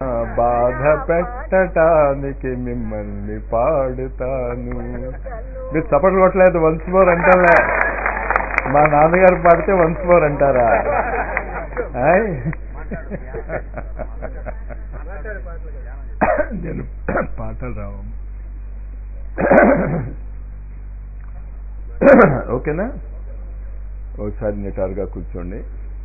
బాధ పెట్టటానికి మిమ్మల్ని పాడుతాను మీరు చప్పట్లు కొట్టలేదు వన్స్ మోర్ అంటారా మా నాన్నగారు పాడితే వన్స్ మోర్ అంటారా ఆయ్? నేను పాటలు రావు ఓకేనా ఒకసారి నిటారుగా కూర్చోండి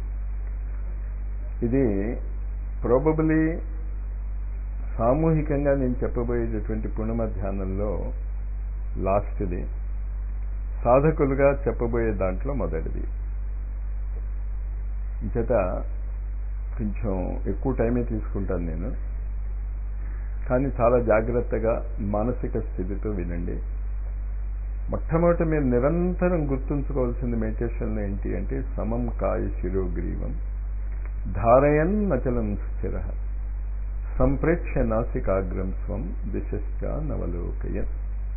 ఇది ప్రాబబులీ సామూహికంగా నేను చెప్పబోయేటటువంటి పుణ్యమ ధ్యానంలో లాస్ట్ది సాధకులుగా చెప్పబోయే దాంట్లో మొదటిది ఇంచేత కొంచెం ఎక్కువ టైమే తీసుకుంటాను నేను కానీ చాలా జాగ్రత్తగా మానసిక స్థితితో వినండి మొట్టమొదట మీరు నిరంతరం గుర్తుంచుకోవాల్సింది మెడిటేషన్లో ఏంటి అంటే సమం కాయ శిరోగ్రీవం ధారయన్ అచలం స్థిర సంప్రేక్ష నాసికాగ్రం స్వం దిశశ్చ నవలోకయన్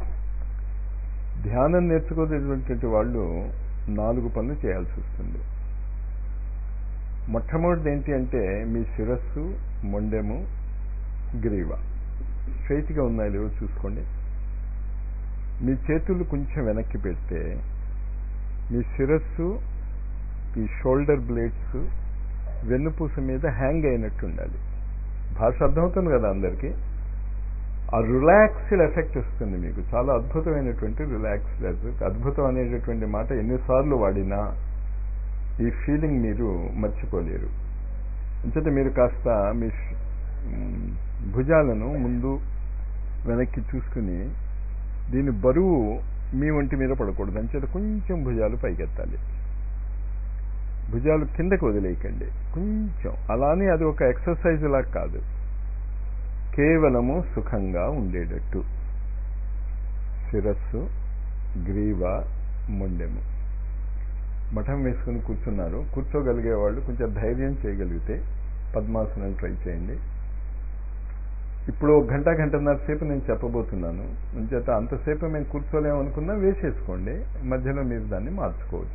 ధ్యానం నేర్చుకోలేటువంటి వాళ్ళు నాలుగు పనులు చేయాల్సి వస్తుంది మొట్టమొదటిది ఏంటి అంటే మీ శిరస్సు మొండెము గ్రీవ స్ట్రైట్గా ఉన్నాయో లేవో చూసుకోండి మీ చేతులు కొంచెం వెనక్కి పెడితే మీ శిరస్సు ఈ షోల్డర్ బ్లేడ్స్ వెన్నుపూస మీద హ్యాంగ్ అయినట్టు ఉండాలి భాష అర్థమవుతుంది కదా అందరికీ ఆ రిలాక్స్డ్ ఎఫెక్ట్ వస్తుంది మీకు చాలా అద్భుతమైనటువంటి రిలాక్స్డ్ ఎఫెక్ట్ అద్భుతం అనేటటువంటి మాట ఎన్నిసార్లు వాడినా ఈ ఫీలింగ్ మీరు మర్చిపోలేరు అంచేత మీరు కాస్త మీ ష్- మ్, భుజాలను ముందు వెనక్కి చూసుకుని దీని బరువు మీ ఒంటి మీద పడకూడదు అంచేత కొంచెం భుజాలు పైకెత్తాలి భుజాలు కిందకి వదిలేయకండి కొంచెం అలానే అది ఒక ఎక్సర్సైజ్ లాగా కాదు కేవలము సుఖంగా ఉండేటట్టు శిరస్సు గ్రీవ మొండెము మఠం వేసుకుని కూర్చున్నారు కూర్చోగలిగే వాళ్ళు కొంచెం ధైర్యం చేయగలిగితే పద్మాసనం ట్రై చేయండి ఇప్పుడు ఒక గంట గంటన్నర సేపు నేను చెప్పబోతున్నాను అంచేత అంతసేపు మేము కూర్చోలేమనుకున్నా వేసేసుకోండి మధ్యలో మీరు దాన్ని మార్చుకోవచ్చు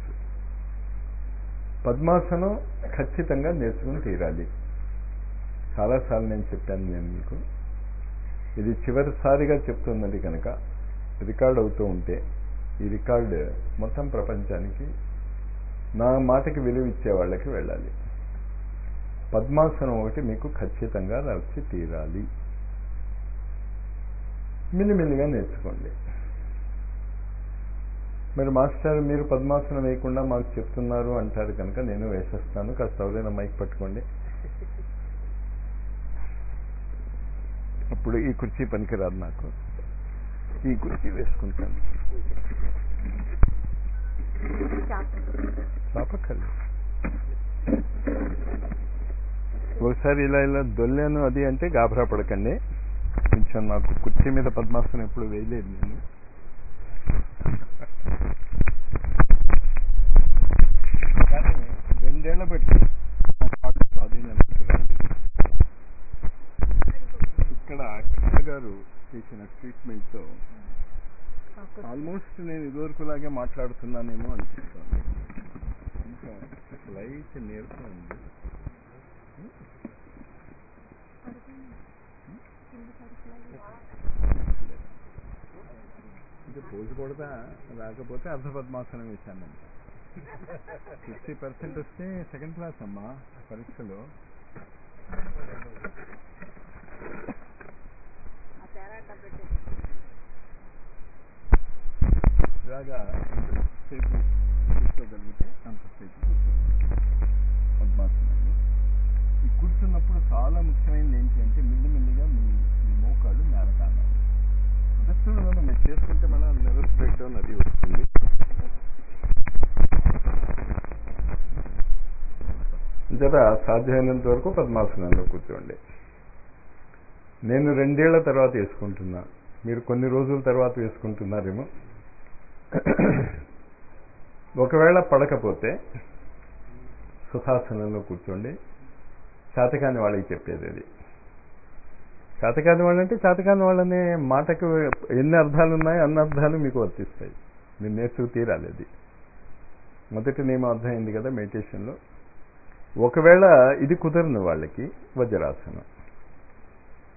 పద్మాసనం ఖచ్చితంగా నేర్చుకుని తీరాలి చాలాసార్లు నేను చెప్పాను నేను మీకు ఇది చివరిసారిగా చెప్తున్నది కనుక రికార్డ్ అవుతూ ఉంటే ఈ రికార్డ్ మొత్తం ప్రపంచానికి నా మాటకి విలువ ఇచ్చే వాళ్ళకి వెళ్ళాలి పద్మాసనం ఒకటి మీకు ఖచ్చితంగా వచ్చి తీరాలి మిల్లిమిల్లిగా నేర్చుకోండి మరి మాస్టర్ మీరు పద్మాసనం వేయకుండా మాకు చెప్తున్నారు అంటారు కనుక నేను వేసేస్తాను కాస్త ఎవరైనా మైక్ పట్టుకోండి అప్పుడు ఈ కుర్చీ పనికిరాదు నాకు ఈ కుర్చీ వేసుకుంటాను చాపక్కర్లేదు ఒకసారి ఇలా ఇలా దొల్లాను అది అంటే గాభరా పడకండి కొంచెం నాకు కుర్చీ మీద పద్మాసనం ఎప్పుడు వేయలేదు నేను కానీ రెండేళ్ల బట్టి నా కాళ్ళు స్వాధీనంలోకి రాలేదు ఇక్కడ కృష్ణ గారు చేసిన ట్రీట్మెంట్తో ఆల్మోస్ట్ నేను ఇదివరకులాగే మాట్లాడుతున్నానేమో అనిపిస్తుంది ఇంకా లైట్ నీరసం ఉంది ఇంకా పోజుకూడదా రాకపోతే అర్ధ పద్మాసనం వేశానంట ఫిఫ్టీ పర్సెంట్ వస్తే సెకండ్ క్లాస్ అమ్మా పరీక్షలో ఇలాగా సేపు కూర్చోగలిగితే అంతసేపు కూర్చోగలిగితే పద్మాసనంలో ఈ కూర్చున్నప్పుడు చాలా ముఖ్యమైనది ఏంటి అంటే మిల్లిమిల్లిగా మీ మీ మోకాళ్ళు నేలకాలి ప్రదక్షిణలో మీరు చేసుకుంటే మళ్ళీ నెర్వస్ బ్రేక్ డౌన్ అది వస్తుంది జర సాధ్యమైనంత వరకు పద్మాసనంలో కూర్చోండి నేను రెండేళ్ల తర్వాత వేసుకుంటున్నా మీరు కొన్ని రోజుల తర్వాత వేసుకుంటున్నారేమో ఒకవేళ పడకపోతే సుఖాసనంలో కూర్చోండి చేతకాని వాళ్ళకి చెప్పేది అది చేతకాని వాళ్ళంటే చేతకాని వాళ్ళనే మాటకు ఎన్ని అర్థాలు ఉన్నాయో అన్ని అర్థాలు మీకు వర్తిస్తాయి మీరు నేర్చుకు తీరాలి అది మొదటి నియమం అర్థమైంది కదా మెడిటేషన్లో ఒకవేళ ఇది కుదరని వాళ్ళకి వజ్రాసనం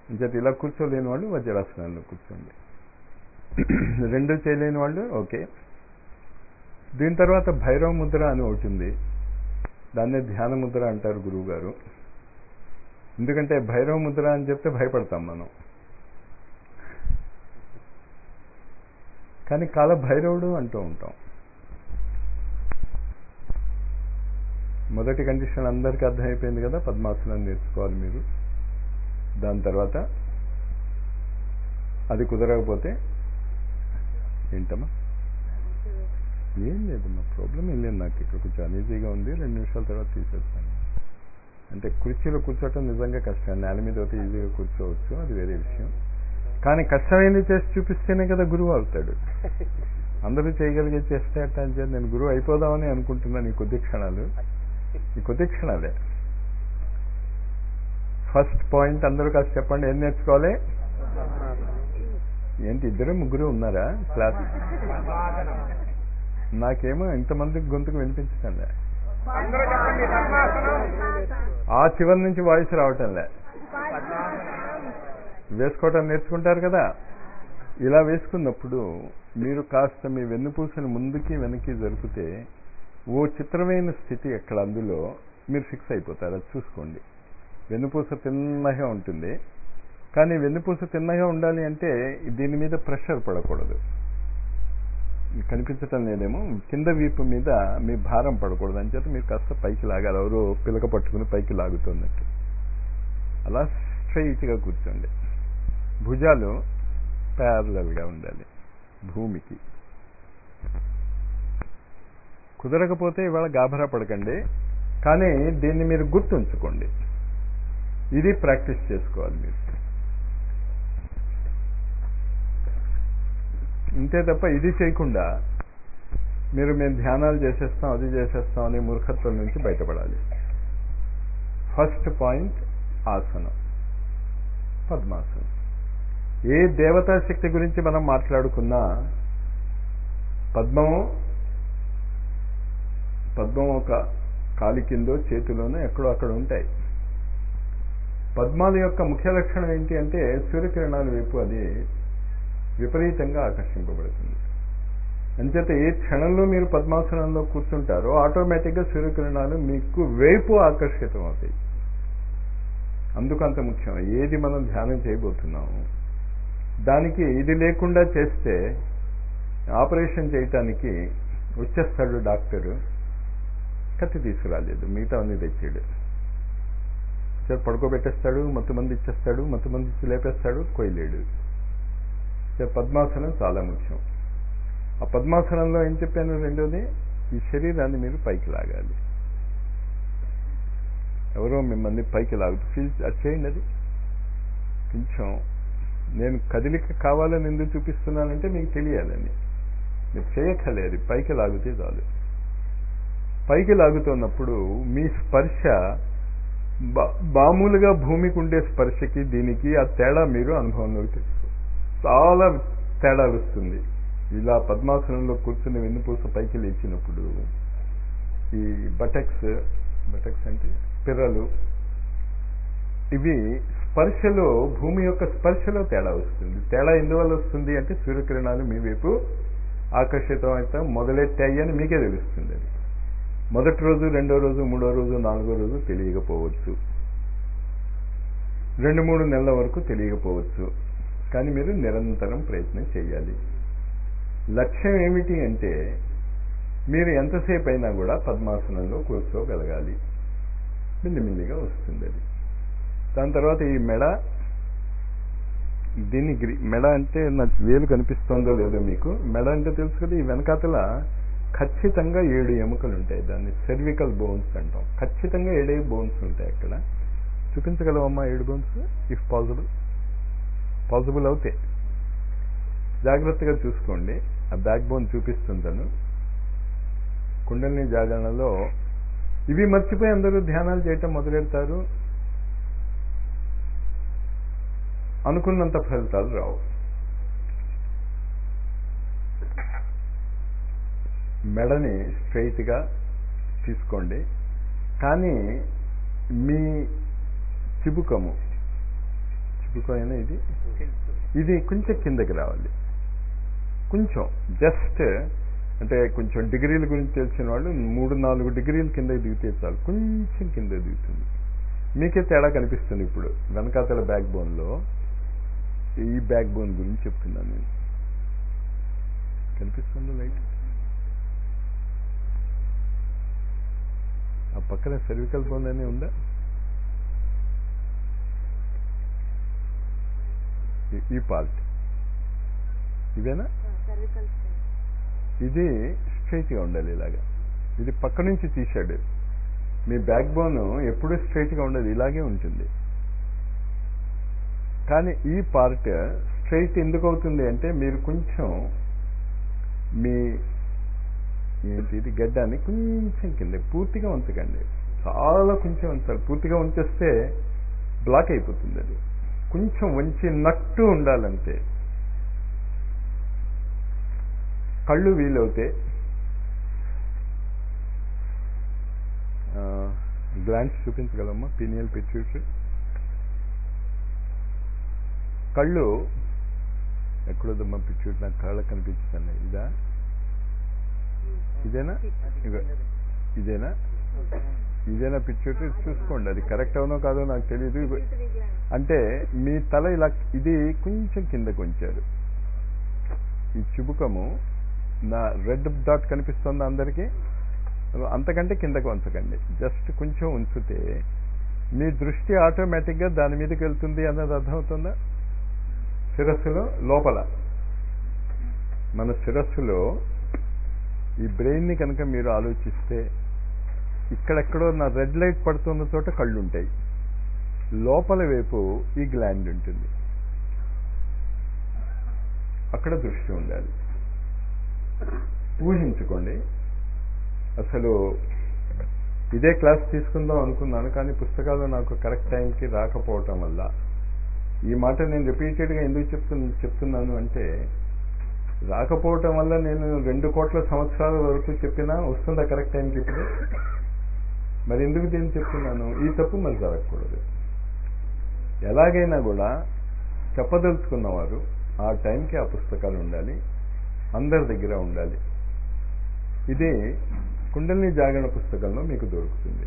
ఇంకటి ఇలా కూర్చోలేని వాళ్ళు వజ్రాసనంలో కూర్చోండి రెండు చేయలేని వాళ్ళు ఓకే దీని తర్వాత భైరవ ముద్ర అని ఒకటి ఉంది దాన్నే ధ్యాన ముద్ర అంటారు గురువు గారు ఎందుకంటే భైరవ ముద్ర అని చెప్తే భయపడతాం మనం కానీ కాల భైరవుడు అంటూ ఉంటాం మొదటి కండిషన్ అందరికీ అర్థమైపోయింది కదా పద్మాసనం నేర్చుకోవాలి మీరు దాని తర్వాత అది కుదరకపోతే ఏంటమ్మా ఏం లేదమ్మా ప్రాబ్లం ఏం లేదు నాకు ఇక్కడ కొంచెం అనీజీగా ఉంది రెండు నిమిషాల తర్వాత తీసేస్తాను అంటే కుర్చీలో కూర్చోవటం నిజంగా కష్టం నేల మీద అయితే ఈజీగా కూర్చోవచ్చు అది వేరే విషయం కానీ కష్టమైంది చేసి చూపిస్తేనే కదా గురువు అవుతాడు అందరూ చేయగలిగే చేస్తే అట్ట అని చెప్పి నేను గురువు అయిపోదామని అనుకుంటున్నాను ఈ కొద్ది క్షణాలు ఈ కొద్ది క్షణాలే ఫస్ట్ పాయింట్ అందరూ కాస్త చెప్పండి ఏం నేర్చుకోవాలి ఏంటి ఇద్దరు ముగ్గురు ఉన్నారా క్లాస్ నాకేమో ఇంతమందికి గొంతుకు వినిపించటంలే ఆ చివరి నుంచి వాయిస్ రావటంలే వేసుకోవటం నేర్చుకుంటారు కదా ఇలా వేసుకున్నప్పుడు మీరు కాస్త మీ వెన్నుపూసని ముందుకి వెనక్కి జరిపితే ఓ చిత్రమైన స్థితి ఎక్కడ అందులో మీరు ఫిక్స్ అయిపోతారు అది చూసుకోండి వెన్నుపూస తిన్నగా ఉంటుంది కానీ వెన్నుపూస తిన్నగా ఉండాలి అంటే దీని మీద ప్రెషర్ పడకూడదు కనిపించటం లేదేమో కింద వీపు మీద మీ భారం పడకూడదు అని చెప్పి మీరు కాస్త పైకి లాగాలి ఎవరు పిలక పట్టుకుని పైకి లాగుతున్నట్టు అలా స్ట్రైట్గా కూర్చోండి భుజాలు ప్యారలల్గా ఉండాలి భూమికి కుదరకపోతే ఇవాళ గాభరా పడకండి కానీ దీన్ని మీరు గుర్తుంచుకోండి ఇది ప్రాక్టీస్ చేసుకోవాలి మీరు ఇంతే తప్ప ఇది చేయకుండా మీరు మేము ధ్యానాలు చేసేస్తాం అది చేసేస్తాం అనే మూర్ఖత్వం నుంచి బయటపడాలి ఫస్ట్ పాయింట్ ఆసనం పద్మాసనం ఏ దేవతా శక్తి గురించి మనం మాట్లాడుకున్నా పద్మము పద్మం ఒక కాలి కిందో చేతిలోనో ఎక్కడో అక్కడ ఉంటాయి పద్మాల యొక్క ముఖ్య లక్షణం ఏంటి అంటే సూర్యకిరణాల వైపు అది విపరీతంగా ఆకర్షింపబడుతుంది అంచేత ఏ క్షణంలో మీరు పద్మాసనంలో కూర్చుంటారో ఆటోమేటిక్గా సూర్యకిరణాలు మీకు వైపు ఆకర్షితం అవుతాయి అందుకంత ముఖ్యం ఏది మనం ధ్యానం చేయబోతున్నాము దానికి ఇది లేకుండా చేస్తే ఆపరేషన్ చేయటానికి వచ్చేస్తాడు డాక్టరు కత్తి తీసుకురాలేదు మిగతా అన్ని తెచ్చాడు సరే పడుకోబెట్టేస్తాడు మత్తు మంది ఇచ్చేస్తాడు మత్తు మంది ఇచ్చి లేపేస్తాడు కొయ్యలేడు పద్మాసనం చాలా ముఖ్యం ఆ పద్మాసనంలో ఏం చెప్పాను రెండోది ఈ శరీరాన్ని మీరు పైకి లాగాలి ఎవరో మిమ్మల్ని పైకి లాగుతూ ఫీల్ అది చేయండి అది కొంచెం నేను కదిలిక కావాలని ఎందుకు చూపిస్తున్నానంటే మీకు తెలియాలని మీరు చేయక్కర్లేదు పైకి లాగితే చాలు పైకి లాగుతున్నప్పుడు మీ స్పర్శ మామూలుగా భూమికి ఉండే స్పర్శకి దీనికి ఆ తేడా మీరు అనుభవంలోకి తెచ్చుకో చాలా తేడాలు వస్తుంది ఇలా పద్మాసనంలో కూర్చుని వెన్నుపూస పైకి లేచినప్పుడు ఈ బటక్స్ బటక్స్ అంటే పిర్రలు ఇవి స్పర్శలో భూమి యొక్క స్పర్శలో తేడా వస్తుంది తేడా ఎందువల్ల వస్తుంది అంటే సూర్యకిరణాలు మీ వైపు ఆకర్షితం అయితే మొదలెట్టాయి అని మీకే తెలుస్తుంది అది మొదటి రోజు రెండో రోజు మూడో రోజు నాలుగో రోజు తెలియకపోవచ్చు రెండు మూడు నెలల వరకు తెలియకపోవచ్చు కానీ మీరు నిరంతరం ప్రయత్నం చేయాలి లక్ష్యం ఏమిటి అంటే మీరు ఎంతసేపు అయినా కూడా పద్మాసనంలో కూర్చోగలగాలి మిల్లిమిల్లిగా వస్తుంది అది దాని తర్వాత ఈ మెడ దీన్ని గ్రి మెడ అంటే నాకు వేలు కనిపిస్తుందో లేదో మీకు మెడ అంటే తెలుసు కదా ఈ వెనకాతల ఖచ్చితంగా ఏడు ఎముకలు ఉంటాయి దాన్ని సెర్వికల్ బోన్స్ అంటాం ఖచ్చితంగా ఏడే బోన్స్ ఉంటాయి అక్కడ చూపించగలవమ్మా ఏడు బోన్స్ ఇఫ్ పాసిబుల్ పాసిబుల్ అవుతే జాగ్రత్తగా చూసుకోండి ఆ బ్యాక్ బోన్ చూపిస్తుంటాను కుండలిని జాగరణలో ఇవి మర్చిపోయి అందరూ ధ్యానాలు చేయటం మొదలెడతారు అనుకున్నంత ఫలితాలు రావు మెడని స్ట్రైట్గా తీసుకోండి కానీ మీ చిబుకము చురుకు అయినా ఇది ఇది కొంచెం కిందకి రావాలి కొంచెం జస్ట్ అంటే కొంచెం డిగ్రీల గురించి తెలిసిన వాళ్ళు మూడు నాలుగు డిగ్రీల కింద దిగితే చాలు కొంచెం కింద దిగుతుంది మీకే తేడా కనిపిస్తుంది ఇప్పుడు వెనకాతల బ్యాక్ బోన్లో ఈ బ్యాక్ బోన్ గురించి చెప్తున్నాను నేను కనిపిస్తుంది లైట్ ఆ పక్కన సెర్వికల్ బోన్ అనే ఉందా ఈ- ఈ పార్ట్ ఇవేనా సర్వికల్ ఇది స్ట్రైట్గా ఉండాలి ఇలాగా ఇది పక్క నుంచి తీశాడు మీ బ్యాక్ బోన్ ఎప్పుడూ స్ట్రైట్గా ఉండదు ఇలాగే ఉంటుంది కానీ ఈ పార్ట్ స్ట్రైట్ ఎందుకు అవుతుంది అంటే మీరు కొంచెం మీ ఏంటి ఇది గడ్డాన్ని కొంచెం కింద పూర్తిగా ఉంచకండి చాలా కొంచెం ఉంచాలి పూర్తిగా ఉంచేస్తే బ్లాక్ అయిపోతుంది అది కొంచెం వంచి నట్టు ఉండాలంటే కళ్ళు వీలవుతే గ్లాన్స్ చూపించగలమ్మా పీనియల్ పిట్యూటరీ కళ్ళు ఎక్కడోదమ్మా పిట్యూట్ నాకు కళ్ళకు కనిపించుతున్నాయి ఇదా ఇదేనా ఇగో ఇదేనా ఇదేనా పిట్యూటరీ చూసుకోండి అది కరెక్ట్ అవునో కాదో నాకు తెలియదు ఇగో అంటే మీ తల ఇలా ఇది కొంచెం కిందకు ఉంచారు ఈ చుబుకము నా రెడ్ డాట్ కనిపిస్తుందా అందరికీ అంతకంటే కిందకు ఉంచకండి జస్ట్ కొంచెం ఉంచితే మీ దృష్టి ఆటోమేటిక్గా దాని మీదకి వెళ్తుంది అన్నది అర్థమవుతుందా శిరస్సులో లోపల మన శిరస్సులో ఈ బ్రెయిన్ని కనుక మీరు ఆలోచిస్తే ఇక్కడెక్కడో నా రెడ్ లైట్ పడుతున్న చోట కళ్ళు ఉంటాయి లోపల వైపు ఈ గ్లాండ్ ఉంటుంది అక్కడ దృష్టి ఉండాలి ఊహించుకోండి అసలు ఇదే క్లాస్ తీసుకుందాం అనుకున్నాను కానీ పుస్తకాలు నాకు కరెక్ట్ టైంకి రాకపోవటం వల్ల ఈ మాట నేను రిపీటెడ్గా ఎందుకు చెప్తు చెప్తున్నాను అంటే రాకపోవటం వల్ల నేను రెండు కోట్ల సంవత్సరాల వరకు చెప్పినా వస్తుందా కరెక్ట్ టైంకి ఇప్పుడు మరి ఎందుకు దీన్ని చెప్తున్నాను ఈ తప్పు మరి జరగకూడదు ఎలాగైనా కూడా చెప్పదలుచుకున్నవారు ఆ టైంకి ఆ పుస్తకాలు ఉండాలి అందరి దగ్గర ఉండాలి ఇది కుండలిని జాగరణ పుస్తకంలో మీకు దొరుకుతుంది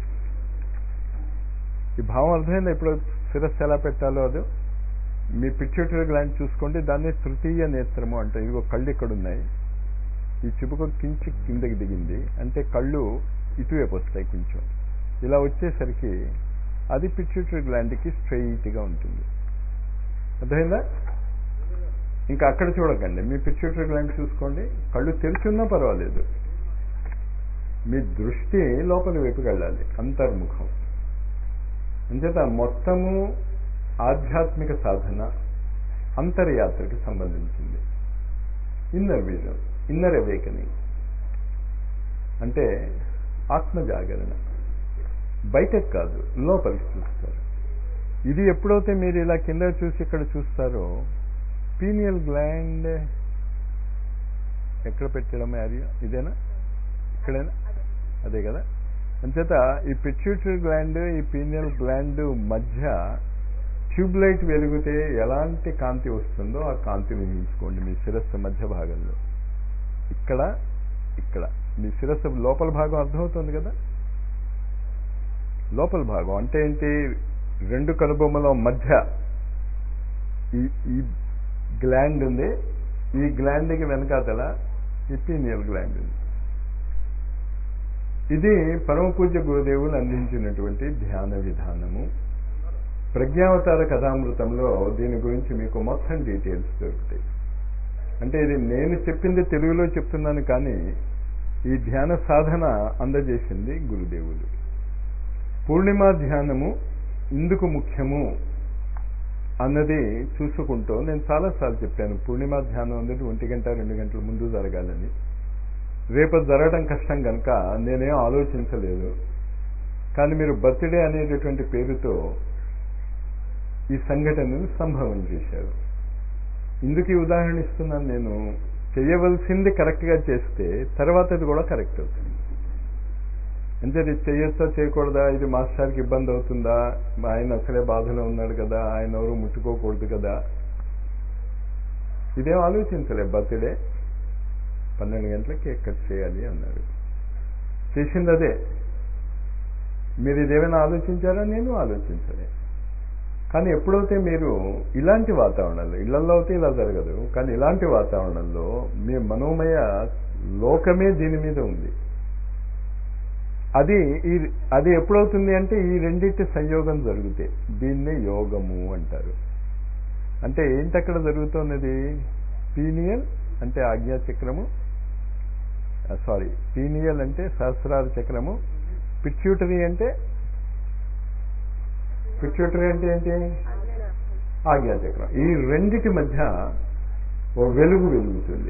ఈ భావం అర్థమైందా ఇప్పుడు శిరస్సు ఎలా పెట్టాలో అది మీ పిచ్యూటరీ గ్లాండ్ చూసుకోండి దాన్ని తృతీయ నేత్రము అంటే ఇదిగో కళ్ళు ఇక్కడ ఉన్నాయి ఈ చిపుక కించి కిందకి దిగింది అంటే కళ్ళు ఇటువైపు వస్తాయి కొంచెం ఇలా వచ్చేసరికి అది పిచ్యూటరీ గ్లాండ్కి స్ట్రైట్గా ఉంటుంది అర్థమైందా ఇంకా అక్కడ చూడకండి మీ పిచ్యూటరీ గ్లాండ్ చూసుకోండి కళ్ళు తెరిచున్నా పర్వాలేదు మీ దృష్టి లోపలి వైపుకి వెళ్ళాలి అంతర్ముఖం అంచేత మొత్తము ఆధ్యాత్మిక సాధన అంతర్యాత్రకి సంబంధించింది ఇన్నర్ విజన్ ఇన్నర్ అవేకనింగ్ అంటే ఆత్మ జాగరణ బయటకు కాదు లోపలికి చూస్తారు ఇది ఎప్పుడైతే మీరు ఇలా కింద చూసి ఇక్కడ చూస్తారో పీనియల్ గ్లాండ్ ఎక్కడ పెట్టడం ఏరియా ఇదేనా ఇక్కడేనా అదే కదా అంచేత ఈ పిట్యూటరీ గ్లాండ్ ఈ పీనియల్ గ్లాండ్ మధ్య ట్యూబ్లైట్ వెలిగితే ఎలాంటి కాంతి వస్తుందో ఆ కాంతిని ఊహించుకోండి మీ శిరస్సు మధ్య భాగంలో ఇక్కడ ఇక్కడ మీ శిరస్సు లోపల భాగం అర్థమవుతుంది కదా లోపల భాగం అంటే ఏంటి రెండు కనుబొమ్మల మధ్య ఈ ఈ గ్లాండ్ ఉంది ఈ గ్లాండ్కి వెనకాతల ఈ పీనియల్ గ్లాండ్ ఉంది ఇది పరమ పూజ్య గురుదేవులు అందించినటువంటి ధ్యాన విధానము ప్రజ్ఞావతార కథామృతంలో దీని గురించి మీకు మొత్తం డీటెయిల్స్ దొరుకుతాయి అంటే ఇది నేను చెప్పింది తెలుగులో చెప్తున్నాను కానీ ఈ ధ్యాన సాధన అందజేసింది గురుదేవులు పూర్ణిమ ధ్యానము ఎందుకు ముఖ్యము అన్నది చూసుకుంటూ నేను చాలాసార్లు చెప్పాను పూర్ణిమ ధ్యానం అనేది ఒంటి గంట రెండు గంటల ముందు జరగాలని రేపు జరగడం కష్టం కనుక నేనేం ఆలోచించలేదు కానీ మీరు బర్త్డే అనేటటువంటి పేరుతో ఈ సంఘటనను సంభవం చేశారు ఇందుకు ఈ ఉదాహరణ ఇస్తున్నాను నేను చేయవలసింది కరెక్ట్గా చేస్తే తర్వాతది కూడా కరెక్ట్ అవుతుంది అంటే ఇది చేయొచ్చా చేయకూడదా ఇది మాస్టర్కి ఇబ్బంది అవుతుందా మా ఆయన అసలే బాధలో ఉన్నాడు కదా ఆయన ఎవరు ముట్టుకోకూడదు కదా ఇదేం ఆలోచించలే బర్త్డే పన్నెండు గంటలకు కేక్ కట్ చేయాలి అన్నాడు చేసింది అదే మీరు ఇదేమైనా ఆలోచించారా నేను ఆలోచించలే కానీ ఎప్పుడైతే మీరు ఇలాంటి వాతావరణంలో ఇళ్లలో అయితే ఇలా జరగదు కానీ ఇలాంటి వాతావరణంలో మీ మనోమయ లోకమే దీని మీద ఉంది అది ఈ అది ఎప్పుడవుతుంది అంటే ఈ రెండింటి సంయోగం జరిగితే దీన్నే యోగము అంటారు అంటే ఏంటి అక్కడ జరుగుతున్నది పీనియల్ అంటే ఆజ్ఞా చక్రము సారీ పీనియల్ అంటే సహస్రార చక్రము పిట్యూటరీ అంటే పిట్యూటరీ అంటే ఏంటి ఆజ్ఞా చక్రం ఈ రెండిటి మధ్య ఓ వెలుగు వెలుగుతుంది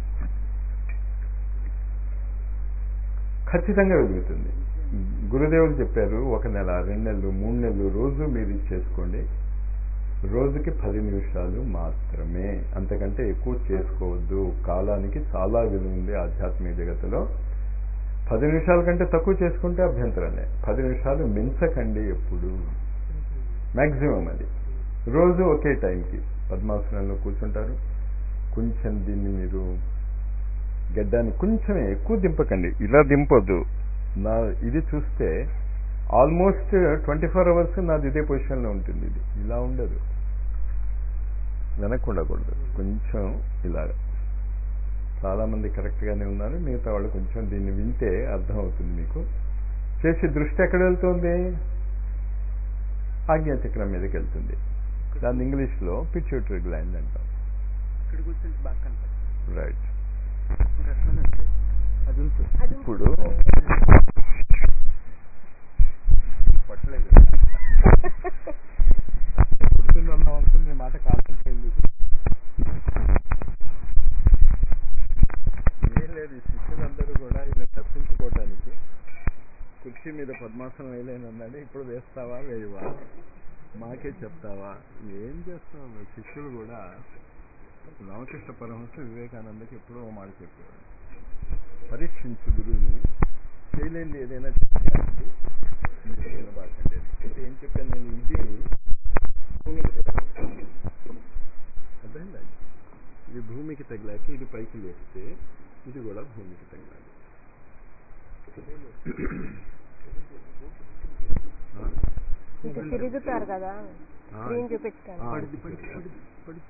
ఖచ్చితంగా వెలుగుతుంది గురుదేవులు చెప్పారు ఒక నెల రెండు నెలలు మూడు నెలలు రోజు మీరు ఇచ్చేసుకోండి రోజుకి పది నిమిషాలు మాత్రమే అంతకంటే ఎక్కువ చేసుకోవద్దు కాలానికి చాలా విలువ ఉంది ఆధ్యాత్మిక జగత్తులో పది నిమిషాల కంటే తక్కువ చేసుకుంటే అభ్యంతరమే పది నిమిషాలు మించకండి ఎప్పుడు మ్యాక్సిమం అది రోజు ఒకే టైంకి పద్మాసనంలో కూర్చుంటారు కొంచెం దీన్ని మీరు గడ్డాన్ని కొంచెమే ఎక్కువ దింపకండి ఇలా దింపొద్దు నా ఇది చూస్తే ఆల్మోస్ట్ ట్వంటీ ఫోర్ అవర్స్ నాది ఇదే పొజిషన్లో ఉంటుంది ఇది ఇలా ఉండదు వెనక్కి ఉండకూడదు కొంచెం ఇలాగ చాలామంది కరెక్ట్గానే ఉన్నారు మిగతా వాళ్ళు కొంచెం దీన్ని వింటే అర్థమవుతుంది మీకు చేసి దృష్టి ఎక్కడ వెళ్తుంది ఆజ్ఞాచక్రం మీదకి వెళ్తుంది దాన్ని ఇంగ్లీష్లో పిచ్యూటరీ గ్లాండ్ అంటాం ఇక్కడ కూర్చుంటే బాగా కనపడుతుంది రైట్ ఇంకా అట్లనే వస్తాయి. అది ఉంటుంది ఇప్పుడు పట్టలేదు పుడుతుంది అన్నాం అనుకుని నీ మాట కాలంటే ఎందుకు ఏం లేదు ఈ శిష్యులందరూ కూడా ఇలా తప్పించుకోవటానికి కుర్చీ మీద పద్మాసనం వేయలేనన్నాడు ఇప్పుడు వేస్తావా వేయవా మాకే చెప్తావా ఏం చేస్తావు శిష్యులు కూడా రామకృష్ణ పరమహంస వివేకానందకి ఎప్పుడో ఓ మాట చెప్పేవాడు పరీక్షించు గురువుని చేయలేంది ఏదైనా చేయాలి మీరు వినబాకండి అని. అయితే ఏం చెప్పాను నేను ఇది అర్థమైందా ఇది భూమికి తగిలాక ఇది పైకి లేస్తే ఇది కూడా భూమికి తగిలాలి ఆ? ఇంకా తిరుగుతారు కదా ఆ, స్క్రీన్ చూపించడానికి ఆ, పడిది పడిది పడిది పడిది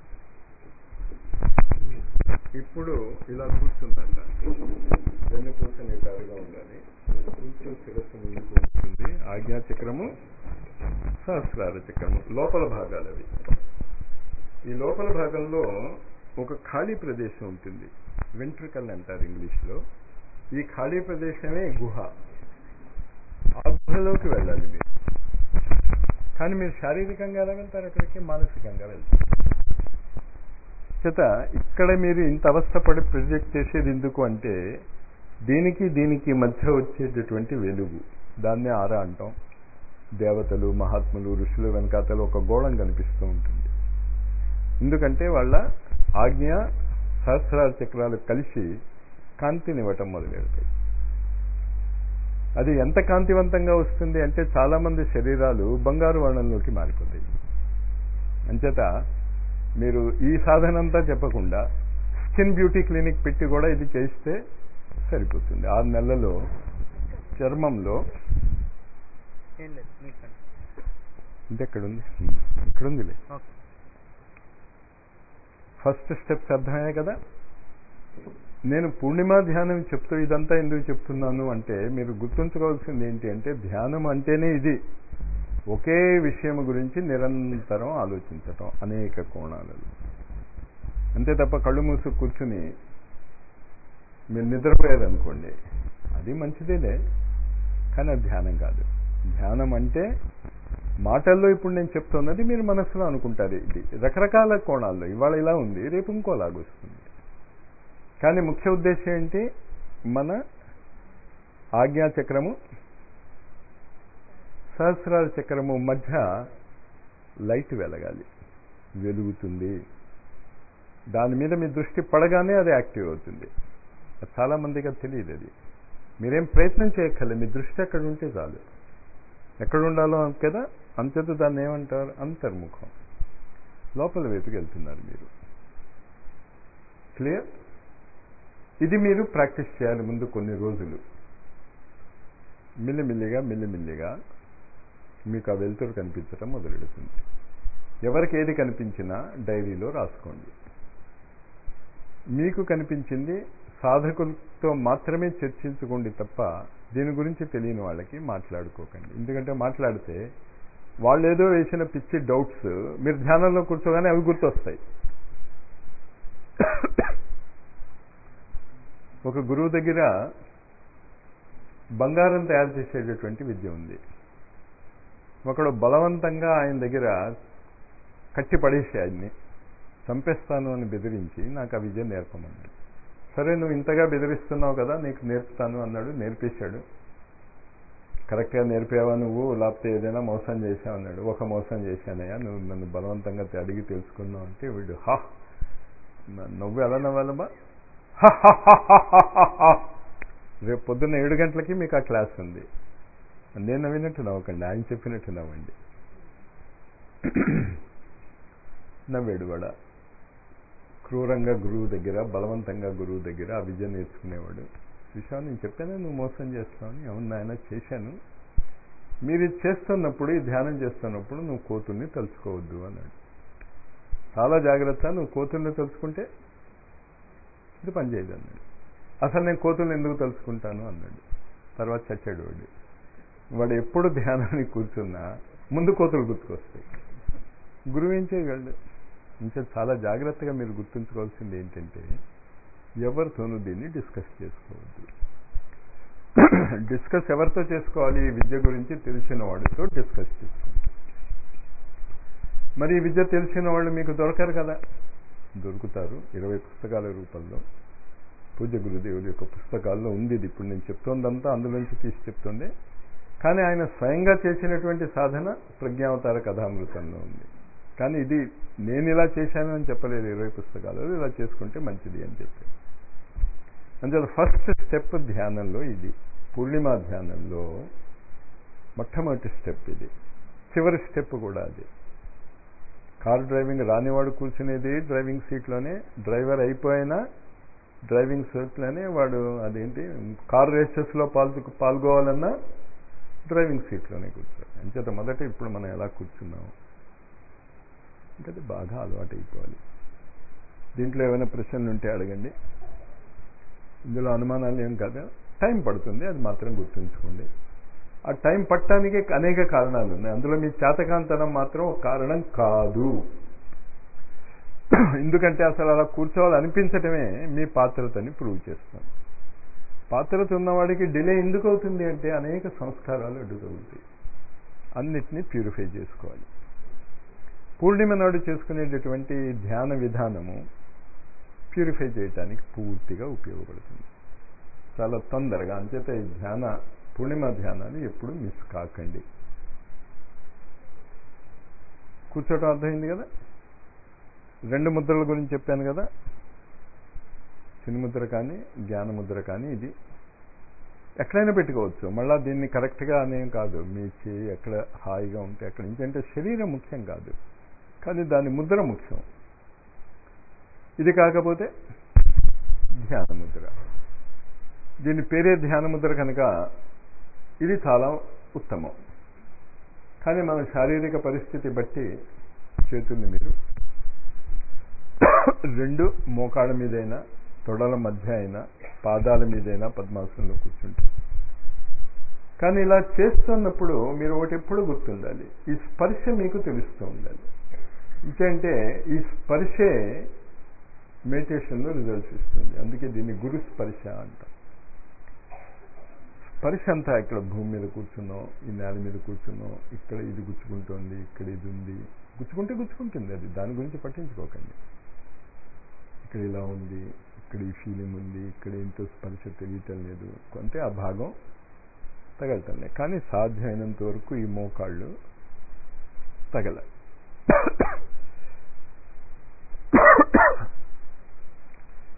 ఇప్పుడు ఇలా కూర్చుందంట వెన్నుపూస నిటారుగా ఉండాలి కొంచెం శిరస్సు ముందుకు వస్తుంది ఆజ్ఞా చక్రము సహస్రార చక్రము లోపల భాగాలు అవి ఈ లోపల భాగంలో ఒక ఖాళీ ప్రదేశం ఉంటుంది వెంట్రికల్ అంటారు ఇంగ్లీష్లో ఈ ఖాళీ ప్రదేశమే గుహ ఆ గుహలోకి వెళ్ళాలి మీరు కానీ మీరు శారీరకంగా ఎలా వెళ్తారు అక్కడికి మానసికంగా వెళ్తారు చేత ఇక్కడ మీరు ఇంత అవస్థపడి ప్రొజెక్ట్ చేసేది ఎందుకు అంటే దీనికి దీనికి మధ్య వచ్చేటటువంటి వెలుగు దాన్నే ఆరా అంటాం దేవతలు మహాత్ములు ఋషులు వెనకాతలు ఒక గోళం కనిపిస్తూ ఉంటుంది ఎందుకంటే వాళ్ళ ఆజ్ఞ సహస్రాల చక్రాలు కలిసి కాంతినివ్వటం మొదలెడతాయి అది ఎంత కాంతివంతంగా వస్తుంది అంటే చాలా మంది శరీరాలు బంగారు వర్ణంలోకి మారిపోతాయి అంచేత మీరు ఈ సాధన అంతా చెప్పకుండా స్కిన్ బ్యూటీ క్లినిక్ పెట్టి కూడా ఇది చేస్తే సరిపోతుంది ఆరు నెలలలో చర్మంలో ఏం లేదు మీకు కానీ అంటే ఎక్కడ ఉంది ఇక్కడ ఉందిలే ఓకే ఫస్ట్ స్టెప్స్ అర్థమయ్యాయి కదా నేను పూర్ణిమ ధ్యానం చెప్తూ ఇదంతా ఎందుకు చెప్తున్నాను అంటే మీరు గుర్తుంచుకోవాల్సింది ఏంటి అంటే ధ్యానం అంటేనే ఇది ఒకే విషయం గురించి నిరంతరం ఆలోచించటం అనేక కోణాలలో అంతే తప్ప కళ్ళు మూసు కూర్చుని మీరు నిద్రపోయారనుకోండి అది మంచిదేలే కానీ అది ధ్యానం కాదు ధ్యానం అంటే మాటల్లో ఇప్పుడు నేను చెప్తున్నది మీరు మనసులో అనుకుంటారు ఇది రకరకాల కోణాల్లో ఇవాళ ఇలా ఉంది రేపు ఇంకోలాగా వస్తుంది కానీ ముఖ్య ఉద్దేశం ఏంటి మన ఆజ్ఞా చక్రము సహస్రాల చక్రము మధ్య లైట్ వెలగాలి వెలుగుతుంది దాని మీద మీ దృష్టి పడగానే అది యాక్టివ్ అవుతుంది అది చాలా మందికి అది తెలియదు అది మీరేం ప్రయత్నం చేయక్కర్లేదు మీ దృష్టి అక్కడ ఉంటే చాలు ఎక్కడ ఉండాలో కదా అంతేత దాన్ని ఏమంటారు అంతర్ముఖం లోపల వైపుకి వెళ్తున్నారు మీరు క్లియర్ ఇది మీరు ప్రాక్టీస్ చేయాలి ముందు కొన్ని రోజులు మిల్లిమిల్లిగా మిల్లిమిల్లిగా మీకు ఆ వెలుతురు కనిపించడం మొదలెడుతుంది ఎవరికి ఏది కనిపించినా డైరీలో రాసుకోండి మీకు కనిపించింది సాధకులతో మాత్రమే చర్చించుకోండి తప్ప దీని గురించి తెలియని వాళ్ళకి మాట్లాడుకోకండి ఎందుకంటే మాట్లాడితే వాళ్ళు ఏదో వేసిన పిచ్చి డౌట్స్ మీరు ధ్యానంలో కూర్చోగానే అవి గుర్తొస్తాయి ఒక గురువు దగ్గర బంగారం తయారు చేసేటటువంటి విద్య ఉంది ఒకడు బలవంతంగా ఆయన దగ్గర కట్టి పడేసి ఆయన్ని చంపేస్తాను అని బెదిరించి నాకు ఆ విద్య నేర్పమన్నాడు సరే నువ్వు ఇంతగా బెదిరిస్తున్నావు కదా నీకు నేర్పుతాను అన్నాడు నేర్పేశాడు కరెక్ట్గా నేర్పావా నువ్వు లేకపోతే ఏదైనా మోసం చేసావు అన్నాడు ఒక మోసం చేశానయ్యా నువ్వు నన్ను బలవంతంగా అడిగి తెలుసుకున్నావు అంటే వీడు హా నువ్వు ఎలా నవ్వాలమ్మా రేపు పొద్దున్న ఏడు గంటలకి మీకు ఆ క్లాస్ ఉంది నేను నవ్వినట్టు నవ్వకండి ఆయన చెప్పినట్టు నవ్వండి నవ్వాడు వాడ క్రూరంగా గురువు దగ్గర బలవంతంగా గురువు దగ్గర ఆ విద్య నేర్చుకునేవాడు చూసావు నేను చెప్పాను నువ్వు మోసం చేస్తావని అవును నాయన చేశాను మీరు ఇది చేస్తున్నప్పుడు ఈ ధ్యానం చేస్తున్నప్పుడు నువ్వు కోతుల్ని తలుచుకోవద్దు అన్నాడు చాలా జాగ్రత్త నువ్వు కోతుల్ని తలుచుకుంటే ఇది పనిచేయదు అన్నాడు అసలు నేను కోతుల్ని ఎందుకు తలుచుకుంటాను అన్నాడు తర్వాత చచ్చాడు వాడు వాడు ఎప్పుడు ధ్యానానికి కూర్చున్నా ముందు కోతులు గుర్తుకొస్తాయి గురువు ఏం చేయగలడు ఇంకా చాలా జాగ్రత్తగా మీరు గుర్తుంచుకోవాల్సింది ఏంటంటే ఎవరితోనూ దీన్ని డిస్కస్ చేసుకోవద్దు డిస్కస్ ఎవరితో చేసుకోవాలి ఈ విద్య గురించి తెలిసిన వాడితో డిస్కస్ చేసుకోండి మరి ఈ విద్య తెలిసిన వాళ్ళు మీకు దొరకరు కదా దొరుకుతారు ఇరవై పుస్తకాల రూపంలో పూజ గురుదేవుల యొక్క పుస్తకాల్లో ఉంది ఇది ఇప్పుడు నేను చెప్తోందంతా అందులోంచి తీసి చెప్తుండే కానీ ఆయన స్వయంగా చేసినటువంటి సాధన ప్రజ్ఞావతార కథామృతంలో ఉంది కానీ ఇది నేను ఇలా చేశాను అని చెప్పలేదు ఇరవై పుస్తకాలు ఇలా చేసుకుంటే మంచిది అని చెప్పాను అందువల్ల ఫస్ట్ స్టెప్ ధ్యానంలో ఇది పూర్ణిమ ధ్యానంలో మొట్టమొదటి స్టెప్ ఇది చివరి స్టెప్ కూడా అది కార్ డ్రైవింగ్ రానివాడు కూర్చునేది డ్రైవింగ్ సీట్లోనే డ్రైవర్ అయిపోయినా డ్రైవింగ్ సీట్లోనే వాడు అదేంటి కార్ రేసెస్లో పాల్గొ పాల్గొవాలన్నా డ్రైవింగ్ సీట్లోనే కూర్చోవాలి అంచేత మొదట ఇప్పుడు మనం ఎలా కూర్చున్నాం ఇంకా అది బాగా అలవాటు అయిపోవాలి దీంట్లో ఏమైనా ప్రశ్నలు ఉంటే అడగండి ఇందులో అనుమానాలు ఏం కాదు టైం పడుతుంది అది మాత్రం గుర్తుంచుకోండి ఆ టైం పట్టడానికి అనేక కారణాలు ఉన్నాయి అందులో మీ చేతకాంతనం మాత్రం ఒక కారణం కాదు ఎందుకంటే అసలు అలా కూర్చోవాలి అనిపించటమే మీ పాత్రతని ప్రూవ్ చేస్తాం పాత్రత ఉన్నవాడికి డిలే ఎందుకు అవుతుంది అంటే అనేక సంస్కారాలు అడ్డుతగులుతాయి అన్నిటినీ ప్యూరిఫై చేసుకోవాలి పూర్ణిమ నాడు చేసుకునేటటువంటి ధ్యాన విధానము ప్యూరిఫై చేయటానికి పూర్తిగా ఉపయోగపడుతుంది చాలా తొందరగా అంచేత ఈ ధ్యాన పూర్ణిమ ధ్యానాన్ని ఎప్పుడు మిస్ కాకండి కూర్చోటం అర్థమైంది కదా రెండు ముద్రల గురించి చెప్పాను కదా ముద్ర కానీ జ్ఞానముద్ర కానీ ఇది ఎక్కడైనా పెట్టుకోవచ్చు మళ్ళీ దీన్ని కరెక్ట్గా అనేం కాదు మీ చేయి ఎక్కడ హాయిగా ఉంటే అక్కడ ఎందుకంటే శరీరం ముఖ్యం కాదు కానీ దాని ముద్ర ముఖ్యం ఇది కాకపోతే ధ్యానముద్ర దీని పేరే ధ్యానముద్ర కనుక ఇది చాలా ఉత్తమం కానీ మన శారీరక పరిస్థితి బట్టి చేతుల్ని మీరు రెండు మోకాళ్ళ మీదైనా తొడల మధ్య అయినా పాదాల మీదైనా పద్మాసనంలో కూర్చుంటే కానీ ఇలా చేస్తున్నప్పుడు మీరు ఒకటి ఎప్పుడు గుర్తుండాలి ఈ స్పర్శ మీకు తెలుస్తూ ఉండాలి ఇంకంటే ఈ స్పర్శే మెడిటేషన్లో రిజల్ట్స్ ఇస్తుంది అందుకే దీన్ని గురు స్పర్శ అంటాం స్పర్శ అంతా ఇక్కడ భూమి మీద కూర్చున్నాం ఈ నేల మీద కూర్చున్నాం ఇక్కడ ఇది గుచ్చుకుంటోంది ఇక్కడ ఇది ఉంది గుచ్చుకుంటే గుచ్చుకుంటుంది అది దాని గురించి పట్టించుకోకండి ఇక్కడ ఇలా ఉంది ఇక్కడ ఈ ఫీలింగ్ ఉంది ఇక్కడ ఎంతో స్పర్శ తెలియటం లేదు అంటే ఆ భాగం తగలటం లేదు కానీ సాధ్యమైనంత వరకు ఈ మోకాళ్ళు తగల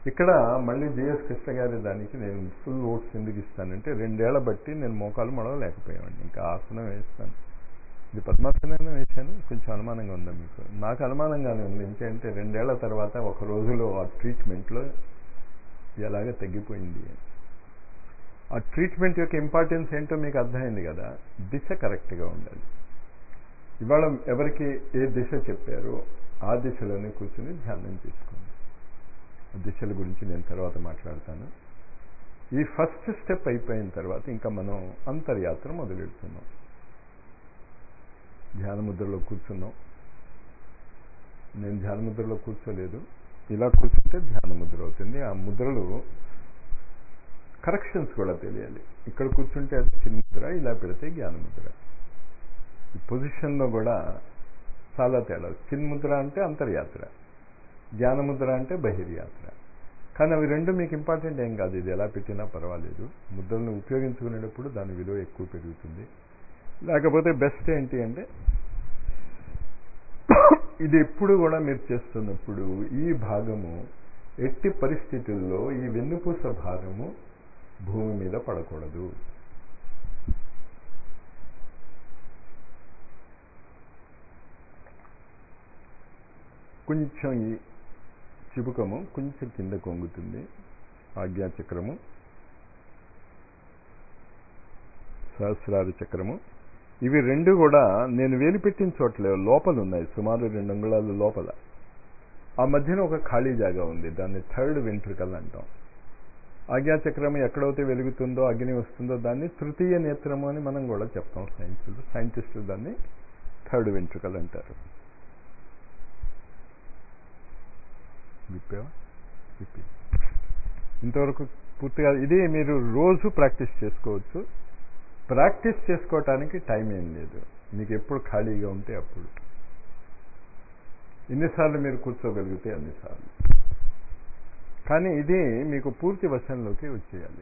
ఇక్కడ మళ్ళీ జిఎస్ కృష్ణ గారి దానికి నేను ఫుల్ ఓట్స్ ఎందుకు ఇస్తానంటే రెండేళ్ల బట్టి నేను మోకాలు మడవలేకపోయామండి ఇంకా ఆసనం వేస్తాను ఇది పద్మాసనం వేశాను కొంచెం అనుమానంగా ఉందా మీకు నాకు అనుమానంగానే ఉంది ఏంటంటే రెండేళ్ల తర్వాత ఒక రోజులో ఆ ట్రీట్మెంట్లో ఎలాగ తగ్గిపోయింది ఆ ట్రీట్మెంట్ యొక్క ఇంపార్టెన్స్ ఏంటో మీకు అర్థమైంది కదా దిశ కరెక్ట్గా ఉండాలి ఇవాళ ఎవరికి ఏ దిశ చెప్పారో ఆ దిశలోనే కూర్చుని ధ్యానం చేసుకోండి ఆ దిశల గురించి నేను తర్వాత మాట్లాడతాను ఈ ఫస్ట్ స్టెప్ అయిపోయిన తర్వాత ఇంకా మనం అంతర్యాత్ర మొదలెడుతున్నాం ధ్యాన ముద్రలో కూర్చున్నాం నేను ధ్యాన ముద్రలో కూర్చోలేదు ఇలా కూర్చుంటే ధ్యాన ముద్ర అవుతుంది ఆ ముద్రలు కరెక్షన్స్ కూడా తెలియాలి ఇక్కడ కూర్చుంటే అది చిన్న ముద్ర ఇలా పెడితే జ్ఞాన ముద్ర ఈ పొజిషన్లో కూడా చాలా తేడా చిన్న ముద్ర అంటే అంతర్యాత్ర జ్ఞాన ముద్ర అంటే బహిర్యాత్ర కానీ అవి రెండు మీకు ఇంపార్టెంట్ ఏం కాదు ఇది ఎలా పెట్టినా పర్వాలేదు ముద్రలను ఉపయోగించుకునేటప్పుడు దాని విలువ ఎక్కువ పెరుగుతుంది లేకపోతే బెస్ట్ ఏంటి అంటే ఇది ఎప్పుడు కూడా మీరు చేస్తున్నప్పుడు ఈ భాగము ఎట్టి పరిస్థితుల్లో ఈ వెన్నుపూస భాగము భూమి మీద పడకూడదు కొంచెం ఈ చిబుకము కొంచెం కింద కొంగుతుంది ఆజ్ఞాచక్రము సహస్రాది చక్రము ఇవి రెండు కూడా నేను వేలు పెట్టిన చోట్ల లోపల ఉన్నాయి సుమారు రెండు అంగుళాల లోపల ఆ మధ్యన ఒక ఖాళీ జాగా ఉంది దాన్ని థర్డ్ వెంట్రికల్ అంటాం ఆజ్ఞాచక్రము ఎక్కడైతే వెలుగుతుందో అగ్ని వస్తుందో దాన్ని తృతీయ నేత్రము అని మనం కూడా చెప్తాం సైన్స్లో సైంటిస్టులు దాన్ని థర్డ్ వెంట్రికల్ అంటారు విప్పావా విప్పి ఇంతవరకు పూర్తిగా ఇది మీరు రోజు ప్రాక్టీస్ చేసుకోవచ్చు ప్రాక్టీస్ చేసుకోవటానికి టైం ఏం లేదు మీకు ఎప్పుడు ఖాళీగా ఉంటే అప్పుడు ఎన్నిసార్లు మీరు కూర్చోగలిగితే అన్నిసార్లు కానీ ఇది మీకు పూర్తి వశంలోకి వచ్చేయాలి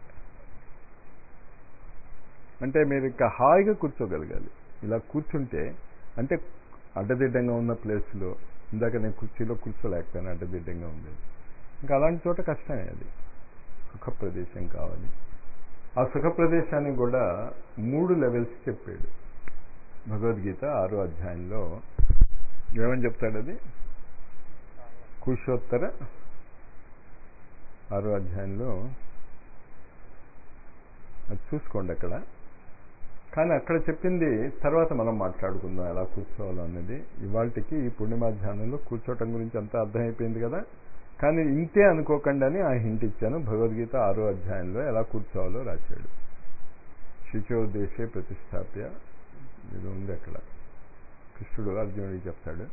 అంటే మీరు ఇంకా హాయిగా కూర్చోగలగాలి ఇలా కూర్చుంటే అంటే అడ్డదిడ్డంగా ఉన్న ప్లేస్లో ఇందాక నేను కుర్చీలో కూర్చోలేకపోయాను అడ్డదిడ్డంగా ఉండేది ఇంకా అలాంటి చోట కష్టమే అది సుఖ ప్రదేశం కావాలి ఆ సుఖ ప్రదేశానికి కూడా మూడు లెవెల్స్ చెప్పాడు భగవద్గీత ఆరో అధ్యాయంలో ఏమని చెప్తాడు అది కుషోత్తర ఆరో అధ్యాయంలో అది చూసుకోండి అక్కడ కానీ అక్కడ చెప్పింది తర్వాత మనం మాట్లాడుకుందాం ఎలా కూర్చోవాలో అనేది ఇవాళకి ఈ పుణ్యమాధ్యానంలో కూర్చోవటం గురించి అంతా అర్థమైపోయింది కదా కానీ ఇంతే అనుకోకండి అని ఆ హింట్ ఇచ్చాను భగవద్గీత ఆరో అధ్యాయంలో ఎలా కూర్చోవాలో రాశాడు శుచోదేశే ప్రతిష్టాప్య ఇది ఉంది అక్కడ కృష్ణుడు అర్జునుడికి చెప్తాడు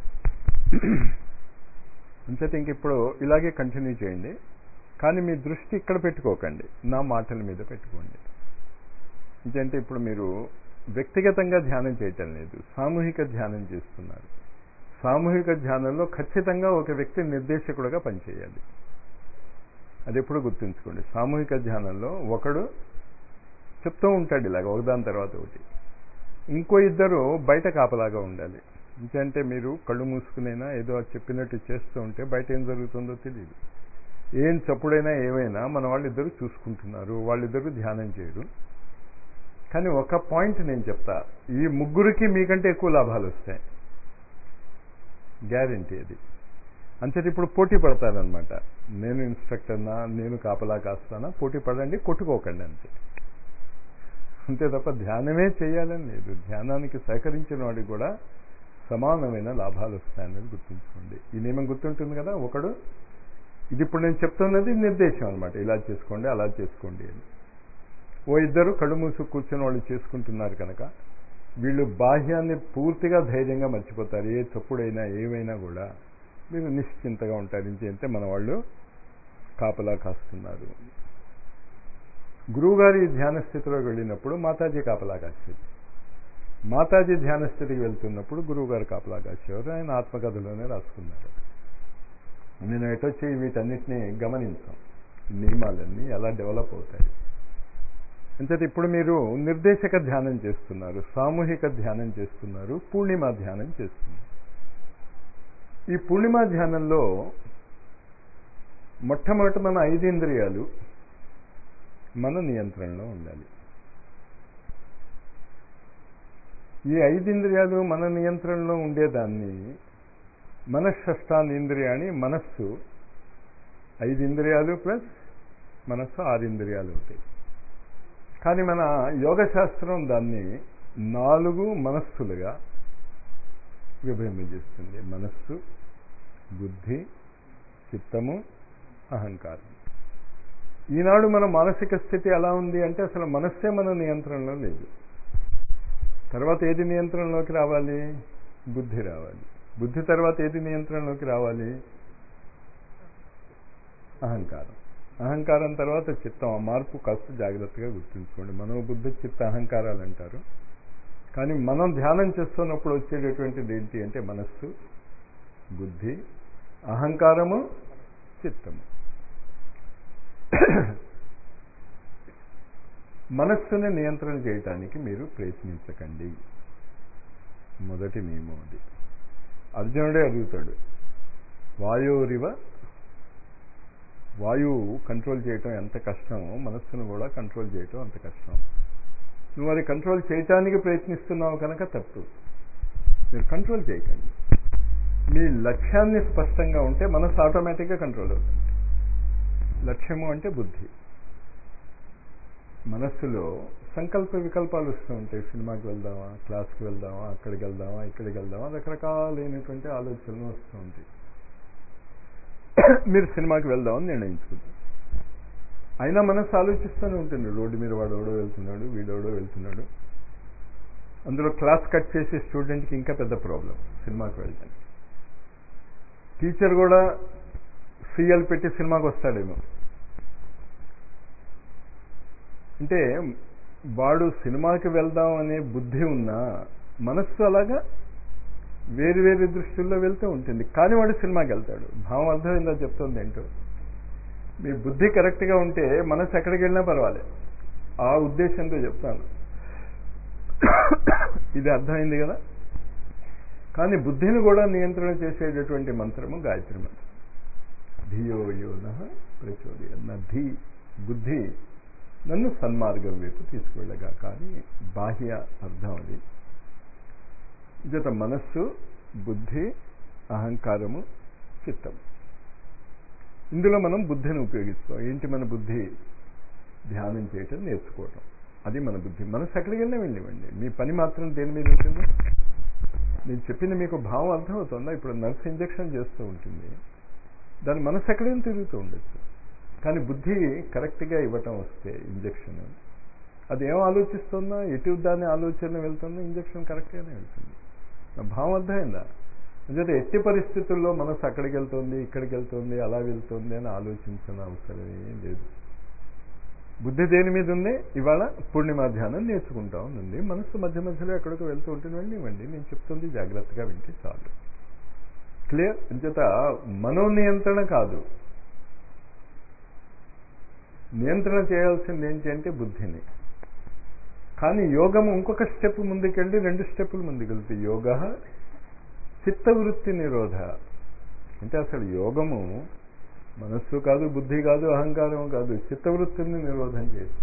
అంచేత ఇంక ఇప్పుడు ఇలాగే కంటిన్యూ చేయండి కానీ మీ దృష్టి ఇక్కడ పెట్టుకోకండి నా మాటల మీద పెట్టుకోండి ఎందుకంటే ఇప్పుడు మీరు వ్యక్తిగతంగా ధ్యానం చేయటం లేదు సామూహిక ధ్యానం చేస్తున్నారు సామూహిక ధ్యానంలో ఖచ్చితంగా ఒక వ్యక్తి నిర్దేశకుడుగా పనిచేయాలి అది ఎప్పుడు గుర్తుంచుకోండి సామూహిక ధ్యానంలో ఒకడు చెప్తూ ఉంటాడు ఇలాగ ఒకదాని తర్వాత ఒకటి ఇంకో ఇద్దరు బయట కాపలాగా ఉండాలి ఎందుకంటే మీరు కళ్ళు మూసుకునైనా ఏదో చెప్పినట్టు చేస్తూ ఉంటే బయట ఏం జరుగుతుందో తెలియదు ఏం చప్పుడైనా ఏమైనా మన వాళ్ళిద్దరూ చూసుకుంటున్నారు వాళ్ళిద్దరూ ధ్యానం చేయరు కానీ ఒక పాయింట్ నేను చెప్తా ఈ ముగ్గురికి మీకంటే ఎక్కువ లాభాలు వస్తాయి గ్యారంటీ అది అంతటి ఇప్పుడు పోటీ పడతారనమాట నేను ఇన్స్ట్రక్టర్నా నేను కాపలా కాస్తానా పోటీ పడండి కొట్టుకోకండి అంతే అంతే తప్ప ధ్యానమే చేయాలని లేదు ధ్యానానికి సహకరించిన వాడికి కూడా సమానమైన లాభాలు వస్తాయనేది గుర్తుంచుకోండి ఈ నియమం గుర్తుంటుంది కదా ఒకడు ఇది ఇప్పుడు నేను చెప్తున్నది నిర్దేశం అనమాట ఇలా చేసుకోండి అలా చేసుకోండి అని ఓ ఇద్దరు కళ్ళు మూసు కూర్చొని వాళ్ళు చేసుకుంటున్నారు కనుక వీళ్ళు బాహ్యాన్ని పూర్తిగా ధైర్యంగా మర్చిపోతారు ఏ తప్పుడైనా ఏమైనా కూడా మీరు నిశ్చింతగా ఉంటారు ఇంకేంటే మన వాళ్ళు కాపలా కాస్తున్నారు గురువుగారి ధ్యాన స్థితిలో వెళ్ళినప్పుడు మాతాజీ కాపలా కాసేది మాతాజీ ధ్యాన స్థితికి వెళ్తున్నప్పుడు గురువుగారు కాపలా కాసేవారు ఆయన ఆత్మకథలోనే రాసుకున్నారు నేను ఎటొచ్చి వీటన్నిటిని గమనించాం నియమాలన్నీ ఎలా డెవలప్ అవుతాయి అంచేత ఇప్పుడు మీరు నిర్దేశక ధ్యానం చేస్తున్నారు సామూహిక ధ్యానం చేస్తున్నారు పూర్ణిమ ధ్యానం చేస్తున్నారు ఈ పూర్ణిమ ధ్యానంలో మొట్టమొదటి మన ఐదు ఇంద్రియాలు మన నియంత్రణలో ఉండాలి ఈ ఐదు ఇంద్రియాలు మన నియంత్రణలో ఉండేదాన్ని మన షష్టాంద్రియాన్ని మనస్సు ఐదు ఇంద్రియాలు ప్లస్ మనస్సు ఆరు ఇంద్రియాలు అవుతాయి కానీ మన యోగ శాస్త్రం దాన్ని నాలుగు మనస్సులుగా విభజిస్తుంది మనస్సు బుద్ధి చిత్తము అహంకారం ఈనాడు మన మానసిక స్థితి ఎలా ఉంది అంటే అసలు మనస్సే మన నియంత్రణలో లేదు తర్వాత ఏది నియంత్రణలోకి రావాలి బుద్ధి రావాలి బుద్ధి తర్వాత ఏది నియంత్రణలోకి రావాలి అహంకారం అహంకారం తర్వాత చిత్తం ఆ మార్పు కాస్త జాగ్రత్తగా గుర్తుంచుకోండి మనోబుద్ధి చిత్త అహంకారాలు అంటారు కానీ మనం ధ్యానం చేస్తున్నప్పుడు వచ్చేటటువంటిది ఏంటి అంటే మనస్సు బుద్ధి అహంకారము చిత్తము మనస్సుని నియంత్రణ చేయటానికి మీరు ప్రయత్నించకండి మొదటి నియమం అది అర్జునుడే అడుగుతాడు వాయురివ వాయువు కంట్రోల్ చేయటం ఎంత కష్టమో మనస్సును కూడా కంట్రోల్ చేయటం అంత కష్టం నువ్వు అది కంట్రోల్ చేయటానికి ప్రయత్నిస్తున్నావు కనుక తప్పు మీరు కంట్రోల్ చేయకండి మీ లక్ష్యాన్ని స్పష్టంగా ఉంటే మనసు ఆటోమేటిక్గా కంట్రోల్ అవుతుంది లక్ష్యము అంటే బుద్ధి మనస్సులో సంకల్ప వికల్పాలు వస్తూ ఉంటాయి సినిమాకి వెళ్దామా క్లాస్కి వెళ్దామా అక్కడికి వెళ్దామా ఇక్కడికి వెళ్దామా రకరకాలైనటువంటి ఆలోచనలు వస్తూ ఉంటాయి మీరు సినిమాకి వెళ్దామని నిర్ణయించుకుంటారు అయినా మనసు ఆలోచిస్తూనే ఉంటుంది రోడ్డు మీద వాడు ఎవడో వెళ్తున్నాడు వీడెవడో వెళ్తున్నాడు అందులో క్లాస్ కట్ చేసే స్టూడెంట్కి ఇంకా పెద్ద ప్రాబ్లం సినిమాకి వెళ్తాను టీచర్ కూడా సీఎల్ పెట్టి సినిమాకి వస్తాడేమో అంటే వాడు సినిమాకి వెళ్దాం అనే బుద్ధి ఉన్నా మనస్సు అలాగా వేరు వేరు దృష్టిల్లో వెళ్తూ ఉంటుంది కానీ వాడు సినిమాకి వెళ్తాడు భావం అర్థమైందో చెప్తుంది ఏంటో మీ బుద్ధి కరెక్ట్గా ఉంటే మనసు ఎక్కడికి వెళ్ళినా పర్వాలేదు ఆ ఉద్దేశంతో చెప్తాను ఇది అర్థమైంది కదా కానీ బుద్ధిని కూడా నియంత్రణ చేసేటటువంటి మంత్రము గాయత్రి మంత్రం ధియో యోన ప్రచోదయ నా ధీ బుద్ధి నన్ను సన్మార్గం వైపు తీసుకువెళ్ళగా కానీ బాహ్య అర్థం అది జత మనస్సు బుద్ధి అహంకారము చిత్తం ఇందులో మనం బుద్ధిని ఉపయోగిస్తాం ఏంటి మన బుద్ధి ధ్యానం చేయటం నేర్చుకోవటం అది మన బుద్ధి మనసు ఎక్కడికి వెళ్ళినా వెళ్ళివ్వండి మీ పని మాత్రం దేని మీద ఉంటుంది నేను చెప్పింది మీకు భావం అర్థమవుతుందా ఇప్పుడు నర్స్ ఇంజక్షన్ చేస్తూ ఉంటుంది దాని మనసు ఎక్కడైనా తిరుగుతూ ఉండొచ్చు కానీ బుద్ధి కరెక్ట్గా ఇవ్వటం వస్తే ఇంజక్షన్ అది ఏం ఆలోచిస్తుందో ఎటు దాని ఆలోచన వెళ్తుందో ఇంజక్షన్ కరెక్ట్గానే వెళ్తుంది నా భావం అర్థమైందా ఎందుకంటే ఎట్టి పరిస్థితుల్లో మనసు అక్కడికి వెళ్తుంది ఇక్కడికి వెళ్తుంది అలా వెళ్తుంది అని ఆలోచించిన అవసరమే లేదు బుద్ధి దేని మీద ఉంది ఇవాళ పూర్ణిమ ధ్యానం నేర్చుకుంటా ఉంది మనసు మధ్య మధ్యలో ఎక్కడికి వెళ్తూ ఉంటుంది వెళ్ళివ్వండి నేను చెప్తుంది జాగ్రత్తగా వింటే చాలు క్లియర్ అంచేత మనోనియంత్రణ కాదు నియంత్రణ చేయాల్సింది ఏంటి అంటే బుద్ధిని కానీ యోగము ఇంకొక స్టెప్ ముందుకెళ్ళి రెండు స్టెప్పులు ముందుకెళ్తాయి యోగ చిత్తవృత్తి నిరోధ అంటే అసలు యోగము మనస్సు కాదు బుద్ధి కాదు అహంకారం కాదు చిత్తవృత్తిని నిరోధం చేస్తుంది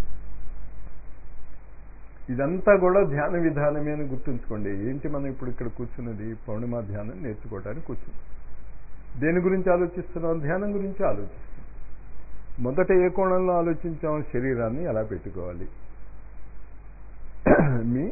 ఇదంతా కూడా ధ్యాన విధానమే అని గుర్తుంచుకోండి ఏంటి మనం ఇప్పుడు ఇక్కడ కూర్చున్నది పౌర్ణిమ ధ్యానం నేర్చుకోవడానికి కూర్చున్నాం దేని గురించి ఆలోచిస్తున్నాం ధ్యానం గురించి ఆలోచిస్తున్నాం మొదట ఏ కోణంలో ఆలోచించాం శరీరాన్ని ఎలా పెట్టుకోవాలి మీ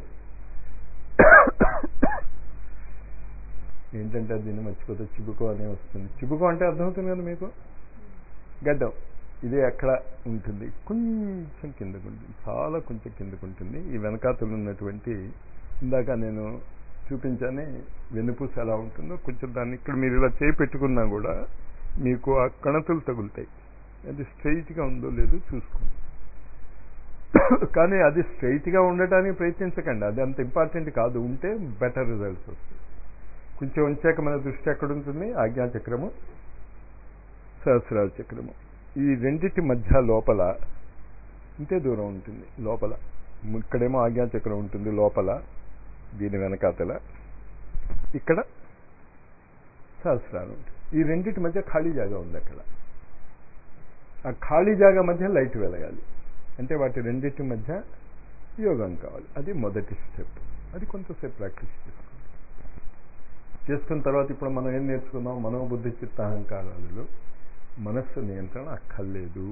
ఏంటంటే దీన్ని మర్చిపోతే చిబుకో అనే వస్తుంది చిబుకో అంటే అర్థమవుతుంది కదా మీకు గడ్డం ఇదే ఎక్కడ ఉంటుంది కొంచెం కిందకు ఉంటుంది చాలా కొంచెం కిందకు ఉంటుంది ఈ వెనకాతలు ఉన్నటువంటి ఇందాక నేను చూపించానే వెన్నుపూస ఎలా ఉంటుందో కొంచెం దాన్ని ఇక్కడ మీరు ఇలా చేయి పెట్టుకున్నా కూడా మీకు ఆ కణతులు తగులుతాయి అది స్ట్రైట్గా ఉందో లేదో చూసుకోండి కానీ అది స్ట్రైట్గా ఉండటానికి ప్రయత్నించకండి అది అంత ఇంపార్టెంట్ కాదు ఉంటే బెటర్ రిజల్ట్స్ వస్తాయి కొంచెం ఉంచాక మన దృష్టి ఎక్కడ ఉంటుంది ఆజ్ఞాచక్రము సహస్రాల చక్రము ఈ రెండింటి మధ్య లోపల ఇంతే దూరం ఉంటుంది లోపల ఇక్కడేమో ఆజ్ఞాచక్రం ఉంటుంది లోపల దీని వెనకాతల ఇక్కడ సహస్రాలు ఉంటుంది ఈ రెండింటి మధ్య ఖాళీ జాగా ఉంది అక్కడ ఆ ఖాళీ జాగా మధ్య లైట్ వెలగాలి అంటే వాటి రెండింటి మధ్య యోగం కావాలి అది మొదటి స్టెప్ అది కొంతసేపు ప్రాక్టీస్ చేసుకోండి చేసుకున్న తర్వాత ఇప్పుడు మనం ఏం నేర్చుకున్నాం మనోబుద్ధి చిత్త అహంకారాలలో మనస్సు నియంత్రణ అక్కర్లేదు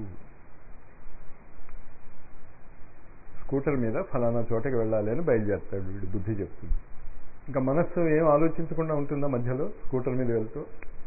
స్కూటర్ మీద ఫలానా చోటకి వెళ్ళాలి అని బయలుదేరుతాడు వీడు బుద్ధి చెప్తుంది ఇంకా మనస్సు ఏం ఆలోచించకుండా ఉంటుందా మధ్యలో స్కూటర్ మీద వెళ్తూ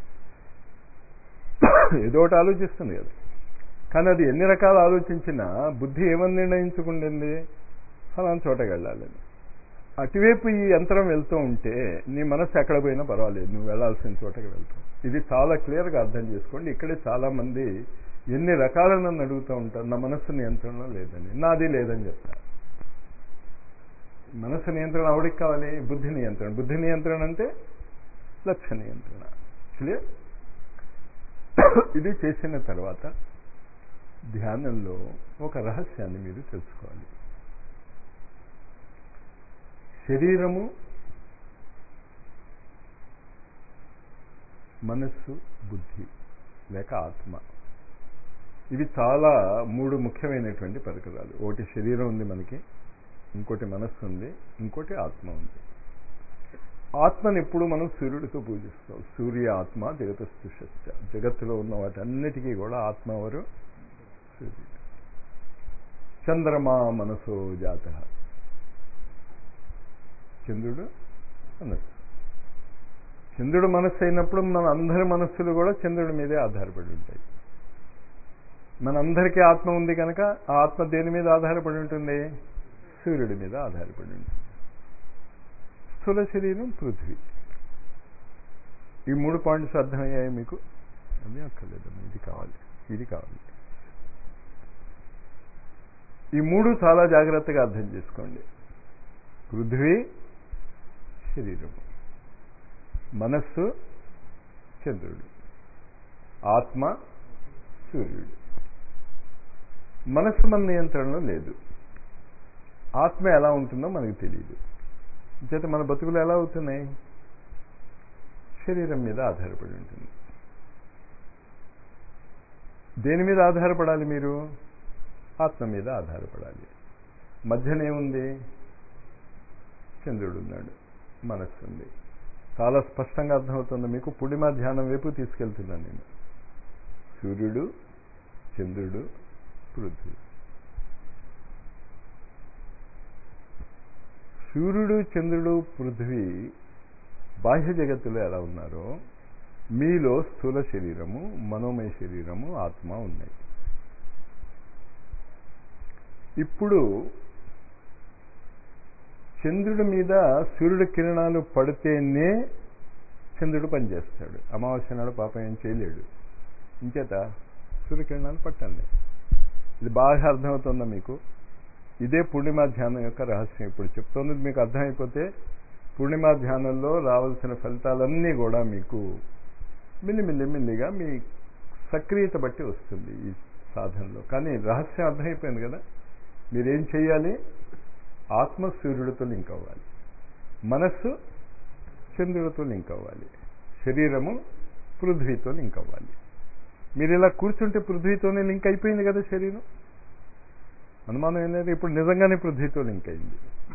ఏదో ఒకటి ఆలోచిస్తుంది కదా కానీ అది ఎన్ని రకాలు ఆలోచించినా బుద్ధి ఏమని నిర్ణయించుకుంటుంది ఫలానా చోటకి వెళ్ళాలని అటువైపు ఈ యంత్రం వెళ్తూ ఉంటే నీ మనస్సు ఎక్కడ పోయినా పర్వాలేదు నువ్వు వెళ్ళాల్సిన చోటకి వెళ్తావు ఇది చాలా క్లియర్గా అర్థం చేసుకోండి ఇక్కడే చాలా మంది ఎన్ని రకాల నన్ను అడుగుతూ ఉంటారు నా మనస్సు నియంత్రణలో లేదని నాది లేదని చెప్తా మనస్సు నియంత్రణ ఆవిడికి కావాలి బుద్ధి నియంత్రణ బుద్ధి నియంత్రణ అంటే లక్ష్య నియంత్రణ క్లియర్ ఇది చేసిన తర్వాత ధ్యానంలో ఒక రహస్యాన్ని మీరు తెలుసుకోవాలి శరీరము మనస్సు బుద్ధి లేక ఆత్మ ఇవి చాలా మూడు ముఖ్యమైనటువంటి పరికరాలు ఒకటి శరీరం ఉంది మనకి ఇంకోటి మనస్సు ఉంది ఇంకోటి ఆత్మ ఉంది ఆత్మని ఎప్పుడు మనం సూర్యుడితో పూజిస్తాం సూర్య ఆత్మ జగత స్థుషస్య జగత్తులో ఉన్న వాటన్నిటికీ కూడా ఆత్మ ఎవరు సూర్యుడు చంద్రమా మనసో జాత చంద్రుడు మనస్సు చంద్రుడు మనస్సు అయినప్పుడు మన అందరి మనస్సులు కూడా చంద్రుడి మీదే ఆధారపడి ఉంటాయి మనందరికీ ఆత్మ ఉంది కనుక ఆ ఆత్మ దేని మీద ఆధారపడి ఉంటుంది సూర్యుడి మీద ఆధారపడి ఉంటుంది స్థూల శరీరం పృథ్వీ ఈ మూడు పాయింట్స్ అర్థమయ్యాయి మీకు అవి అక్కర్లేదమ్మా ఇది కావాలి ఇది కావాలి ఈ మూడు చాలా జాగ్రత్తగా అర్థం చేసుకోండి పృథ్వీ శరీరము మనస్సు చంద్రుడు ఆత్మ సూర్యుడు మనస్సు మన నియంత్రణలో లేదు ఆత్మ ఎలా ఉంటుందో మనకు తెలియదు చేత మన బతుకులు ఎలా అవుతున్నాయి శరీరం మీద ఆధారపడి ఉంటుంది దేని మీద ఆధారపడాలి మీరు ఆత్మ మీద ఆధారపడాలి మధ్యనేముంది చంద్రుడు ఉన్నాడు మనస్సు ఉంది చాలా స్పష్టంగా అర్థమవుతుంది మీకు పుడిమ ధ్యానం వైపు తీసుకెళ్తున్నాను నేను సూర్యుడు చంద్రుడు పృథ్వీ సూర్యుడు చంద్రుడు పృథ్వీ బాహ్య జగత్తులో ఎలా ఉన్నారో మీలో స్థూల శరీరము మనోమయ శరీరము ఆత్మ ఉన్నాయి ఇప్పుడు చంద్రుడి మీద సూర్యుడి కిరణాలు పడితేనే చంద్రుడు పనిచేస్తాడు అమావాస్య నాడు పాపం ఏం చేయలేడు ఇంచేత సూర్యకిరణాలు పట్టండి ఇది బాగా అర్థమవుతుందా మీకు ఇదే పూర్ణిమా ధ్యానం యొక్క రహస్యం ఇప్పుడు చెప్తున్నది మీకు అర్థమైపోతే పూర్ణిమా ధ్యానంలో రావాల్సిన ఫలితాలన్నీ కూడా మీకు మిల్లిమిల్లి మిల్లిగా మీ సక్రియత బట్టి వస్తుంది ఈ సాధనలో కానీ రహస్యం అర్థమైపోయింది కదా మీరేం చేయాలి ఆత్మ సూర్యుడితో లింక్ అవ్వాలి మనస్సు చంద్రుడితో లింక్ అవ్వాలి శరీరము పృథ్వీతో లింక్ అవ్వాలి మీరు ఇలా కూర్చుంటే పృథ్వీతోనే లింక్ అయిపోయింది కదా శరీరం అనుమానం ఏం లేదు ఇప్పుడు నిజంగానే పృథ్వీతో లింక్ అయింది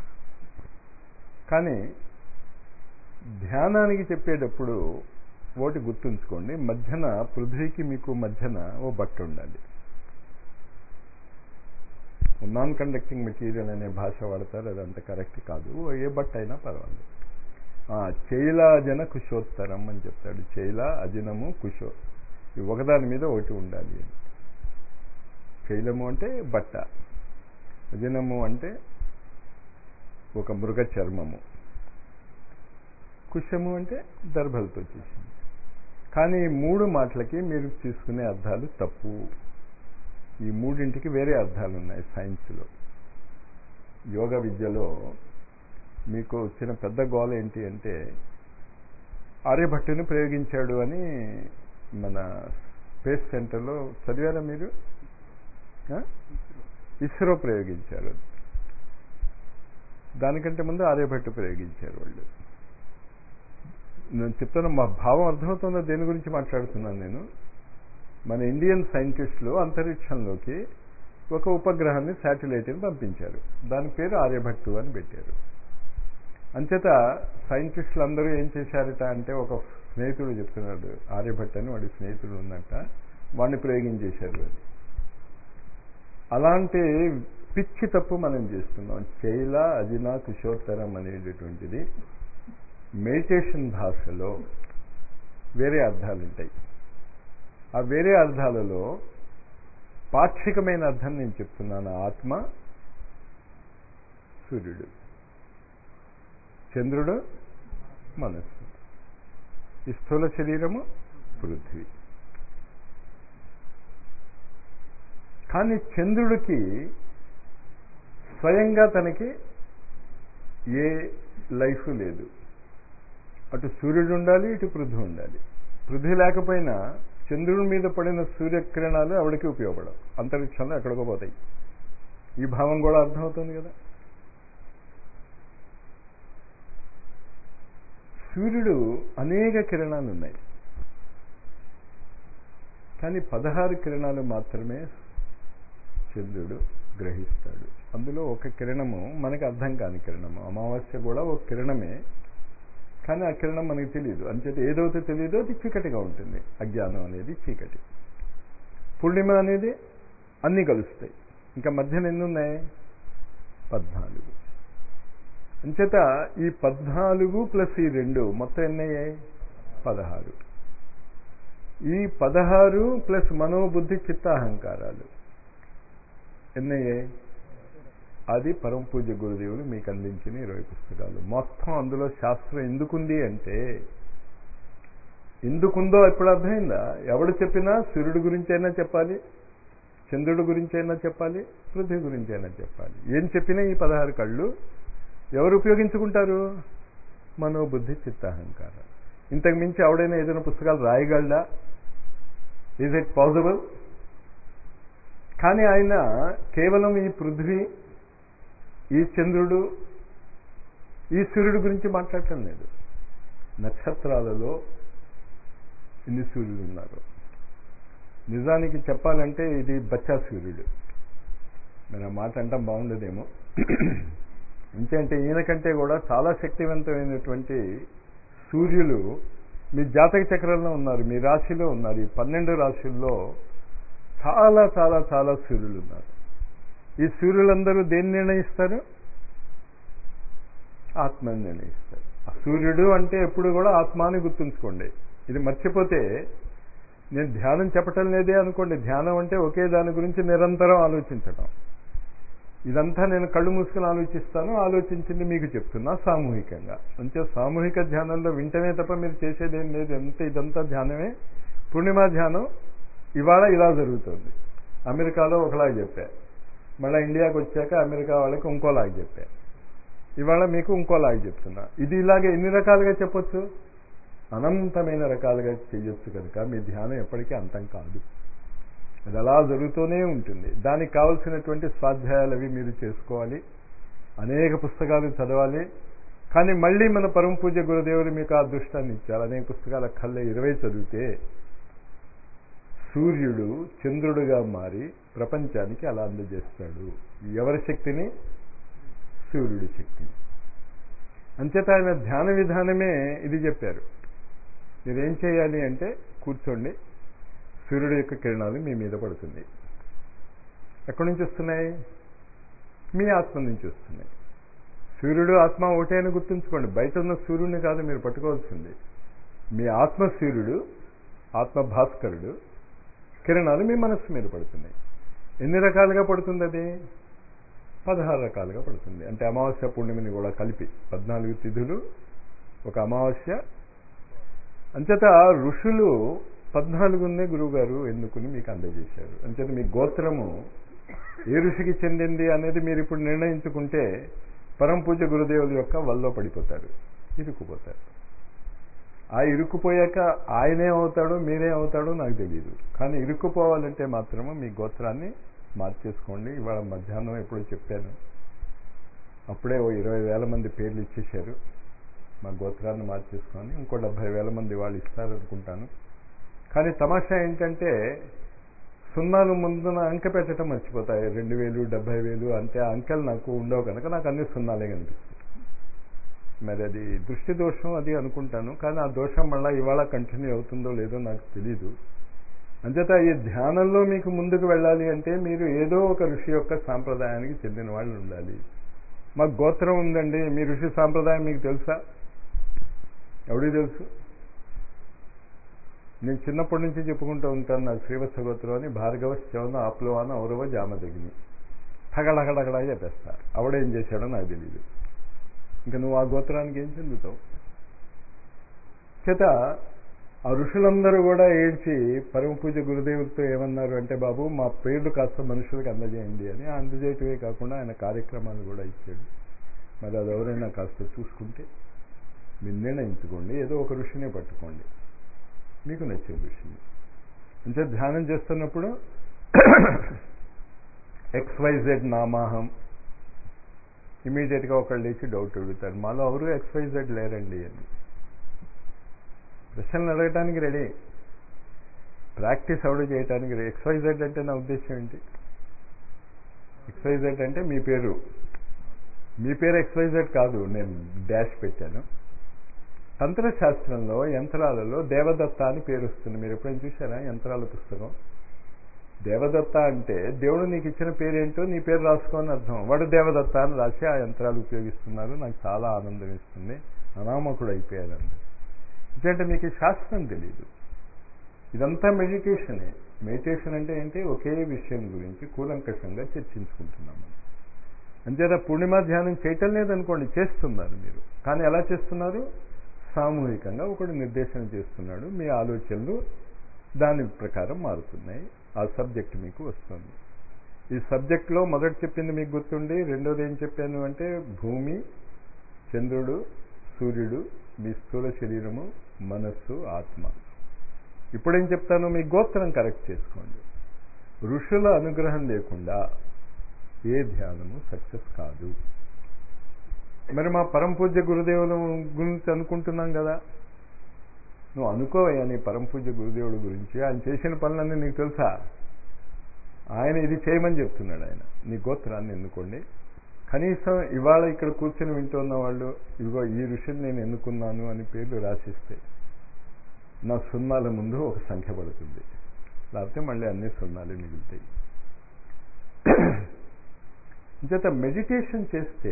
కానీ ధ్యానానికి చెప్పేటప్పుడు ఓటి గుర్తుంచుకోండి మధ్యన పృథ్వీకి మీకు మధ్యన ఓ బట్ట ఉండాలి నాన్ కండక్టింగ్ మెటీరియల్ అనే భాష వాడతారు అది అంత కరెక్ట్ కాదు ఏ బట్ట అయినా పర్వాలేదు చైలాజన కుశోత్తరం అని చెప్తాడు చైల అజనము కుశో ఈ ఒకదాని మీద ఒకటి ఉండాలి అని చైలము అంటే బట్ట అజనము అంటే ఒక మృగ చర్మము కుశము అంటే దర్భలతో చేసింది కానీ ఈ మూడు మాటలకి మీరు తీసుకునే అర్థాలు తప్పు ఈ మూడింటికి వేరే అర్థాలు ఉన్నాయి సైన్స్లో యోగ విద్యలో మీకు వచ్చిన పెద్ద గోల ఏంటి అంటే ఆర్యభట్టుని ప్రయోగించాడు అని మన స్పేస్ సెంటర్లో చదివారా మీరు ఇస్రో ప్రయోగించారు దానికంటే ముందు ఆర్యభట్టు ప్రయోగించారు వాళ్ళు నేను చెప్తాను మా భావం అర్థమవుతుందో దేని గురించి మాట్లాడుతున్నాను నేను మన ఇండియన్ సైంటిస్టులు అంతరిక్షంలోకి ఒక ఉపగ్రహాన్ని శాటిలైట్ని పంపించారు దాని పేరు ఆర్యభట్టు అని పెట్టారు అంచేత సైంటిస్టులు అందరూ ఏం చేశారట అంటే ఒక స్నేహితుడు చెప్తున్నాడు ఆర్యభట్ అని వాడి స్నేహితుడు ఉన్నట్ట వాడిని ప్రయోగించేశారు అది అలాంటి పిచ్చి తప్పు మనం చేస్తున్నాం చైల అజినా కుశోత్తరం అనేటటువంటిది మెడిటేషన్ భాషలో వేరే అర్థాలు ఉంటాయి ఆ వేరే అర్థాలలో పాక్షికమైన అర్థం నేను చెప్తున్నాను ఆత్మ సూర్యుడు చంద్రుడు మనస్సు ఈ స్థూల శరీరము పృథ్వీ కానీ చంద్రుడికి స్వయంగా తనకి ఏ లైఫ్ లేదు అటు సూర్యుడు ఉండాలి ఇటు పృథ్వీ ఉండాలి పృథ్వీ లేకపోయినా చంద్రుడి మీద పడిన సూర్యకిరణాలు ఆవిడకి ఉపయోగపడవు అంతరిక్షంలో ఎక్కడికో పోతాయి ఈ భావం కూడా అర్థమవుతుంది కదా సూర్యుడు అనేక కిరణాలు ఉన్నాయి కానీ పదహారు కిరణాలు మాత్రమే చంద్రుడు గ్రహిస్తాడు అందులో ఒక కిరణము మనకి అర్థం కాని కిరణము అమావాస్య కూడా ఒక కిరణమే కానీ ఆ కిరణం మనకి తెలియదు అంచేత ఏదైతే తెలియదో అది చీకటిగా ఉంటుంది అజ్ఞానం అనేది చీకటి పూర్ణిమ అనేది అన్నీ కలుస్తాయి ఇంకా మధ్యన ఎన్ని ఉన్నాయి పద్నాలుగు అంచేత ఈ పద్నాలుగు ప్లస్ ఈ రెండు మొత్తం ఎన్ని అయ్యాయి పదహారు ఈ పదహారు ప్లస్ మనోబుద్ధి చిత్తాహంకారాలు ఎన్నయ్యాయి అది పరమ పూజ్య గురుదేవులు మీకు అందించిన ఇరవై పుస్తకాలు మొత్తం అందులో శాస్త్రం ఎందుకుంది అంటే ఎందుకుందో ఎప్పుడు అర్థమైందా ఎవడు చెప్పినా సూర్యుడి గురించి అయినా చెప్పాలి చంద్రుడి గురించి అయినా చెప్పాలి పృథ్వీ గురించి అయినా చెప్పాలి ఏం చెప్పినా ఈ పదహారు కళ్ళు ఎవరు ఉపయోగించుకుంటారు మనోబుద్ధి చిత్తాహంకారం ఇంతకు మించి ఎవడైనా ఏదైనా పుస్తకాలు రాయగలడా ఈజ్ ఇట్ పాసిబుల్ కానీ ఆయన కేవలం ఈ పృథ్వీ ఈ చంద్రుడు ఈ సూర్యుడు గురించి మాట్లాడటం లేదు నక్షత్రాలలో ఇన్ని సూర్యుడు ఉన్నారు నిజానికి చెప్పాలంటే ఇది బచ్చా సూర్యుడు మరి ఆ మాట అంటాం బాగుండదేమో ఇంకంటే ఈయనకంటే కూడా చాలా శక్తివంతమైనటువంటి సూర్యులు మీ జాతక చక్రంలో ఉన్నారు మీ రాశిలో ఉన్నారు ఈ పన్నెండు రాశుల్లో చాలా చాలా చాలా సూర్యులు ఉన్నారు ఈ సూర్యులందరూ దేన్ని నిర్ణయిస్తారు ఆత్మని నిర్ణయిస్తారు ఆ సూర్యుడు అంటే ఎప్పుడు కూడా ఆత్మాని గుర్తుంచుకోండి ఇది మర్చిపోతే నేను ధ్యానం చెప్పటం లేదే అనుకోండి ధ్యానం అంటే ఒకే దాని గురించి నిరంతరం ఆలోచించటం ఇదంతా నేను కళ్ళు మూసుకుని ఆలోచిస్తాను ఆలోచించింది మీకు చెప్తున్నా సామూహికంగా అంటే సామూహిక ధ్యానంలో వింటమే తప్ప మీరు చేసేది ఏం లేదు ఎంత ఇదంతా ధ్యానమే పూర్ణిమ ధ్యానం ఇవాళ ఇలా జరుగుతుంది అమెరికాలో ఒకలాగా చెప్పా మళ్ళీ ఇండియాకి వచ్చాక అమెరికా వాళ్ళకి ఇంకోలాగా చెప్పా ఇవాళ మీకు ఇంకోలాగా చెప్తున్నా ఇది ఇలాగే ఎన్ని రకాలుగా చెప్పొచ్చు అనంతమైన రకాలుగా చేయొచ్చు కనుక మీ ధ్యానం ఎప్పటికీ అంతం కాదు అది అలా జరుగుతూనే ఉంటుంది దానికి కావలసినటువంటి స్వాధ్యాయాలు అవి మీరు చేసుకోవాలి అనేక పుస్తకాలు చదవాలి కానీ మళ్ళీ మన పరమ పూజ గురుదేవులు మీకు ఆ దృష్టాన్ని ఇచ్చారు అనేక పుస్తకాల కళ్ళ ఇరవై చదివితే సూర్యుడు చంద్రుడుగా మారి ప్రపంచానికి అలా అందజేస్తాడు ఎవరి శక్తిని సూర్యుడి శక్తిని అంచేత ఆయన ధ్యాన విధానమే ఇది చెప్పారు మీరేం చేయాలి అంటే కూర్చోండి సూర్యుడు యొక్క కిరణాలు మీ మీద పడుతుంది ఎక్కడి నుంచి వస్తున్నాయి మీ ఆత్మ నుంచి వస్తున్నాయి సూర్యుడు ఆత్మ ఒకటే అని గుర్తుంచుకోండి బయట ఉన్న సూర్యుడిని కాదు మీరు పట్టుకోవాల్సింది మీ ఆత్మ సూర్యుడు ఆత్మ భాస్కరుడు కిరణాలు మీ మనస్సు మీద పడుతున్నాయి ఎన్ని రకాలుగా పడుతుంది అది పదహారు రకాలుగా పడుతుంది అంటే అమావాస్య పూర్ణిమని కూడా కలిపి పద్నాలుగు తిథులు ఒక అమావాస్య అంచేత ఋషులు పద్నాలుగున్నే గురువుగారు ఎన్నుకుని మీకు అందజేశారు అంచేత మీ గోత్రము ఏ ఋషికి చెందింది అనేది మీరు ఇప్పుడు నిర్ణయించుకుంటే పరమ పూజ గురుదేవుల యొక్క వల్లో పడిపోతారు ఇరుక్కుపోతారు ఆ ఇరుక్కుపోయాక ఆయనే అవుతాడో మీరే అవుతాడో నాకు తెలియదు కానీ ఇరుక్కుపోవాలంటే మాత్రము మీ గోత్రాన్ని మార్చేసుకోండి ఇవాళ మధ్యాహ్నం ఎప్పుడో చెప్పాను అప్పుడే ఓ ఇరవై వేల మంది పేర్లు ఇచ్చేశారు మా గోత్రాన్ని మార్చేసుకొని ఇంకో డెబ్బై వేల మంది వాళ్ళు ఇస్తారనుకుంటాను కానీ తమాషా ఏంటంటే సున్నాలు ముందున అంక పెట్టడం మర్చిపోతాయి రెండు వేలు డెబ్బై వేలు అంటే ఆ అంకెలు నాకు ఉండవు కనుక నాకు అన్ని సున్నాలే కనిపిస్తాయి మరి అది దృష్టి దోషం అది అనుకుంటాను కానీ ఆ దోషం మళ్ళీ ఇవాళ కంటిన్యూ అవుతుందో లేదో నాకు తెలీదు అంచేత ఈ ధ్యానంలో మీకు ముందుకు వెళ్ళాలి అంటే మీరు ఏదో ఒక ఋషి యొక్క సాంప్రదాయానికి చెందిన వాళ్ళు ఉండాలి మాకు గోత్రం ఉందండి మీ ఋషి సాంప్రదాయం మీకు తెలుసా ఎవడికి తెలుసు నేను చిన్నప్పటి నుంచి చెప్పుకుంటూ ఉంటాను నాకు శ్రీవత్స గోత్రం అని భార్గవ శవన ఆప్లవాన ఔరవ జామదగిని టగడగడగడా చెప్పేస్తా ఆవిడేం చేశాడో నాకు తెలియదు ఇంకా నువ్వు ఆ గోత్రానికి ఏం చెందుతావు చేత ఆ ఋషులందరూ కూడా ఏడ్చి పరమ పూజ గురుదేవులతో ఏమన్నారు అంటే బాబు మా పేర్లు కాస్త మనుషులకు అందజేయండి అని అందజేయటమే కాకుండా ఆయన కార్యక్రమాలు కూడా ఇచ్చాడు మరి అది ఎవరైనా కాస్త చూసుకుంటే మీరు నిర్ణయించుకోండి ఏదో ఒక ఋషినే పట్టుకోండి మీకు నచ్చే ఋషిని అంటే ధ్యానం చేస్తున్నప్పుడు ఎక్స్వైజెడ్ నామాహం ఇమీడియట్గా ఒకళ్ళు లేచి డౌట్ అడుగుతారు మాలో ఎవరు ఎక్స్వైజెడ్ లేరండి అని ప్రశ్నలు అడగటానికి రెడీ ప్రాక్టీస్ ఎవడు చేయడానికి రెడీ ఎక్స్వైజెడ్ అంటే నా ఉద్దేశం ఏంటి ఎక్స్వైజెడ్ అంటే మీ పేరు మీ పేరు ఎక్స్వైజెడ్ కాదు నేను డాష్ పెట్టాను తంత్రశాస్త్రంలో యంత్రాలలో దేవదత్త అని పేరు వస్తుంది మీరు ఎప్పుడైనా చూసారా యంత్రాల పుస్తకం దేవదత్త అంటే దేవుడు నీకు ఇచ్చిన పేరేంటో నీ పేరు రాసుకోని అర్థం వాడు దేవదత్త అని రాసి ఆ యంత్రాలు ఉపయోగిస్తున్నారు నాకు చాలా ఆనందం ఇస్తుంది అనామకుడు అయిపోయారండి ఎందుకంటే మీకు శాస్త్రం తెలియదు ఇదంతా మెడిటేషనే మెడిటేషన్ అంటే ఏంటి ఒకే విషయం గురించి కూలంకషంగా చర్చించుకుంటున్నాము అంచేత పూర్ణిమ ధ్యానం చేయటం లేదనుకోండి చేస్తున్నారు మీరు కానీ ఎలా చేస్తున్నారు సామూహికంగా ఒకడు నిర్దేశన చేస్తున్నాడు మీ ఆలోచనలు దాని ప్రకారం మారుతున్నాయి ఆ సబ్జెక్ట్ మీకు వస్తుంది ఈ సబ్జెక్ట్లో మొదటి చెప్పింది మీకు గుర్తుండి రెండోది ఏం చెప్పాను అంటే భూమి చంద్రుడు సూర్యుడు మీ స్థూల శరీరము మనస్సు ఆత్మ ఇప్పుడేం చెప్తాను మీ గోత్రం కరెక్ట్ చేసుకోండి ఋషుల అనుగ్రహం లేకుండా ఏ ధ్యానము సక్సెస్ కాదు మరి మా పరమ పూజ్య గురుదేవుల గురించి అనుకుంటున్నాం కదా నువ్వు అనుకోవయ్యా నీ పరమ పూజ్య గురుదేవుడు గురించి ఆయన చేసిన పనులన్నీ నీకు తెలుసా ఆయన ఇది చేయమని చెప్తున్నాడు ఆయన నీ గోత్రాన్ని ఎన్నుకోండి కనీసం ఇవాళ ఇక్కడ కూర్చొని వింటున్న వాళ్ళు ఇదిగో ఈ ఋషిని నేను ఎన్నుకున్నాను అని పేర్లు రాసిస్తే నా సున్నాల ముందు ఒక సంఖ్య పడుతుంది లేకపోతే మళ్ళీ అన్ని సున్నాలు మిగులుతాయి ఇంచేత మెడిటేషన్ చేస్తే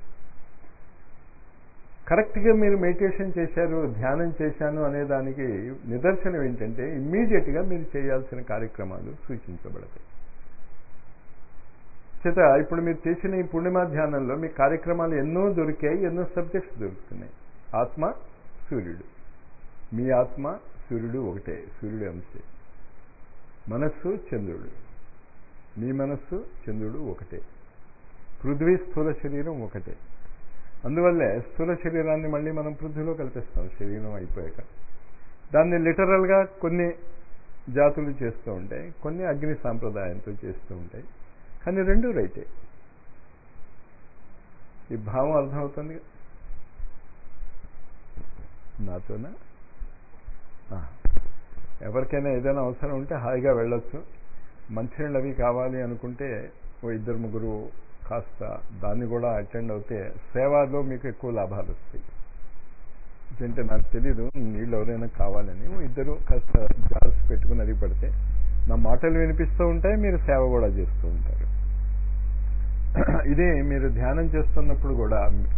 కరెక్ట్గా మీరు మెడిటేషన్ చేశారు ధ్యానం చేశాను అనే దానికి నిదర్శనం ఏంటంటే ఇమ్మీడియట్గా మీరు చేయాల్సిన కార్యక్రమాలు సూచించబడతాయి చేత ఇప్పుడు మీరు చేసిన ఈ పూర్ణిమ ధ్యానంలో మీ కార్యక్రమాలు ఎన్నో దొరికాయి ఎన్నో సబ్జెక్ట్స్ దొరుకుతున్నాయి ఆత్మ సూర్యుడు మీ ఆత్మ సూర్యుడు ఒకటే సూర్యుడు అంశే మనస్సు చంద్రుడు మీ మనస్సు చంద్రుడు ఒకటే పృథ్వీ స్థూల శరీరం ఒకటే అందువల్లే స్థూల శరీరాన్ని మళ్ళీ మనం పృథ్వీలో కల్పిస్తాం శరీరం అయిపోయాక దాన్ని లిటరల్గా కొన్ని జాతులు చేస్తూ ఉంటాయి కొన్ని అగ్ని సాంప్రదాయంతో చేస్తూ ఉంటాయి కానీ రెండు రైటే ఈ భావం అర్థమవుతుంది నాతోనా ఎవరికైనా ఏదైనా అవసరం ఉంటే హాయిగా వెళ్ళొచ్చు మంచినీళ్ళు అవి కావాలి అనుకుంటే ఓ ఇద్దరు ముగ్గురు కాస్త దాన్ని కూడా అటెండ్ అవుతే సేవలో మీకు ఎక్కువ లాభాలు వస్తాయి ఎందుకంటే నాకు తెలీదు నీళ్ళు ఎవరైనా కావాలని ఓ ఇద్దరు కాస్త జార్స్ పెట్టుకుని అది పడితే నా మాటలు వినిపిస్తూ ఉంటాయి మీరు సేవ కూడా చేస్తూ ఉంటారు ఇది మీరు ధ్యానం చేస్తున్నప్పుడు కూడా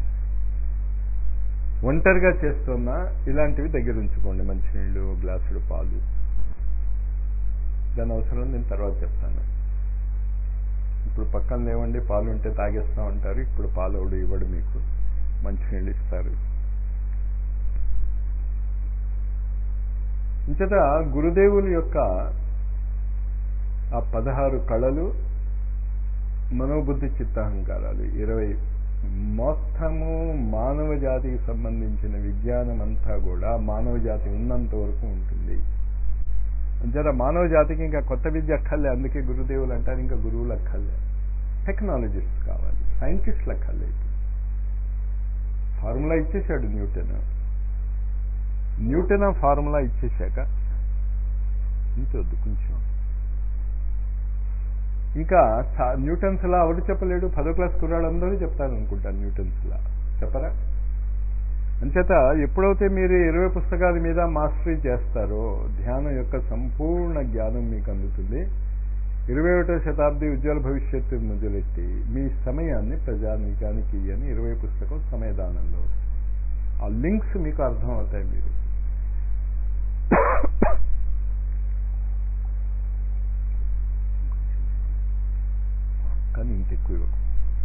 ఒంటరిగా చేస్తున్నా ఇలాంటివి దగ్గర ఉంచుకోండి మంచినీళ్ళు గ్లాసులు పాలు దాని అవసరం నేను తర్వాత చెప్తాను ఇప్పుడు పక్కన లేవండి పాలు ఉంటే తాగేస్తా ఉంటారు ఇప్పుడు పాలు ఎవడు ఇవ్వడు మీకు మంచినీళ్ళు ఇస్తారు ఇంతట గురుదేవుల యొక్క ఆ పదహారు కళలు మనోబుద్ధి చిత్తాహంకారాలు ఇరవై మొత్తము మానవ జాతికి సంబంధించిన విజ్ఞానం అంతా కూడా మానవ జాతి ఉన్నంత వరకు ఉంటుంది జర మానవ జాతికి ఇంకా కొత్త విద్య అక్కర్లే అందుకే గురుదేవులు అంటారు ఇంకా గురువులు అక్కర్లే టెక్నాలజిస్ట్ కావాలి సైంటిస్టులు అక్కర్లే ఫార్ములా ఇచ్చేశాడు న్యూటన్ న్యూటన్ ఆ ఫార్ములా ఇచ్చేశాక ఇంత వద్దు కొంచెం ఇంకా సా- న్యూటన్స్ లా ఎవరు చెప్పలేడు పదో క్లాస్ కుర్రాళ్ళందరూ చెప్తారు అనుకుంటాను న్యూటన్స్ లా చెప్పరా అంచేత ఎప్పుడైతే మీరు ఇరవై పుస్తకాల మీద మాస్టరీ చేస్తారో ధ్యానం యొక్క సంపూర్ణ జ్ఞానం మీకు అందుతుంది ఇరవై ఒకటో శతాబ్ది ఉజ్వల భవిష్యత్తు మొదలెట్టి మీ సమయాన్ని ప్రజానీకానికి అని ఇరవై పుస్తకం సమయదానంలో ఆ లింక్స్ మీకు అర్థం అవుతాయి మీరు కానీ ఇంత ఎక్కువ ఇవ్వకు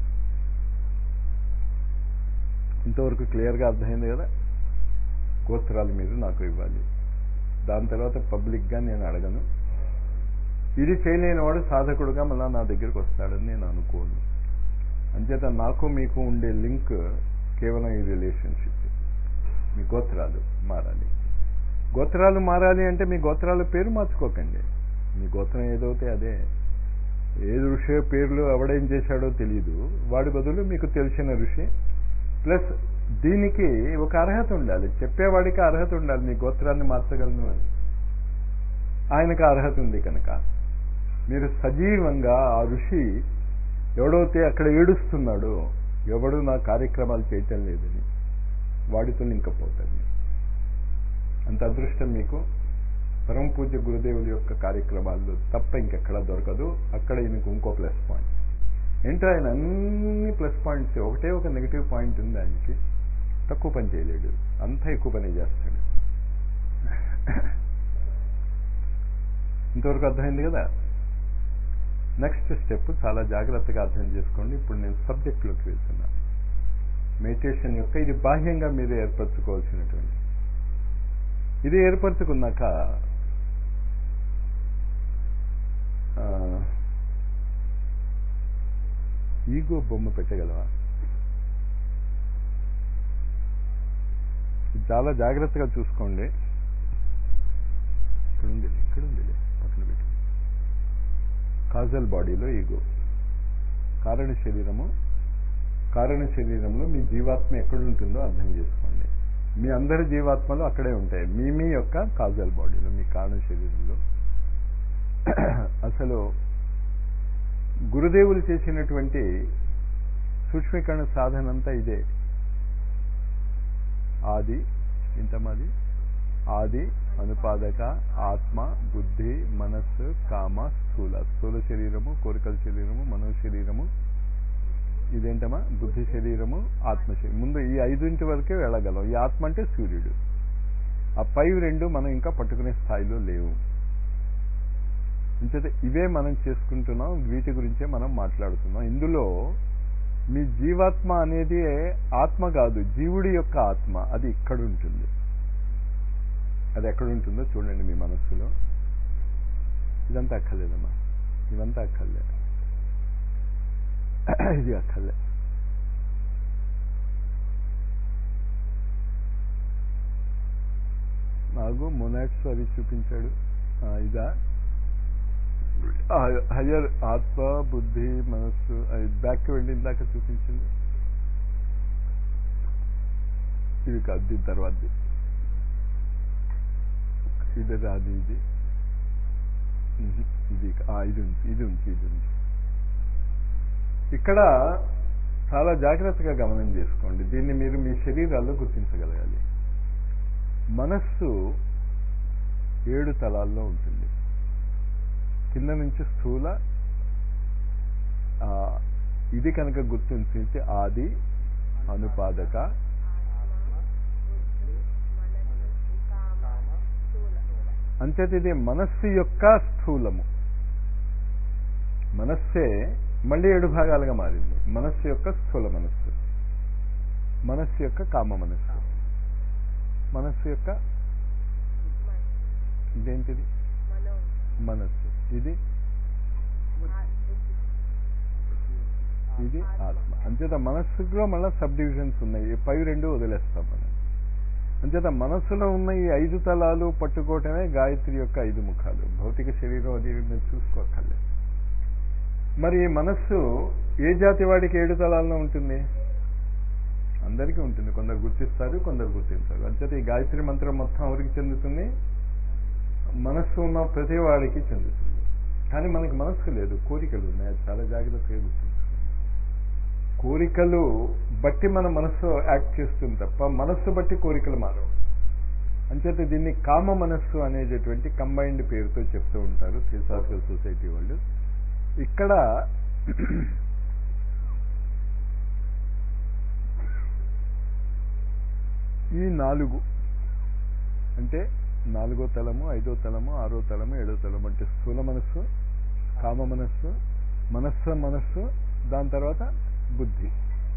ఇంతవరకు క్లియర్గా అర్థమైంది కదా గోత్రాలు మీరు నాకు ఇవ్వాలి దాని తర్వాత పబ్లిక్గా నేను అడగను ఇది చేయలేని వాడు సాధకుడుగా మళ్ళీ నా దగ్గరికి వస్తాడని నేను అనుకోను అంచేత నాకు మీకు ఉండే లింక్ కేవలం ఈ రిలేషన్షిప్ మీ గోత్రాలు మారాలి గోత్రాలు మారాలి అంటే మీ గోత్రాల పేరు మార్చుకోకండి మీ గోత్రం ఏదైతే అదే ఏ ఋషి పేర్లు ఎవడేం చేశాడో తెలియదు వాడి బదులు మీకు తెలిసిన ఋషి ప్లస్ దీనికి ఒక అర్హత ఉండాలి చెప్పేవాడికి అర్హత ఉండాలి మీ గోత్రాన్ని మార్చగలను అని ఆయనకు అర్హత ఉంది కనుక మీరు సజీవంగా ఆ ఋషి ఎవడైతే అక్కడ ఏడుస్తున్నాడో ఎవడు నా కార్యక్రమాలు చేయటం లేదని వాడితో లింకప్ అవుతాడు అంత అదృష్టం మీకు పరమ పూజ్య గురుదేవుల యొక్క కార్యక్రమాల్లో తప్ప ఇంకెక్కడా దొరకదు అక్కడ ఈయనకు ఇంకో ప్లస్ పాయింట్ ఏంటో ఆయన అన్ని ప్లస్ పాయింట్స్ ఒకటే ఒక నెగిటివ్ పాయింట్ ఉంది ఆయనకి తక్కువ పని చేయలేడు అంతా ఎక్కువ పని చేస్తాడు ఇంతవరకు అర్థమైంది కదా నెక్స్ట్ స్టెప్ చాలా జాగ్రత్తగా అర్థం చేసుకోండి ఇప్పుడు నేను సబ్జెక్ట్లోకి వెళ్తున్నా మెడిటేషన్ యొక్క ఇది బాహ్యంగా మీరు ఏర్పరచుకోవాల్సినటువంటి ఇది ఏర్పరచుకున్నాక ఆ, ఈగో బొమ్మ పెట్టగలవా ఇది చాలా జాగ్రత్తగా చూసుకోండి ఇక్కడ ఉంది ఇక్కడ ఉంది పక్కన పెట్టి కాజల్ బాడీలో ఈగో కారణ శరీరము కారణ శరీరంలో మీ జీవాత్మ ఎక్కడ ఉంటుందో అర్థం చేసుకోండి మీ అందరి జీవాత్మలు అక్కడే ఉంటాయి మీ మీ యొక్క కాజల్ బాడీలో మీ కారణ శరీరంలో అసలు గురుదేవులు చేసినటువంటి సూక్ష్మీకరణ సాధన అంతా ఇదే ఆది ఇంతమాది ఆది అనుపాదక ఆత్మ బుద్ధి మనస్సు కామ స్థూల స్థూల శరీరము కోరికల శరీరము మనో శరీరము ఇదేంటమ్మా బుద్ధి శరీరము ఆత్మ శరీరం ముందు ఈ ఐదింటి వరకే వెళ్ళగలం ఈ ఆత్మ అంటే సూర్యుడు ఆ పై రెండు మనం ఇంకా పట్టుకునే స్థాయిలో లేవు అంచేత ఇవే మనం చేసుకుంటున్నాం వీటి గురించే మనం మాట్లాడుతున్నాం ఇందులో మీ జీవాత్మ అనేది ఆత్మ కాదు జీవుడి యొక్క ఆత్మ అది ఇక్కడ ఉంటుంది అది ఎక్కడ ఉంటుందో చూడండి మీ మనస్సులో ఇదంతా అక్కర్లేదమ్మా ఇదంతా అక్కర్లే ఇది అక్కర్లే నాకు మొనాట్స్ అది చూపించాడు ఆ, ఇదా హయ్యర్ ఆత్మ బుద్ధి మనస్సు అది బ్యాక్ వెళ్ళిన దాకా చూపించింది ఇది కాదు దీని తర్వాతది ఇది రాదు ఇది ఉహు, ఇది ఆ, ఇది ఉంది ఇది ఉంది ఇది ఉంది ఇక్కడ చాలా జాగ్రత్తగా గమనం చేసుకోండి దీన్ని మీరు మీ శరీరాల్లో గుర్తించగలగాలి మనస్సు ఏడు తలాల్లో ఉంటుంది కింద నుంచి స్థూల ఆ, ఇది కనుక గుర్తించి ఆది అనుపాదక అంచేత ఇది మనస్సు యొక్క స్థూలము మనస్సే మళ్ళీ ఏడు భాగాలుగా మారింది మనస్సు యొక్క స్థూల మనస్సు మనస్సు యొక్క కామ మనస్సు మనస్సు యొక్క ఇదేంటిది మనస్సు ఇది ఇది ఆత్మ అంచేత మనస్సులో మళ్ళీ సబ్ డివిజన్స్ ఉన్నాయి ఈ పై రెండు వదిలేస్తాం మనం అంచేత మనస్సులో ఉన్న ఈ ఐదు తలాలు పట్టుకోవటమే గాయత్రి యొక్క ఐదు ముఖాలు భౌతిక శరీరం అది మీరు చూసుకోక్కర్లేదు మరి ఈ మనస్సు ఏ జాతి వాడికి ఏడు తలాల్లో ఉంటుంది అందరికీ ఉంటుంది కొందరు గుర్తిస్తారు కొందరు గుర్తించారు అంచేత ఈ గాయత్రి మంత్రం మొత్తం ఎవరికి చెందుతుంది మనస్సు ఉన్న ప్రతి వాడికి చెందుతుంది కానీ మనకి మనస్సు లేదు కోరికలు ఉన్నాయి అది చాలా జాగ్రత్తగా గుర్తుంచుకోండి కోరికలు బట్టి మన మనస్సు యాక్ట్ చేస్తుంది తప్ప మనస్సు బట్టి కోరికలు మారవు అంచేత దీన్ని కామ మనస్సు అనేటటువంటి కంబైన్డ్ పేరుతో చెప్తూ ఉంటారు థియోసాఫికల్ సొసైటీ వాళ్ళు ఇక్కడ ఈ నాలుగు అంటే నాలుగో తలము ఐదో తలము ఆరో తలము ఏడో తలము అంటే స్థూల మనస్సు కామ మనస్సు మనస్సు మనస్సు దాని తర్వాత బుద్ధి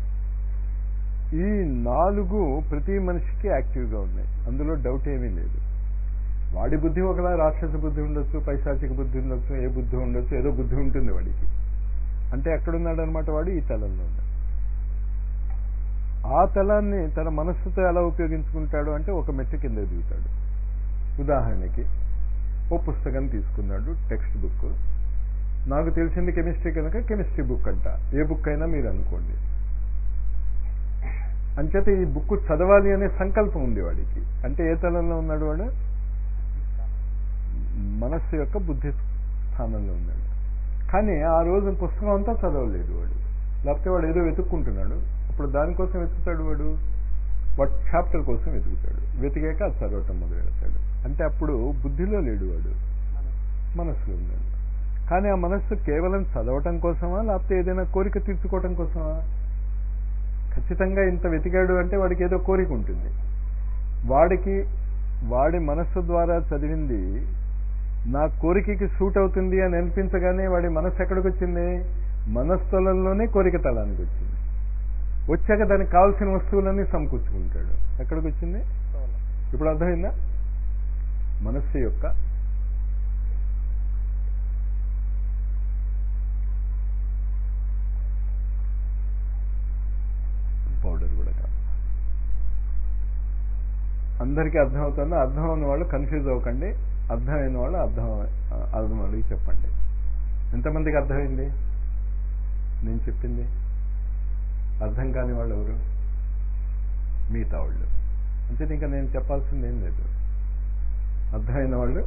ఈ నాలుగు ప్రతి మనిషికి యాక్టివ్గా ఉన్నాయి అందులో డౌట్ ఏమీ లేదు వాడి బుద్ధి ఒకలా రాక్షస బుద్ధి ఉండొచ్చు పైశాచిక బుద్ధి ఉండొచ్చు ఏ బుద్ధి ఉండొచ్చు ఏదో బుద్ధి ఉంటుంది వాడికి అంటే ఎక్కడున్నాడు అనమాట వాడు ఈ తలంలో ఉన్నాడు ఆ తలాన్ని తన మనస్సుతో ఎలా ఉపయోగించుకుంటాడు అంటే ఒక మెట్టు కింద దిగుతాడు ఉదాహరణకి ఓ పుస్తకం తీసుకున్నాడు టెక్స్ట్ బుక్ నాకు తెలిసింది కెమిస్ట్రీ కనుక కెమిస్ట్రీ బుక్ అంట ఏ బుక్ అయినా మీరు అనుకోండి అంచేత ఈ బుక్ చదవాలి అనే సంకల్పం ఉంది వాడికి అంటే ఏ తలంలో ఉన్నాడు వాడు మనస్సు యొక్క బుద్ధి స్థానంలో ఉన్నాడు కానీ ఆ రోజు పుస్తకం అంతా చదవలేదు వాడు లేకపోతే వాడు ఏదో వెతుక్కుంటున్నాడు అప్పుడు దానికోసం వెతుకుతాడు వాడు వాడు చాప్టర్ కోసం వెతుకుతాడు వెతికాక అది చదవటం మొదలు పెడతాడు అంటే అప్పుడు బుద్ధిలో లేడు వాడు మనస్సులో ఉన్నాడు కానీ ఆ మనస్సు కేవలం చదవటం కోసమా లేకపోతే ఏదైనా కోరిక తీర్చుకోవటం కోసమా ఖచ్చితంగా ఇంత వెతికాడు అంటే వాడికి ఏదో కోరిక ఉంటుంది వాడికి వాడి మనస్సు ద్వారా చదివింది నా కోరికకి సూట్ అవుతుంది అని అనిపించగానే వాడి మనస్సు ఎక్కడికి వచ్చింది మనస్థలంలోనే కోరిక తలానికి వచ్చింది వచ్చాక దానికి కావాల్సిన వస్తువులన్నీ సమకూర్చుకుంటాడు ఎక్కడికి వచ్చింది ఇప్పుడు అర్థమైందా మనస్సు యొక్క పౌడర్ కూడా కాదు అందరికీ అర్థమవుతుందో అర్థం ఉన్న వాళ్ళు కన్ఫ్యూజ్ అవ్వకండి అర్థమైన వాళ్ళు అర్థం అర్థం వాళ్ళకి చెప్పండి ఎంతమందికి అర్థమైంది నేను చెప్పింది అర్థం కాని వాళ్ళు ఎవరు మిగతా వాళ్ళు అంతే ఇంకా నేను చెప్పాల్సింది ఏం లేదు అర్థమైన వాళ్ళు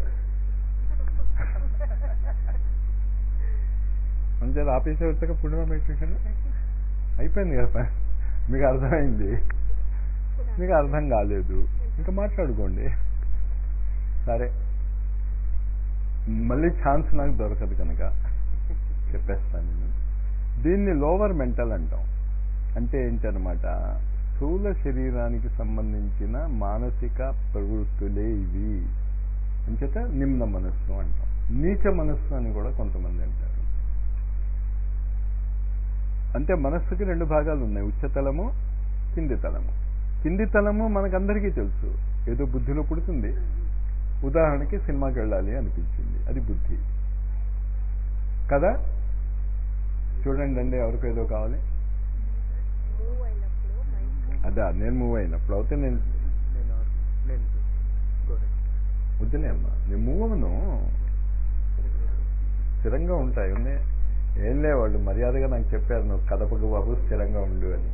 అంతే ఆపేసే వచ్చాక పుణ్యమ మెడిటేషన్ అయిపోయింది కదా మీకు అర్థమైంది మీకు అర్థం కాలేదు ఇంకా మాట్లాడుకోండి సరే మళ్ళీ ఛాన్స్ నాకు దొరకదు కనుక చెప్పేస్తాను నేను దీన్ని లోవర్ మెంటల్ అంటాం అంటే ఏంటనమాట స్థూల శరీరానికి సంబంధించిన మానసిక ప్రవృత్తులే ఇవి అంచేత నిమ్న మనస్సు అంటాం నీచ మనస్సు అని కూడా కొంతమంది అంటారు అంటే మనస్సుకి రెండు భాగాలు ఉన్నాయి ఉచ్చతలము కింది తలము కింది తలము మనకందరికీ తెలుసు ఏదో బుద్ధిలో పుడుతుంది ఉదాహరణకి సినిమాకి వెళ్ళాలి అనిపించింది అది బుద్ధి కదా చూడండి అండి ఎవరికి ఏదో కావాలి మూవ్ అయినప్పుడు మైండ్ అదా నేను మూవ్ అయినప్పుడు అయితే నేను నేను నేను go ahead. వద్దులే అమ్మా నేను మూవ్ అవను స్థిరంగా ఉంటాయి ఉన్నాయి ఏం లే వాళ్ళు మర్యాదగా నాకు చెప్పారు నువ్వు కదపకు బాబు స్థిరంగా ఉండు అని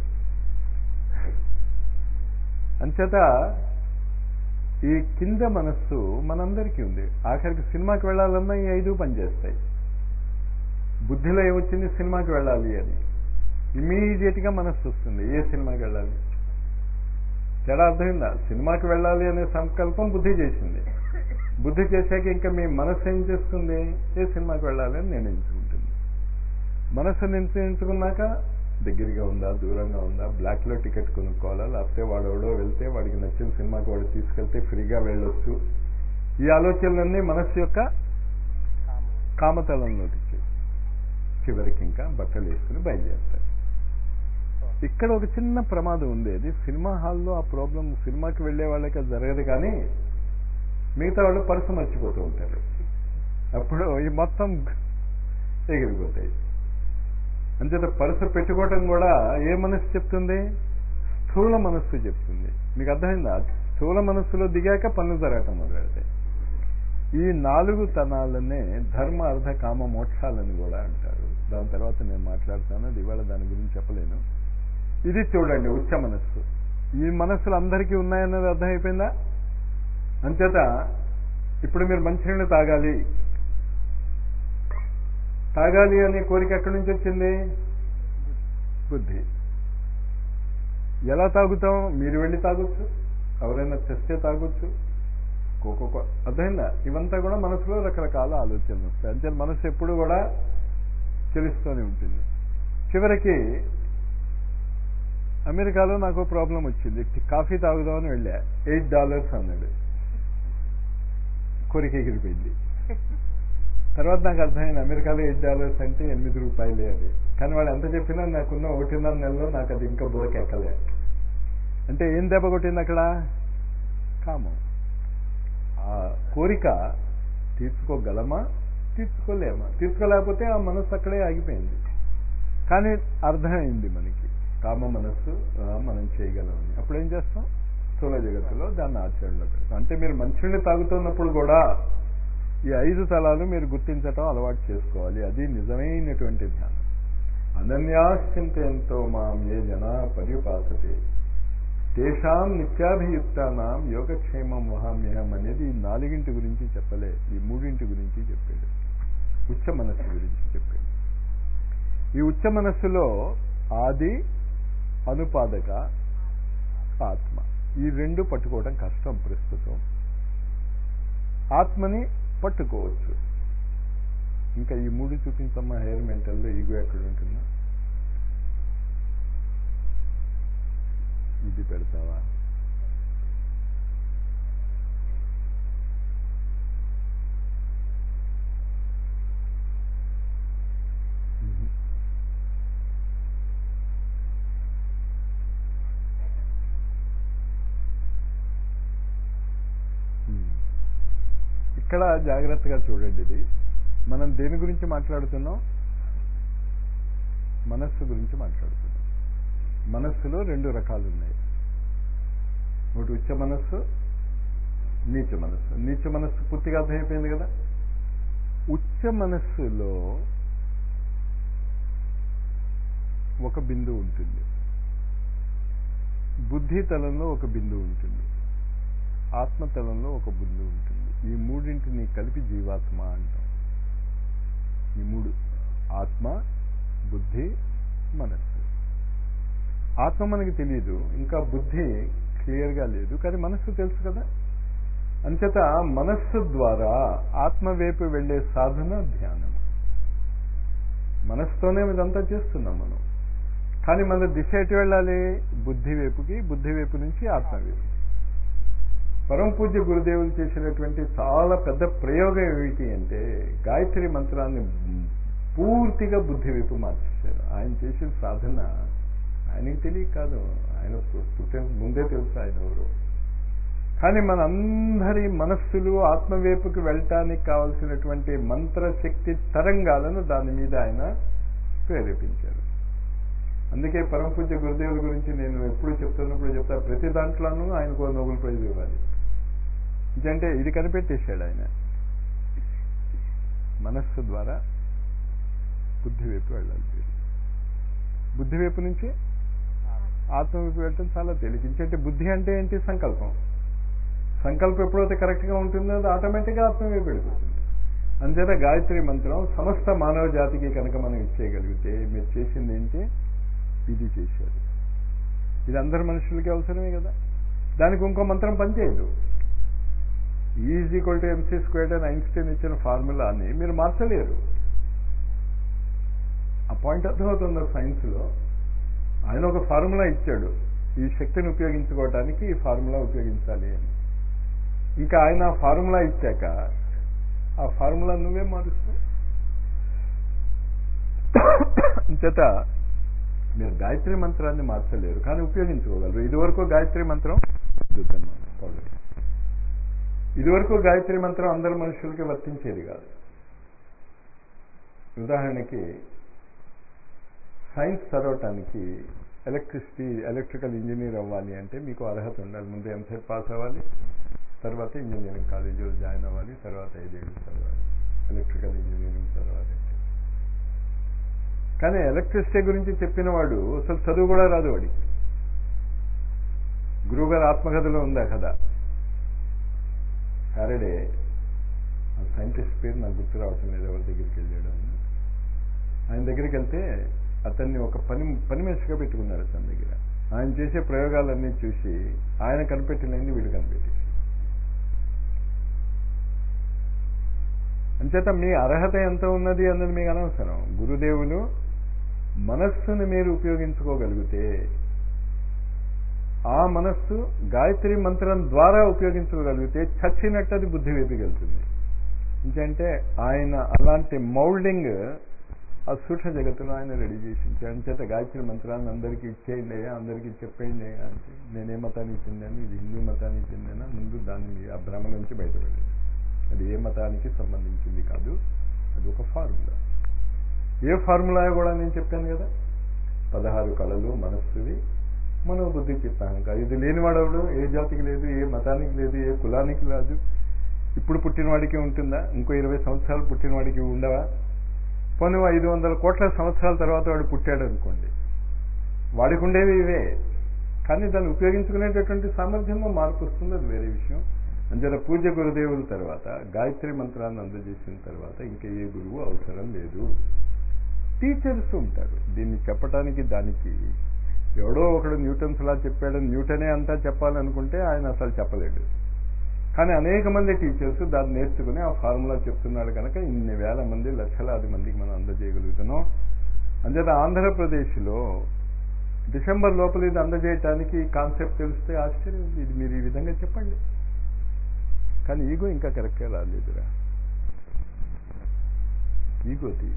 అంచేత ఈ కింద మనస్సు మనందరికీ ఉంది ఆఖరికి సినిమాకి వెళ్ళాలన్నా ఈ ఐదు పనిచేస్తాయి బుద్ధిలో ఏమొచ్చింది సినిమాకి వెళ్ళాలి అని ఇమీడియట్గా మనస్సు వస్తుంది ఏ సినిమాకి వెళ్ళాలి తేడా అర్థమైందా సినిమాకి వెళ్ళాలి అనే సంకల్పం బుద్ధి చేసింది బుద్ధి చేశాక ఇంకా మీ మనస్సు ఏం చేస్తుంది ఏ సినిమాకి వెళ్ళాలి అని నిర్ణయించుకుంటుంది మనస్సు నిర్ణయించుకున్నాక దగ్గరగా ఉందా దూరంగా ఉందా బ్లాక్లో టికెట్ కొనుక్కోవాలా లేకపోతే వాడు ఎవడో వెళ్తే వాడికి నచ్చిన సినిమాకి వాడు తీసుకెళ్తే ఫ్రీగా వెళ్ళొచ్చు ఈ ఆలోచనలన్నీ మనస్సు యొక్క కామతలంలోకి చివరికి ఇంకా బట్టలు వేసుకుని బయలుదేరుతారు ఇక్కడ ఒక చిన్న ప్రమాదం ఉంది అది సినిమా హాల్లో ఆ ప్రాబ్లం సినిమాకి వెళ్ళే వాళ్ళకి అది జరగదు కానీ మిగతా వాళ్ళు పర్సు మర్చిపోతూ ఉంటారు అప్పుడు ఈ మొత్తం ఎగిరిపోతాయి అంచేత పర్సు పెట్టుకోవటం కూడా ఏ మనస్సు చెప్తుంది స్థూల మనస్సు చెప్తుంది మీకు అర్థమైందా స్థూల మనస్సులో దిగాక పనులు జరగటం మొదలెడతాయి ఈ నాలుగు తనాలనే ధర్మ అర్ధ కామ మోక్షాలని కూడా అంటారు దాని తర్వాత నేను మాట్లాడతాను అది ఇవాళ దాని గురించి చెప్పలేను ఇది చూడండి ఉచ్చ మనస్సు ఈ మనస్సులు అందరికీ ఉన్నాయన్నది అర్థమైపోయిందా అంచేత ఇప్పుడు మీరు మంచినీళ్ళు తాగాలి తాగాలి అనే కోరిక ఎక్కడి నుంచి వచ్చింది బుద్ధి ఎలా తాగుతాం మీరు వెళ్ళి తాగొచ్చు ఎవరైనా తెస్తే తాగొచ్చు కోకో అర్థమైందా ఇవంతా కూడా మనసులో రకరకాల ఆలోచనలు వస్తాయి అంటే మనసు ఎప్పుడు కూడా తెలుస్తూనే ఉంటుంది చివరికి అమెరికాలో నాకు ప్రాబ్లం వచ్చింది కాఫీ తాగుదామని వెళ్ళా ఎయిట్ డాలర్స్ అన్నాడు కోరిక ఎగిరిపోయింది తర్వాత నాకు అర్థమైంది అమెరికాలో ఎయిట్ డాలర్స్ అంటే ఎనిమిది రూపాయలే అది కానీ వాడు ఎంత చెప్పినా నాకున్న ఒకటిన్నర నెలలో నాకు అది ఇంకా బుర్రకి ఎక్కలే అంటే ఏం దెబ్బ కొట్టింది అక్కడ కామం ఆ కోరిక తీర్చుకోగలమా తీర్చుకోలేమా తీర్చుకోలేకపోతే ఆ మనస్సు అక్కడే ఆగిపోయింది కానీ అర్థమైంది మనకి కామ మనస్సు ఆ, మనం చేయగలమని అప్పుడు ఏం చేస్తాం స్థూల జగత్తులో దాన్ని ఆచరణలో పెడతాం అంటే మీరు మంచినీళ్ళు తాగుతున్నప్పుడు కూడా ఈ ఐదు తలాలు మీరు గుర్తించటం అలవాటు చేసుకోవాలి అది నిజమైనటువంటి ధ్యానం అనన్యాశ్చింతయంతో మాం ఏ జన పర్యుపాసతే తేషాం నిత్యాభియుక్తానాం యోగక్షేమం వహామ్యహం అనేది ఈ నాలుగింటి గురించి చెప్పలే ఈ మూడింటి గురించి చెప్పాడు ఉచ్చ మనస్సు గురించి చెప్పాడు ఈ ఉచ్చ మనస్సులో ఆది అనుపాదక ఆత్మ ఈ రెండు పట్టుకోవడం కష్టం ప్రస్తుతం ఆత్మని పట్టుకోవచ్చు ఇంకా ఈ మూడు చూపించమ్మా హెయిర్ మెంటల్లో ఈగో ఎక్కడ ఉంటుందా ఇది పెడతావా మ్మ్. మ్మ్. ఇక్కడ జాగ్రత్తగా చూడండి ఇది మనం దేని గురించి మాట్లాడుతున్నాం మనస్సు గురించి మాట్లాడుతున్నాం మనస్సులో రెండు రకాలు ఉన్నాయి ఒకటి ఉచ్చ మనస్సు నీచ మనస్సు నీచ మనస్సు పూర్తిగా అర్థమైపోయింది కదా ఉచ్చ మనస్సులో ఒక బిందువు ఉంటుంది బుద్ధి తలంలో ఒక బిందువు ఉంటుంది ఆత్మతలంలో ఒక బిందువు ఉంటుంది ఈ మూడింటిని కలిపి జీవాత్మ అంటాం ఈ మూడు ఆత్మ బుద్ధి మనస్సు ఆత్మ మనకి తెలియదు ఇంకా బుద్ధి క్లియర్గా లేదు కానీ మనస్సు తెలుసు కదా అంచేత మనస్సు ద్వారా ఆత్మ వైపు వెళ్ళే సాధన ధ్యానం మనస్సుతోనే ఇదంతా చేస్తున్నాం మనం కానీ మన దిశ ఎటు వెళ్ళాలి బుద్ధి వైపుకి బుద్ధి వైపు నుంచి ఆత్మ వైపు పరమ పూజ్య గురుదేవులు చేసినటువంటి చాలా పెద్ద ప్రయోగం ఏమిటి అంటే గాయత్రి మంత్రాన్ని పూర్తిగా బుద్ధి వైపు మార్చేశారు ఆయన చేసిన సాధన ఆయనకి తెలియక కాదు ఆయన పుట్టిన ముందే తెలుసు ఆయన ఎవరు కానీ మనందరి మనస్సులు ఆత్మవైపుకి వెళ్ళటానికి కావలసినటువంటి మంత్రశక్తి తరంగాలను దాని మీద ఆయన ప్రేరేపించారు అందుకే పరమ పూజ్య గురుదేవుల గురించి నేను ఎప్పుడు చెప్తున్నప్పుడు చెప్తా ప్రతి దాంట్లోనూ ఆయనకు నోబెల్ ప్రైజ్ ఇవ్వాలి ఎందుకంటే ఇది కనిపెట్టేశాడు ఆయన మనస్సు ద్వారా బుద్ధి వైపు వెళ్ళాలి మీరు. బుద్ధి వైపు నుంచి ఆత్మ వైపు వెళ్ళటం చాలా తేలిక ఎందుకంటే బుద్ధి అంటే ఏంటి సంకల్పం సంకల్పం ఎప్పుడైతే కరెక్ట్గా ఉంటుందో అది ఆటోమేటిక్గా ఆత్మ వైపు వెళ్ళిపోతుంది అంచేత గాయత్రి మంత్రం సమస్త మానవ జాతికి కనుక మనం ఇచ్చేయగలిగితే మీరు చేసింది ఏంటి ఇది చేశారు ఇది అందరు మనుషులకి అవసరమే కదా దానికి ఇంకో మంత్రం పనిచేయదు is equal to MC squared అని ఐన్స్టైన్ ఇచ్చిన ఫార్ములాని మీరు మార్చలేరు ఆ పాయింట్ అర్థమవుతుంది సైన్స్లో ఆయన ఒక ఫార్ములా ఇచ్చాడు ఈ శక్తిని ఉపయోగించుకోవడానికి ఈ ఫార్ములా ఉపయోగించాలి అని ఇంకా ఆయన ఆ ఫార్ములా ఇచ్చాక ఆ ఫార్ములా నువ్వే మారుస్తావు చేత మీరు గాయత్రి మంత్రాన్ని మార్చలేరు కానీ ఉపయోగించుకోగలరు ఇదివరకు గాయత్రి మంత్రం చూద్దాం మనం, పౌలు. ఇదివరకు గాయత్రి మంత్రం అందరు మనుషులకి వర్తించేది కాదు ఉదాహరణకి సైన్స్ చదవటానికి ఎలక్ట్రిసిటీ ఎలక్ట్రికల్ ఇంజనీర్ అవ్వాలి అంటే మీకు అర్హత ఉండాలి ముందు ఎంసెట్ పాస్ అవ్వాలి తర్వాత ఇంజనీరింగ్ కాలేజీలో జాయిన్ అవ్వాలి తర్వాత ఐదేళ్ళు చదవాలి ఎలక్ట్రికల్ ఇంజనీరింగ్ చదవాలి అంటే కానీ ఎలక్ట్రిసిటీ గురించి చెప్పిన వాడు అసలు చదువు కూడా రాదు వాడికి గురువుగారు ఆత్మకథలో ఉందా కదా సారడే ఆ సైంటిస్ట్ పేరు నాకు గుర్తు రావటం లేదు ఎవరి దగ్గరికి వెళ్ళాడు ఆయన ఆయన దగ్గరికి వెళ్తే అతన్ని ఒక పని పని మనిషిగా పెట్టుకున్నారు అతని దగ్గర ఆయన చేసే ప్రయోగాలన్నీ చూసి ఆయన కనిపెట్టినది వీడు కనిపెట్టి అంచేత మీ అర్హత ఎంత ఉన్నది అన్నది మీకు అనవసరం గురుదేవులు మనస్సును మీరు ఉపయోగించుకోగలిగితే ఆ మనస్సు గాయత్రి మంత్రం ద్వారా ఉపయోగించుకోగలిగితే చచ్చినట్టు అది బుద్ధి వేపగలుగుతుంది ఇంకంటే ఆయన అలాంటి మౌల్డింగ్ ఆ సూక్ష్మ జగత్తులో ఆయన రెడీ చేసి అంచేత గాయత్రి మంత్రాన్ని అందరికీ ఇచ్చేయండి అయ్యా అందరికీ చెప్పేయండి అయ్యా అంటే నేనే మతానికి చెందాను ఇది హిందూ మతానికి చెందాను ముందు దాన్ని మీ ఆ భ్రమ నుంచి బయటపడింది అది ఏ మతానికి సంబంధించింది కాదు అది ఒక ఫార్ములా ఏ ఫార్ములా కూడా నేను చెప్పాను కదా పదహారు కళలు మనస్సువి మనోబుద్ధి చిత్తాహంకారం ఇది లేనివాడెవడు ఏ జాతికి లేదు ఏ మతానికి లేదు ఏ కులానికి లేదు ఇప్పుడు పుట్టినవాడికి ఉంటుందా ఇంకో ఇరవై సంవత్సరాలు పుట్టినవాడికి ఉండవా పోనీ ఐదు వందల కోట్ల సంవత్సరాల తర్వాత వాడు పుట్టాడు అనుకోండి వాడికి ఉండేవి ఇవే కానీ దాన్ని ఉపయోగించుకునేటటువంటి సామర్థ్యంలో మార్పు వస్తుంది అది వేరే విషయం అంచేత పూజ్య గురుదేవుల తర్వాత గాయత్రి మంత్రాన్ని అందజేసిన తర్వాత ఇంకా ఏ గురువు అవసరం లేదు టీచర్స్ ఉంటారు దీన్ని చెప్పడానికి దానికి ఎవడో ఒకడు న్యూటన్స్ లా చెప్పాడు న్యూటనే అంతా చెప్పాలనుకుంటే ఆయన అసలు చెప్పలేడు కానీ అనేక మంది టీచర్స్ దాన్ని నేర్చుకుని ఆ ఫార్ములా చెప్తున్నాడు కనుక ఇన్ని వేల మంది లక్షలాది మందికి మనం అందజేయగలుగుతున్నాం అంచేత ఆంధ్రప్రదేశ్లో డిసెంబర్ లోపల ఇది అందజేయటానికి కాన్సెప్ట్ తెలిస్తే ఆశ్చర్యం ఉంది ఇది మీరు ఈ విధంగా చెప్పండి కానీ ఈగో ఇంకా కరెక్ట్గా రాలేదురా ఈగోది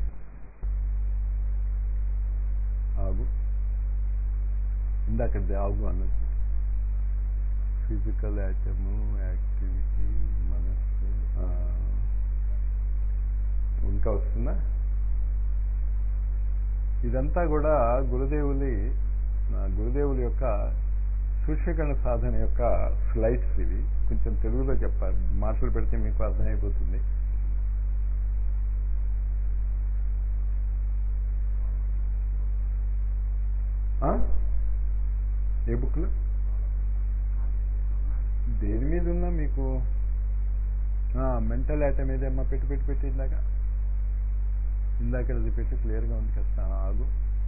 ఆగు ఇందాక ఆగు అన్నది ఫిజికల్ యాటము యాక్టివిటీ మనస్సు ఆ, ఇంకా వస్తుందా ఇదంతా కూడా గురుదేవులి ఆ, గురుదేవుల యొక్క సూక్ష్మీకరణ సాధన యొక్క స్లైడ్స్ ఇవి కొంచెం తెలుగులో చెప్పాలి మాటలు పెడితే మీకు అర్థమైపోతుంది ఆ? ఏ బుక్లో దేని మీద ఉన్నా మీకు మెంటల్ ఐటమ్ ఏదమ్మా పెట్టి పెట్టి పెట్టి ఇందాక ఇందాక అది పెట్టి క్లియర్గా ఉంది కదా ఆగు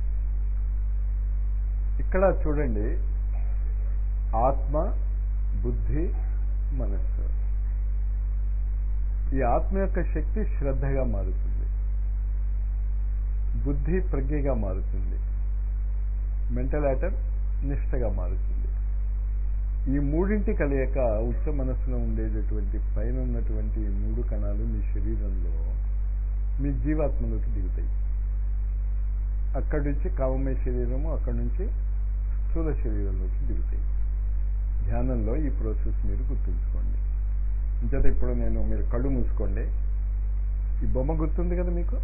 ఇక్కడ చూడండి ఆత్మ బుద్ధి మనస్సు ఈ ఆత్మ యొక్క శక్తి శ్రద్ధగా మారుతుంది బుద్ధి ప్రజ్ఞగా మారుతుంది మెంటల్ ఐటమ్ నిష్టగా మారుతుంది ఈ మూడింటి కలయిక ఉచ్చ మనస్సులో ఉండేటటువంటి పైన ఉన్నటువంటి ఈ మూడు కణాలు మీ శరీరంలో మీ జీవాత్మలోకి దిగుతాయి అక్కడి నుంచి కామమయ శరీరము అక్కడి నుంచి స్థూల శరీరంలోకి దిగుతాయి ధ్యానంలో ఈ ప్రాసెస్ మీరు గుర్తుంచుకోండి ఇంచేత ఇప్పుడు నేను మీరు కళ్ళు మూసుకోండి ఈ బొమ్మ గుర్తుంది కదా మీకు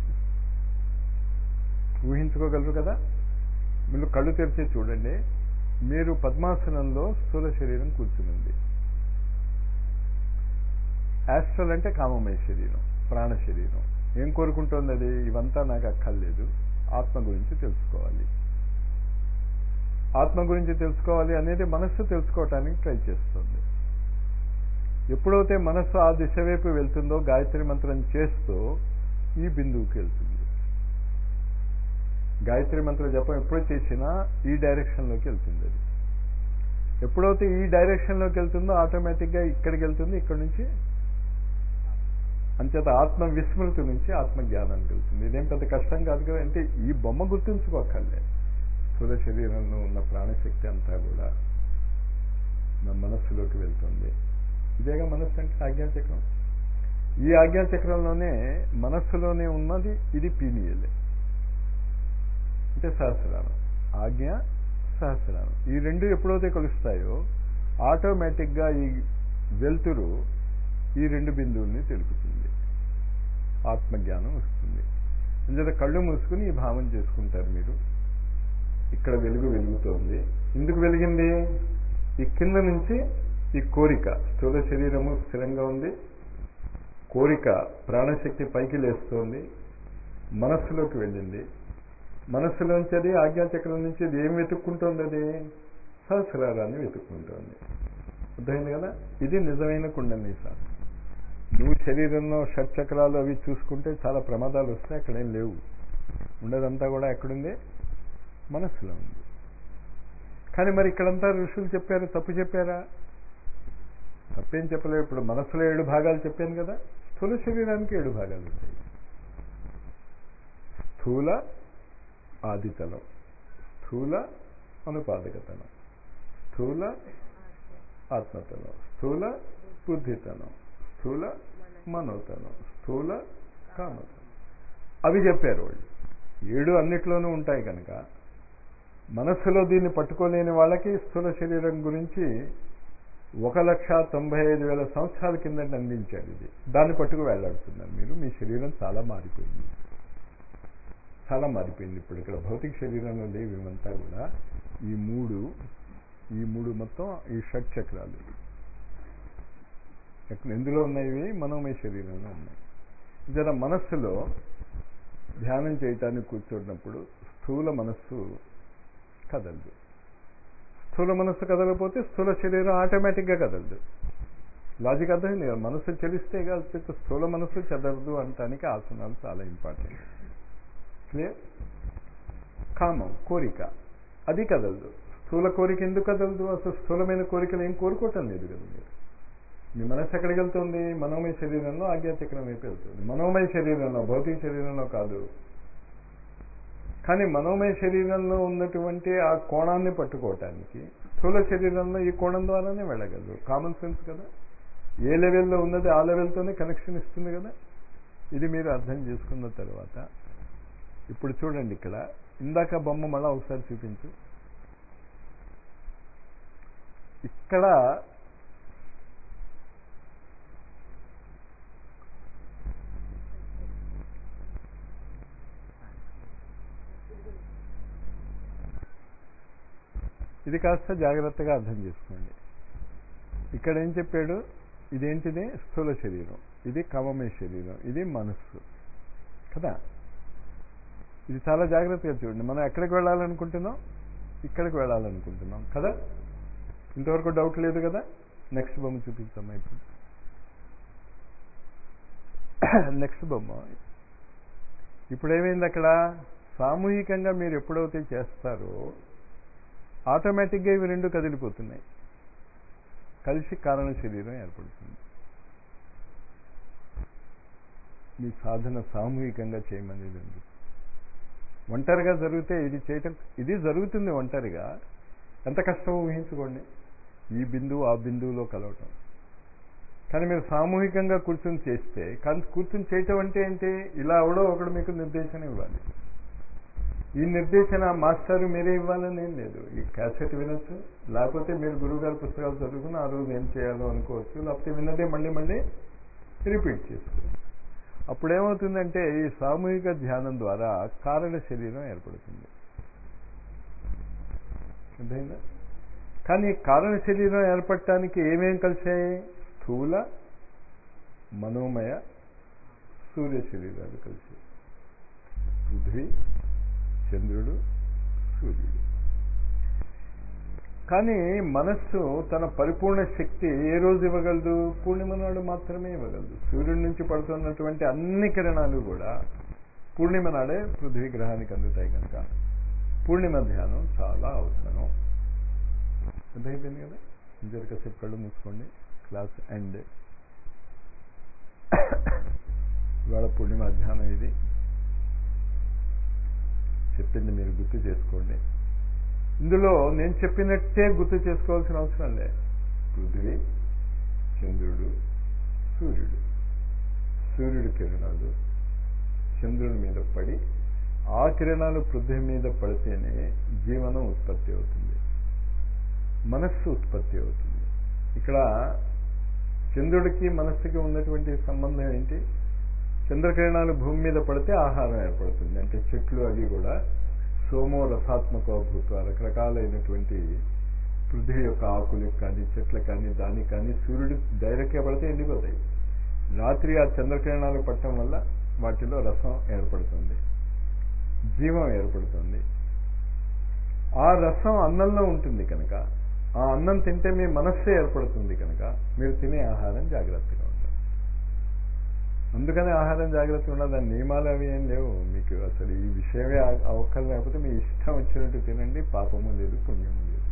ఊహించుకోగలరు కదా మీరు కళ్ళు తెరిచి చూడండి మీరు పద్మాసనంలో స్థూల శరీరం కూర్చునుంది యాస్ట్రల్ అంటే కామమయ శరీరం ప్రాణ శరీరం ఏం కోరుకుంటోంది అది ఇవంతా నాకు అక్కర్లేదు ఆత్మ గురించి తెలుసుకోవాలి ఆత్మ గురించి తెలుసుకోవాలి అనేది మనస్సు తెలుసుకోవటానికి ట్రై చేస్తుంది ఎప్పుడైతే మనస్సు ఆ దిశ వైపు వెళ్తుందో గాయత్రి మంత్రం చేస్తూ ఈ బిందువుకి వెళ్తుంది గాయత్రి మంత్ర జపం ఎప్పుడు చేసినా ఈ డైరెక్షన్లోకి వెళ్తుంది అది ఎప్పుడైతే ఈ డైరెక్షన్లోకి వెళ్తుందో ఆటోమేటిక్గా ఇక్కడికి వెళ్తుంది ఇక్కడ నుంచి అంచేత ఆత్మ విస్మృతి నుంచి ఆత్మ జ్ఞానానికి వెళ్తుంది ఇదేం పెద్ద కష్టం కాదు కదా అంటే ఈ బొమ్మ గుర్తుంచుకోకర్లే స్థూల శరీరంలో ఉన్న ప్రాణశక్తి అంతా కూడా నా మనస్సులోకి వెళ్తుంది ఇదేగా మనస్సు అంటే ఆజ్ఞాచక్రం ఈ ఆజ్ఞాచక్రంలోనే మనస్సులోనే ఉన్నది ఇది పీనియల్ అంటే సహస్రానం ఆజ్ఞ సహస్రానం ఈ రెండు ఎప్పుడైతే కలుస్తాయో ఆటోమేటిక్గా ఈ వెలుతురు ఈ రెండు బిందువుల్ని తెలుపుతుంది ఆత్మజ్ఞానం వస్తుంది అంచేత కళ్ళు మూసుకుని ఈ భావం చేసుకుంటారు మీరు ఇక్కడ వెలుగు వెలుగుతోంది ఎందుకు వెలిగింది ఈ కింద నుంచి ఈ కోరిక స్థూల శరీరము స్థిరంగా ఉంది కోరిక ప్రాణశక్తి పైకి లేస్తోంది మనస్సులోకి వెళ్ళింది మనస్సులోంచి అది ఆజ్ఞాచక్రం నుంచి అది ఏం వెతుక్కుంటోంది అది సహస్రారాన్ని వెతుక్కుంటోంది అర్థమైంది కదా ఇది నిజమైన కుండలి సాధన నువ్వు శరీరంలో షట్చక్రాలు అవి చూసుకుంటే చాలా ప్రమాదాలు వస్తాయి అక్కడేం లేవు ఉండదంతా కూడా ఎక్కడుంది మనస్సులో ఉంది కానీ మరి ఇక్కడంతా ఋషులు చెప్పారు తప్పు చెప్పారా తప్పేం చెప్పలేదు ఇప్పుడు మనస్సులో ఏడు భాగాలు చెప్పాను కదా స్థూల శరీరానికి ఏడు భాగాలు ఉంటాయి స్థూల ఆదితలం స్థూల అనుపాదకతనం స్థూల ఆత్మతలం స్థూల బుద్ధితనం స్థూల మనోతనం స్థూల కామతనం అవి చెప్పారు వాళ్ళు ఏడు అన్నిట్లోనూ ఉంటాయి కనుక మనస్సులో దీన్ని పట్టుకోలేని వాళ్ళకి స్థూల శరీరం గురించి ఒక లక్ష తొంభై ఐదు వేల సంవత్సరాల కిందట అందించాడు ఇది దాన్ని పట్టుకు వెళ్లాడుతున్నారు మీరు మీ శరీరం చాలా మారిపోయింది చాలా మారిపోయింది ఇప్పుడు ఇక్కడ భౌతిక శరీరంలో లేవు ఇవంతా కూడా ఈ మూడు ఈ మూడు మొత్తం ఈ షట్ చక్రాలు ఎక్కడ ఎందులో ఉన్నాయి మనోమయ శరీరంలో ఉన్నాయి జర మనస్సులో ధ్యానం చేయటానికి కూర్చున్నప్పుడు స్థూల మనస్సు కదలదు స్థూల మనస్సు కదలకపోతే స్థూల శరీరం ఆటోమేటిక్గా కదలదు లాజిక్ అర్థమైంది కదా మనస్సు చెలిస్తే కాకపోతే స్థూల మనస్సు చదవదు అనటానికి ఆసనాలు చాలా ఇంపార్టెంట్ క్లియర్ కామం కోరిక అది కదలదు స్థూల కోరిక ఎందుకు కదలదు అసలు స్థూలమైన కోరికలు ఏం కోరుకోవటం లేదు కదా మీరు మీ మనస్సు ఎక్కడికి వెళ్తుంది మనోమయ శరీరంలో ఆధ్యాత్మికం వైపు వెళ్తుంది మనోమయ శరీరంలో భౌతిక శరీరంలో కాదు కానీ మనోమయ శరీరంలో ఉన్నటువంటి ఆ కోణాన్ని పట్టుకోవటానికి స్థూల శరీరంలో ఈ కోణం ద్వారానే వెళ్ళగలరు కామన్ సెన్స్ కదా ఏ లెవెల్లో ఉన్నది ఆ లెవెల్తోనే కనెక్షన్ ఇస్తుంది కదా ఇది మీరు అర్థం చేసుకున్న తర్వాత ఇప్పుడు చూడండి ఇక్కడ ఇందాక బొమ్మ మళ్ళా ఒకసారి చూపించు ఇక్కడ ఇది కాస్త జాగ్రత్తగా అర్థం చేసుకోండి ఇక్కడ ఏం చెప్పాడు ఇదేంటిది స్థూల శరీరం ఇది కమమే శరీరం ఇది మనస్సు కదా ఇది చాలా జాగ్రత్తగా చూడండి మనం ఎక్కడికి వెళ్ళాలనుకుంటున్నాం ఇక్కడికి వెళ్ళాలనుకుంటున్నాం కదా ఇంతవరకు డౌట్ లేదు కదా నెక్స్ట్ బొమ్మ చూపిస్తామా ఇప్పుడు నెక్స్ట్ బొమ్మ ఇప్పుడు ఏమైంది అక్కడ సామూహికంగా మీరు ఎప్పుడైతే చేస్తారో ఆటోమేటిక్గా ఇవి రెండు కదిలిపోతున్నాయి కలిసి కారణ శరీరం ఏర్పడుతుంది మీ సాధన సామూహికంగా చేయమనేది ఉంది ఒంటరిగా జరిగితే ఇది చేయటం ఇది జరుగుతుంది ఒంటరిగా ఎంత కష్టమో ఊహించుకోండి ఈ బిందువు ఆ బిందువులో కలవటం కానీ మీరు సామూహికంగా కూర్చొని చేస్తే కానీ కూర్చొని చేయటం అంటే ఏంటి ఇలా అవడో ఒకడు మీకు నిర్దేశనం ఇవ్వాలి ఈ నిర్దేశన మాస్టర్ మీరే ఇవ్వాలని ఏం లేదు ఈ క్యాసెట్ వినొచ్చు లేకపోతే మీరు గురువుగారి పుస్తకాలు చదువుకుని ఆ రోజు ఏం చేయాలో అనుకోవచ్చు లేకపోతే విన్నదే మళ్ళీ మళ్ళీ రిపీట్ చేసుకోవచ్చు అప్పుడు ఏమవుతుందంటే ఈ సామూహిక ధ్యానం ద్వారా కారణ శరీరం ఏర్పడుతుంది అర్థమైందా కానీ కారణ శరీరం ఏర్పడటానికి ఏమేం కలిసాయి స్థూల మనోమయ సూర్య శరీరాలు కలిసి పృథ్వీ చంద్రుడు సూర్యుడు కానీ మనస్సు తన పరిపూర్ణ శక్తి ఏ రోజు ఇవ్వగలదు పూర్ణిమ నాడు మాత్రమే ఇవ్వగలదు సూర్యుడి నుంచి పడుతున్నటువంటి అన్ని కిరణాలు కూడా పూర్ణిమ నాడే పృథ్వీ గ్రహానికి అందుతాయి కనుక పూర్ణిమ ధ్యానం చాలా అవసరం అర్థమైపోయింది కదా ఇంజర్ కాసేపు కళ్ళు మూసుకోండి క్లాస్ ఎండ్ ఇవాళ పూర్ణిమ ధ్యానం ఇది చెప్పింది మీరు గుర్తు చేసుకోండి ఇందులో నేను చెప్పినట్టే గుర్తు చేసుకోవాల్సిన అవసరం లే పృథ్వీ చంద్రుడు సూర్యుడు సూర్యుడి కిరణాలు చంద్రుడి మీద పడి ఆ కిరణాలు పృథ్వీ మీద పడితేనే జీవనం ఉత్పత్తి అవుతుంది మనస్సు ఉత్పత్తి అవుతుంది ఇక్కడ చంద్రుడికి మనస్సుకి ఉన్నటువంటి సంబంధం ఏంటి చంద్రకిరణాలు భూమి మీద పడితే ఆహారం ఏర్పడుతుంది అంటే చెట్లు అవి కూడా సోమో రసాత్మక భూత రకరకాలైనటువంటి పృథ్వీ యొక్క ఆకులకు కానీ చెట్లకు కానీ దానికి కానీ సూర్యుడు డైరెక్ట్గా పడితే ఎండిపోతాయి రాత్రి ఆ చంద్రకిరణాలు పట్టడం వల్ల వాటిలో రసం ఏర్పడుతుంది జీవం ఏర్పడుతుంది ఆ రసం అన్నంలో ఉంటుంది కనుక ఆ అన్నం తింటే మీ మనస్సే ఏర్పడుతుంది కనుక మీరు తినే ఆహారం జాగ్రత్తగా ఉండాలి అందుకని ఆహారం జాగ్రత్త ఉండదు దాని నియమాలు అవి ఏం లేవు మీకు అసలు ఈ విషయమే అవక్కలు లేకపోతే మీ ఇష్టం వచ్చినట్టు తినండి పాపము లేదు పుణ్యము లేదు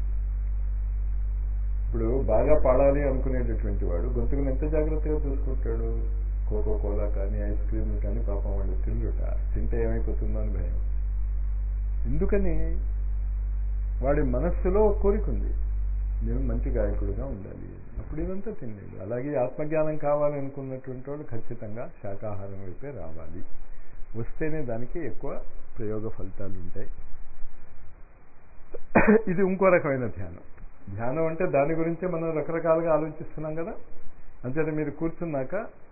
ఇప్పుడు బాగా పాడాలి అనుకునేటటువంటి వాడు గొంతుకుని ఎంత జాగ్రత్తగా చూసుకుంటాడు కోకో కోలా కానీ ఐస్ క్రీమ్ కానీ పాపం వాళ్ళు తిండుట తింటే ఏమైపోతుందో అని భయం ఎందుకని వాడి మనస్సులో ఒక కోరిక ఉంది నేను మంచి గాయకుడిగా ఉండాలి అప్పుడు ఇదంతా తినలేదు అలాగే ఆత్మజ్ఞానం కావాలనుకున్నటువంటి వాళ్ళు ఖచ్చితంగా శాకాహారం వైపే రావాలి వస్తేనే దానికి ఎక్కువ ప్రయోగ ఫలితాలు ఉంటాయి ఇది ఇంకో రకమైన ధ్యానం ధ్యానం అంటే దాని గురించే మనం రకరకాలుగా ఆలోచిస్తున్నాం కదా అంతేత మీరు కూర్చున్నాక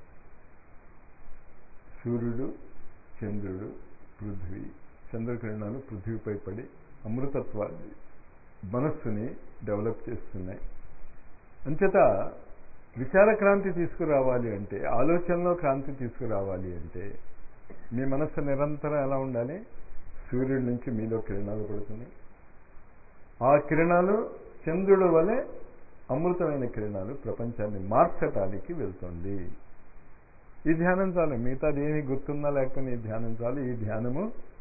సూర్యుడు చంద్రుడు పృథ్వీ చంద్రకిరణాలు పృథ్వీపై పడి అమృతత్వాన్ని మనస్సుని డెవలప్ చేస్తున్నాయి అంచేత విచార క్రాంతి తీసుకురావాలి అంటే ఆలోచనలో క్రాంతి తీసుకురావాలి అంటే మీ మనస్సు నిరంతరం ఎలా ఉండాలి సూర్యుడి నుంచి మీలో కిరణాలు పడుతున్నాయి ఆ కిరణాలు చంద్రుడు వలె అమృతమైన కిరణాలు ప్రపంచాన్ని మార్చటానికి వెళ్తుంది ఈ ధ్యానం చాలు మిగతాది ఏమి గుర్తుందా లేకపోతే ఈ ధ్యానం చాలు ఈ ధ్యానము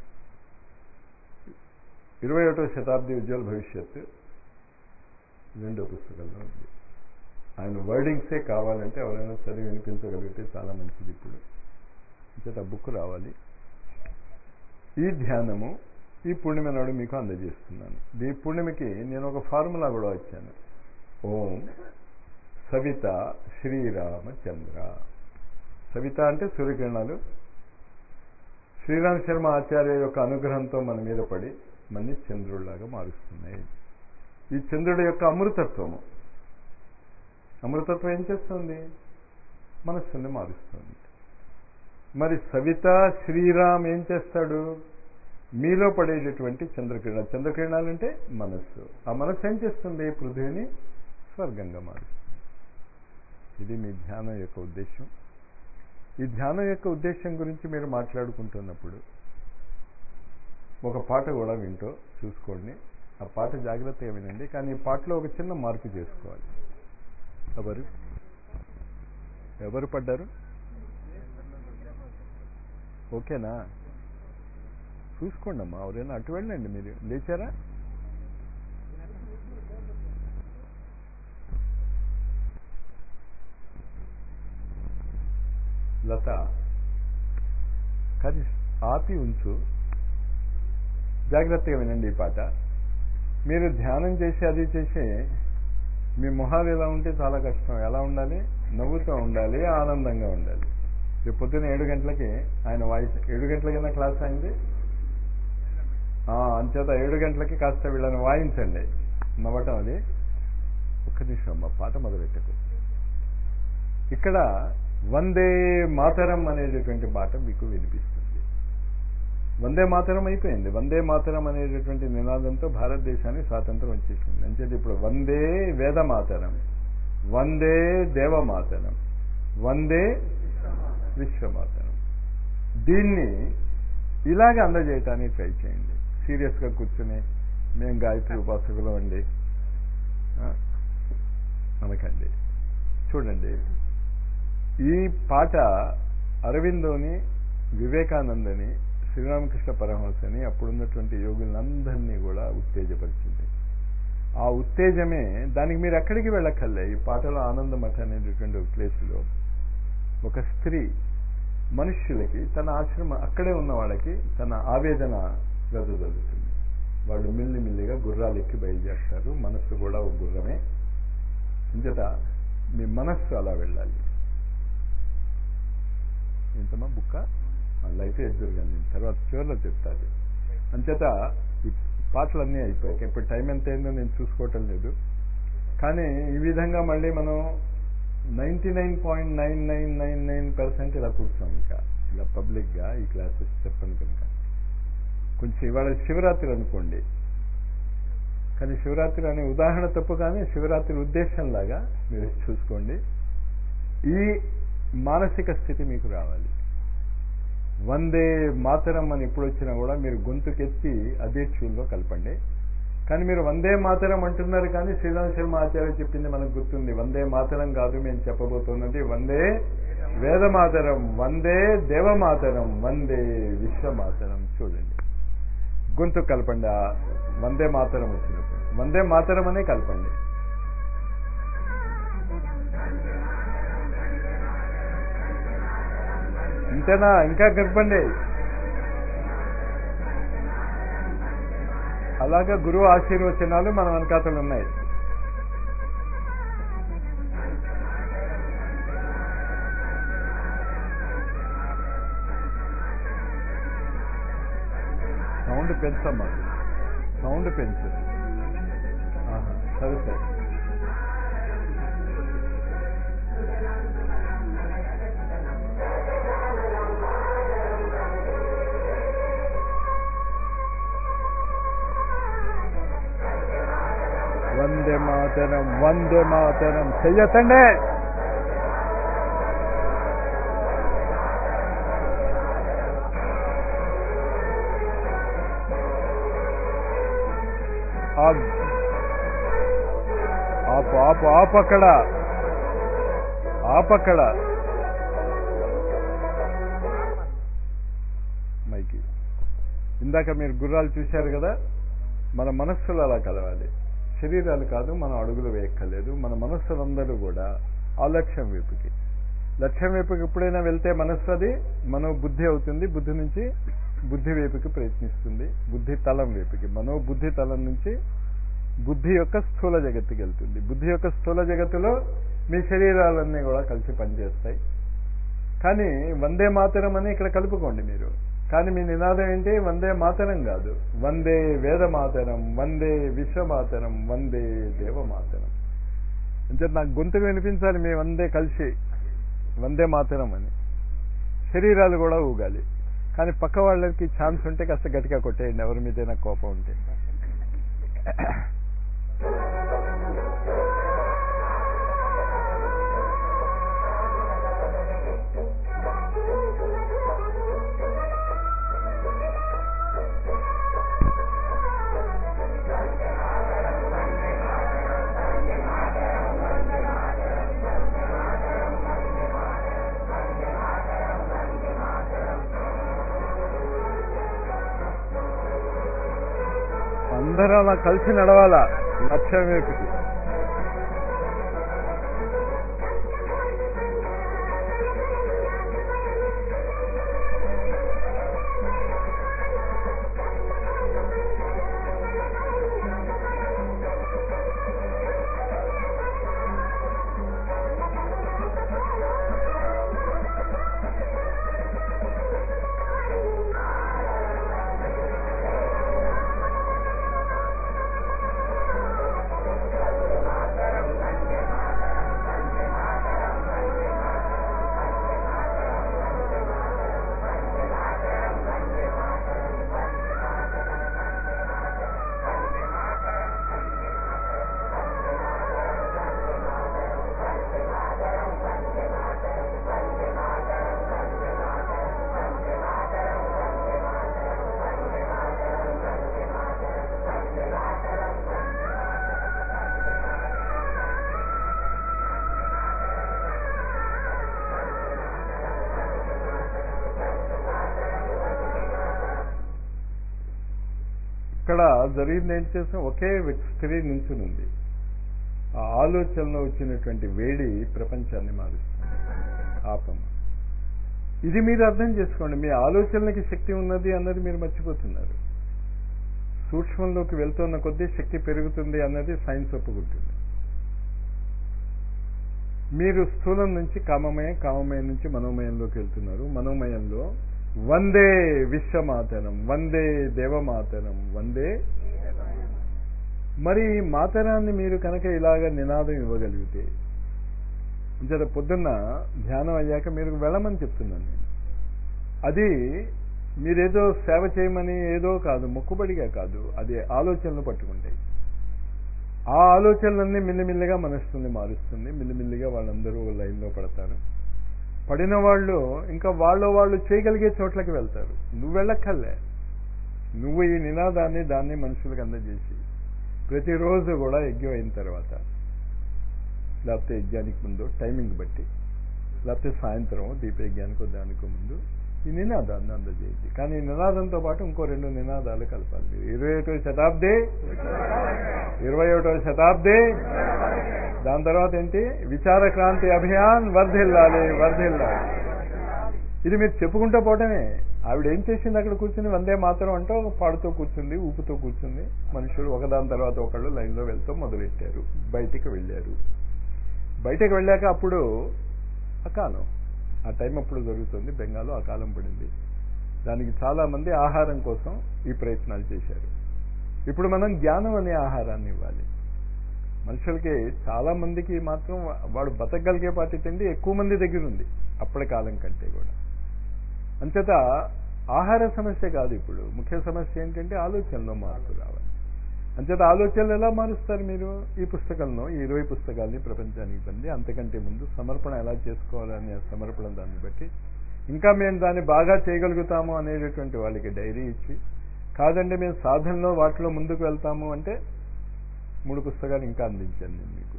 ఇరవై ఒకటో శతాబ్ది ఉజ్వల భవిష్యత్తు రెండో పుస్తకంలో ఉంది ఆయన వర్డింగ్సే కావాలంటే ఎవరైనా చదివి వినిపించగలిగితే చాలా మంచిది ఇప్పుడు ఇంచేత బుక్ రావాలి ఈ ధ్యానము ఈ పూర్ణిమ నాడు మీకు అందజేస్తున్నాను ఈ పూర్ణిమకి నేను ఒక ఫార్ములా కూడా వచ్చాను ఓం సవిత శ్రీరామచంద్ర సవిత అంటే సూర్యకిరణాలు శ్రీరామ్ శర్మ ఆచార్య యొక్క అనుగ్రహంతో మన మీద పడి మన్ని చంద్రుడిలాగా మారుస్తున్నాయి ఈ చంద్రుడి యొక్క అమృతత్వము అమృతత్వం ఏం చేస్తుంది మనస్సుని మారుస్తుంది మరి సవిత శ్రీరామ్ ఏం చేస్తాడు మీలో పడేటటువంటి చంద్రకిరణాలు చంద్రకిరణాలు అంటే మనస్సు ఆ మనస్సు ఏం చేస్తుంది పృథ్వీని స్వర్గంగా మారుస్తుంది ఇది మీ ధ్యానం యొక్క ఉద్దేశం ఈ ధ్యానం యొక్క ఉద్దేశం గురించి మీరు మాట్లాడుకుంటున్నప్పుడు ఒక పాట కూడా వింటూ చూసుకోండి ఆ పాట జాగ్రత్తగా వినండి కానీ ఈ పాటలో ఒక చిన్న మార్పు చేసుకోవాలి ఎవరు ఎవరు పడ్డారు ఓకేనా చూసుకోండి అమ్మా ఎవరైనా అటు వెళ్ళండి మీరు లేచారా లత కానీ ఆపి ఉంచు జాగ్రత్తగా వినండి ఈ పాట మీరు ధ్యానం చేసి అది చేసి మీ మొహాలు ఎలా ఉంటే చాలా కష్టం ఎలా ఉండాలి నవ్వుతూ ఉండాలి ఆనందంగా ఉండాలి రేపు పొద్దున్న ఏడు గంటలకి ఆయన వాయిస్ ఏడు గంటలకైనా క్లాస్ అయింది అంచేత ఏడు గంటలకి కాస్త వీళ్ళని వాయించండి నవ్వటం అది ఒక్క నిమిషం అమ్మ పాట మొదలెట్టకు ఇక్కడ వందే మాతరం అనేటటువంటి పాట మీకు వినిపిస్తుంది వందే మాతరం అయిపోయింది వందే మాతరం అనేటటువంటి నినాదంతో భారతదేశానికి స్వాతంత్రం వచ్చేసింది అంచేది ఇప్పుడు వందే వేద మాతరం వందే దేవమాతరం వందే విశ్వమాతరం దీన్ని ఇలాగ అందజేయటానికి ట్రై చేయండి సీరియస్గా కూర్చుని మేము గాయత్రి ఉపాసకులు అండి అనకండి చూడండి ఈ పాట అరవిందోని వివేకానందని శ్రీరామకృష్ణ పరమహంసని అప్పుడున్నటువంటి యోగులందరినీ కూడా ఉత్తేజపరిచింది ఆ ఉత్తేజమే దానికి మీరు ఎక్కడికి వెళ్ళక్కర్లే ఈ పాటలో ఆనందమఠ అనేటటువంటి ఒక ప్లేస్లో ఒక స్త్రీ మనుష్యులకి తన ఆశ్రమం అక్కడే ఉన్న వాళ్ళకి తన ఆవేదన వెదజల్లుతుంది వాళ్ళు మిల్లి మిల్లిగా గుర్రాలు ఎక్కి బయలుదేరుతారు మనస్సు కూడా ఒక గుర్రమే ఇంకట మీ మనస్సు అలా వెళ్ళాలి ఏంటమ్మా బుక్క లైఫ్ ఎదురుగాని తర్వాత చివరిలో చెప్తాది అంచేత ఈ పాటలన్నీ అయిపోయాయి ఇప్పుడు టైం ఎంత అయిందో నేను చూసుకోవటం లేదు కానీ ఈ విధంగా మళ్ళీ మనం ninety nine point nine nine nine nine percent ఇలా కూర్చోం ఇంకా ఇలా పబ్లిక్గా ఈ క్లాసెస్ చెప్పను కనుక కొంచెం ఇవాళ శివరాత్రి అనుకోండి కానీ శివరాత్రి అనే ఉదాహరణ తప్పు కానీ శివరాత్రి ఉద్దేశంలాగా మీరు చూసుకోండి ఈ మానసిక స్థితి మీకు రావాలి వందే మాతరం అని ఎప్పుడు వచ్చినా కూడా మీరు గొంతుకెత్తి అదే ట్యూన్లో కలపండి కానీ మీరు వందే మాతరం అంటున్నారు కానీ శ్రీరామ్ శర్మ ఆచార్య చెప్పింది మనకు గుర్తుంది వందే మాతరం కాదు మేము చెప్పబోతున్నది వందే వేదమాతరం వందే దేవమాతరం వందే విశ్వమాతరం చూడండి గొంతు కలపండి ఆ వందే మాతరం వచ్చినప్పుడు వందే మాతరం అనే కలపండి ఇంతేనా ఇంకా కలపండి అలాగా గురువు ఆశీర్వచనాలు మన వెనకాతలు ఉన్నాయి సౌండ్ పెంచమ్మా సౌండ్ పెంచు ఆహా, సరే సరే వందే మాతరం వందే మాతరం చెయ్యతండి ఆగ్. ఆపు ఆపు ఆపు అక్కడ ఆపక్కడ మైకి ఇందాక మీరు గుర్రాలు చూశారు కదా మన మనస్సులు అలా కలవాలి శరీరాలు కాదు మనం అడుగులు వేయక్కర్లేదు మన మనస్సులందరూ కూడా ఆ లక్ష్యం వైపుకి లక్ష్యం వైపుకి ఎప్పుడైనా వెళ్తే మనస్సు అది మనో బుద్ధి అవుతుంది బుద్ధి నుంచి బుద్ధి వైపుకి ప్రయత్నిస్తుంది బుద్ధి తలం వైపుకి మనో బుద్ధి తలం నుంచి బుద్ధి యొక్క స్థూల జగత్తుకి వెళ్తుంది బుద్ధి యొక్క స్థూల జగత్తులో మీ శరీరాలన్నీ కూడా కలిసి పనిచేస్తాయి కానీ వందే మాతరం అని ఇక్కడ కలుపుకోండి మీరు కానీ మీ నినాదం ఏంటి వందే మాతరం కాదు వందే వేద మాతరం వందే విశ్వమాతరం వందే దేవమాతరం అంటే నాకు గొంతుకు వినిపించాలి మీ వందే కలిసి వందే మాతరం అని శరీరాలు కూడా ఊగాలి కానీ పక్క వాళ్ళకి ఛాన్స్ ఉంటే కాస్త గట్టిగా కొట్టేయండి ఎవరి మీదైనా కోపం ఉంటే అందరూ అలా కలిసి నడవాలా లక్ష్యం వైపుకి ఇక్కడ జరిగింది ఏంటి చేసిన ఒకే వ్యక్తి స్త్రీ నించునుంది ఆ ఆలోచనలో వచ్చినటువంటి వేడి ప్రపంచాన్ని మారుస్తుంది ఆపం ఇది మీరు అర్థం చేసుకోండి మీ ఆలోచనలకి శక్తి ఉన్నది అన్నది మీరు మర్చిపోతున్నారు సూక్ష్మంలోకి వెళ్తున్న కొద్దీ శక్తి పెరుగుతుంది అన్నది సైన్స్ ఒప్పుకుంటుంది మీరు స్థూలం నుంచి కామమయం కామమయం నుంచి మనోమయంలోకి వెళ్తున్నారు మనోమయంలో వందే విశ్వమాతరం వందే దేవమాతరం వందే మరి ఈ మాతరాన్ని మీరు కనుక ఇలాగ నినాదం ఇవ్వగలిగితే ఇంత పొద్దున్న ధ్యానం అయ్యాక మీరు వెళ్ళమని చెప్తున్నాను నేను అది మీరేదో సేవ చేయమని ఏదో కాదు మొక్కుబడిగా కాదు అది ఆలోచనలు పట్టుకుంటాయి ఆ ఆలోచనలన్నీ మిల్లిమిల్లిగా మనస్తుంది మారుస్తుంది మిల్లిమిల్లిగా వాళ్ళందరూ లైన్లో పడతారు పడిన వాళ్ళు ఇంకా వాళ్ళు వాళ్ళు చేయగలిగే చోట్లకి వెళ్తారు నువ్వు వెళ్ళక్కర్లే నువ్వు ఈ నినాదాన్ని దాన్ని మనుషులకు అందజేసి ప్రతిరోజు కూడా యజ్ఞం అయిన తర్వాత లేకపోతే యజ్ఞానికి ముందు టైమింగ్ బట్టి లేకపోతే సాయంత్రం దీపయజ్ఞానికో దానికో ముందు ఈ నినాదాన్ని అందజేయండి కానీ ఈ నినాదంతో పాటు ఇంకో రెండు నినాదాలు కలపాలి మీరు ఇరవై ఒకటో శతాబ్ది ఇరవై ఒకటో శతాబ్ది దాని తర్వాత ఏంటి విచార క్రాంతి అభియాన్ వర్ధిల్లాలి వర్ధిల్లాలి ఇది మీరు చెప్పుకుంటూ పోవటమే ఆవిడ ఏం చేసింది అక్కడ కూర్చుని వందే మాత్రం అంటే ఒక పాడుతూ కూర్చుంది ఊపుతూ కూర్చుంది మనుషులు ఒకదాని తర్వాత ఒకళ్ళు లైన్లో వెళ్తూ మొదలెట్టారు బయటికి వెళ్ళారు బయటకు వెళ్ళాక అప్పుడు అకాలం ఆ టైం అప్పుడు జరుగుతుంది బెంగాల్లో అకాలం పడింది దానికి చాలా మంది ఆహారం కోసం ఈ ప్రయత్నాలు చేశారు ఇప్పుడు మనం జ్ఞానం అనే ఆహారాన్ని ఇవ్వాలి మనుషులకి చాలా మందికి మాత్రం వాడు బతకగలిగే పాటి తిండి ఎక్కువ మంది దగ్గర ఉంది అప్పటి కాలం కంటే కూడా అంచేత ఆహార సమస్య కాదు ఇప్పుడు ముఖ్య సమస్య ఏంటంటే ఆలోచనలో మార్పు రావాలి అంచేత ఆలోచనలు ఎలా మారుస్తారు మీరు ఈ పుస్తకంలో ఈ ఇరవై పుస్తకాల్ని ప్రపంచానికి పంది అంతకంటే ముందు సమర్పణ ఎలా చేసుకోవాలనే సమర్పణ దాన్ని బట్టి ఇంకా మేము దాన్ని బాగా చేయగలుగుతాము అనేటటువంటి వాళ్ళకి డైరీ ఇచ్చి కాదండి మేము సాధనలో వాటిలో ముందుకు వెళ్తాము అంటే మూడు పుస్తకాలు ఇంకా అందించాను నేను మీకు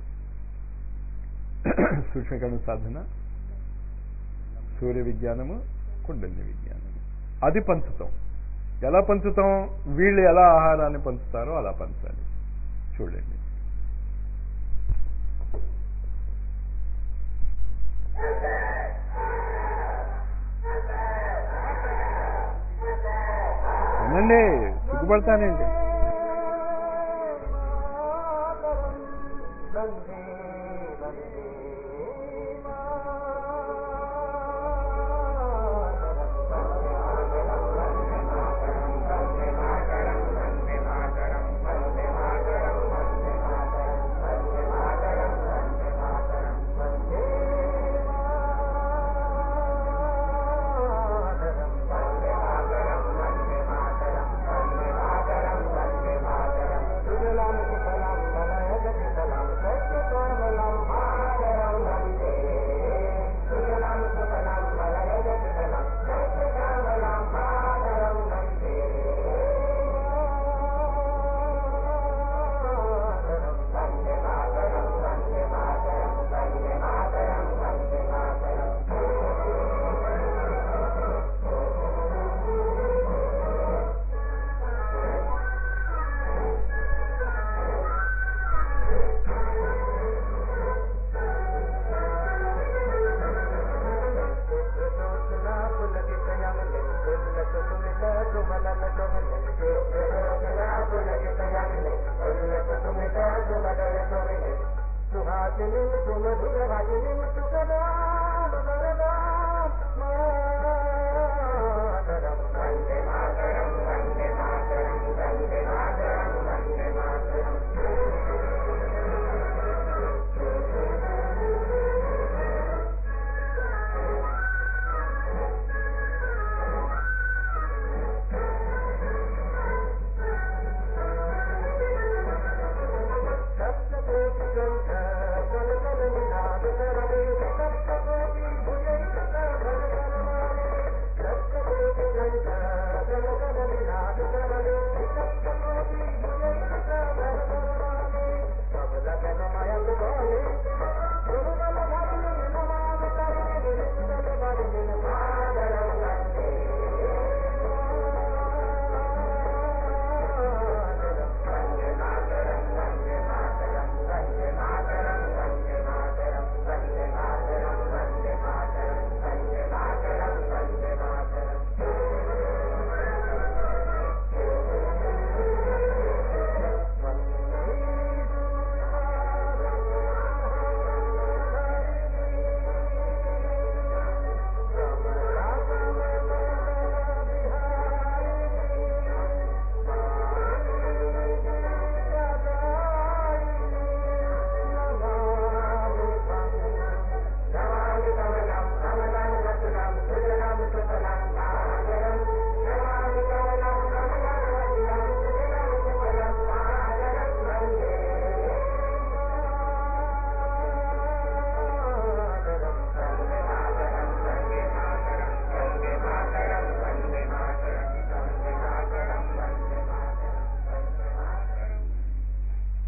సూక్ష్మకరణ సాధన సూర్య విజ్ఞానము కుండలిని విజ్ఞానము అది పంచుతాం ఎలా పంచుతాం వీళ్ళు ఎలా ఆహారాన్ని పంచుతారో అలా పంచాలి చూడండి వినండి సిగ్గుపడతానండి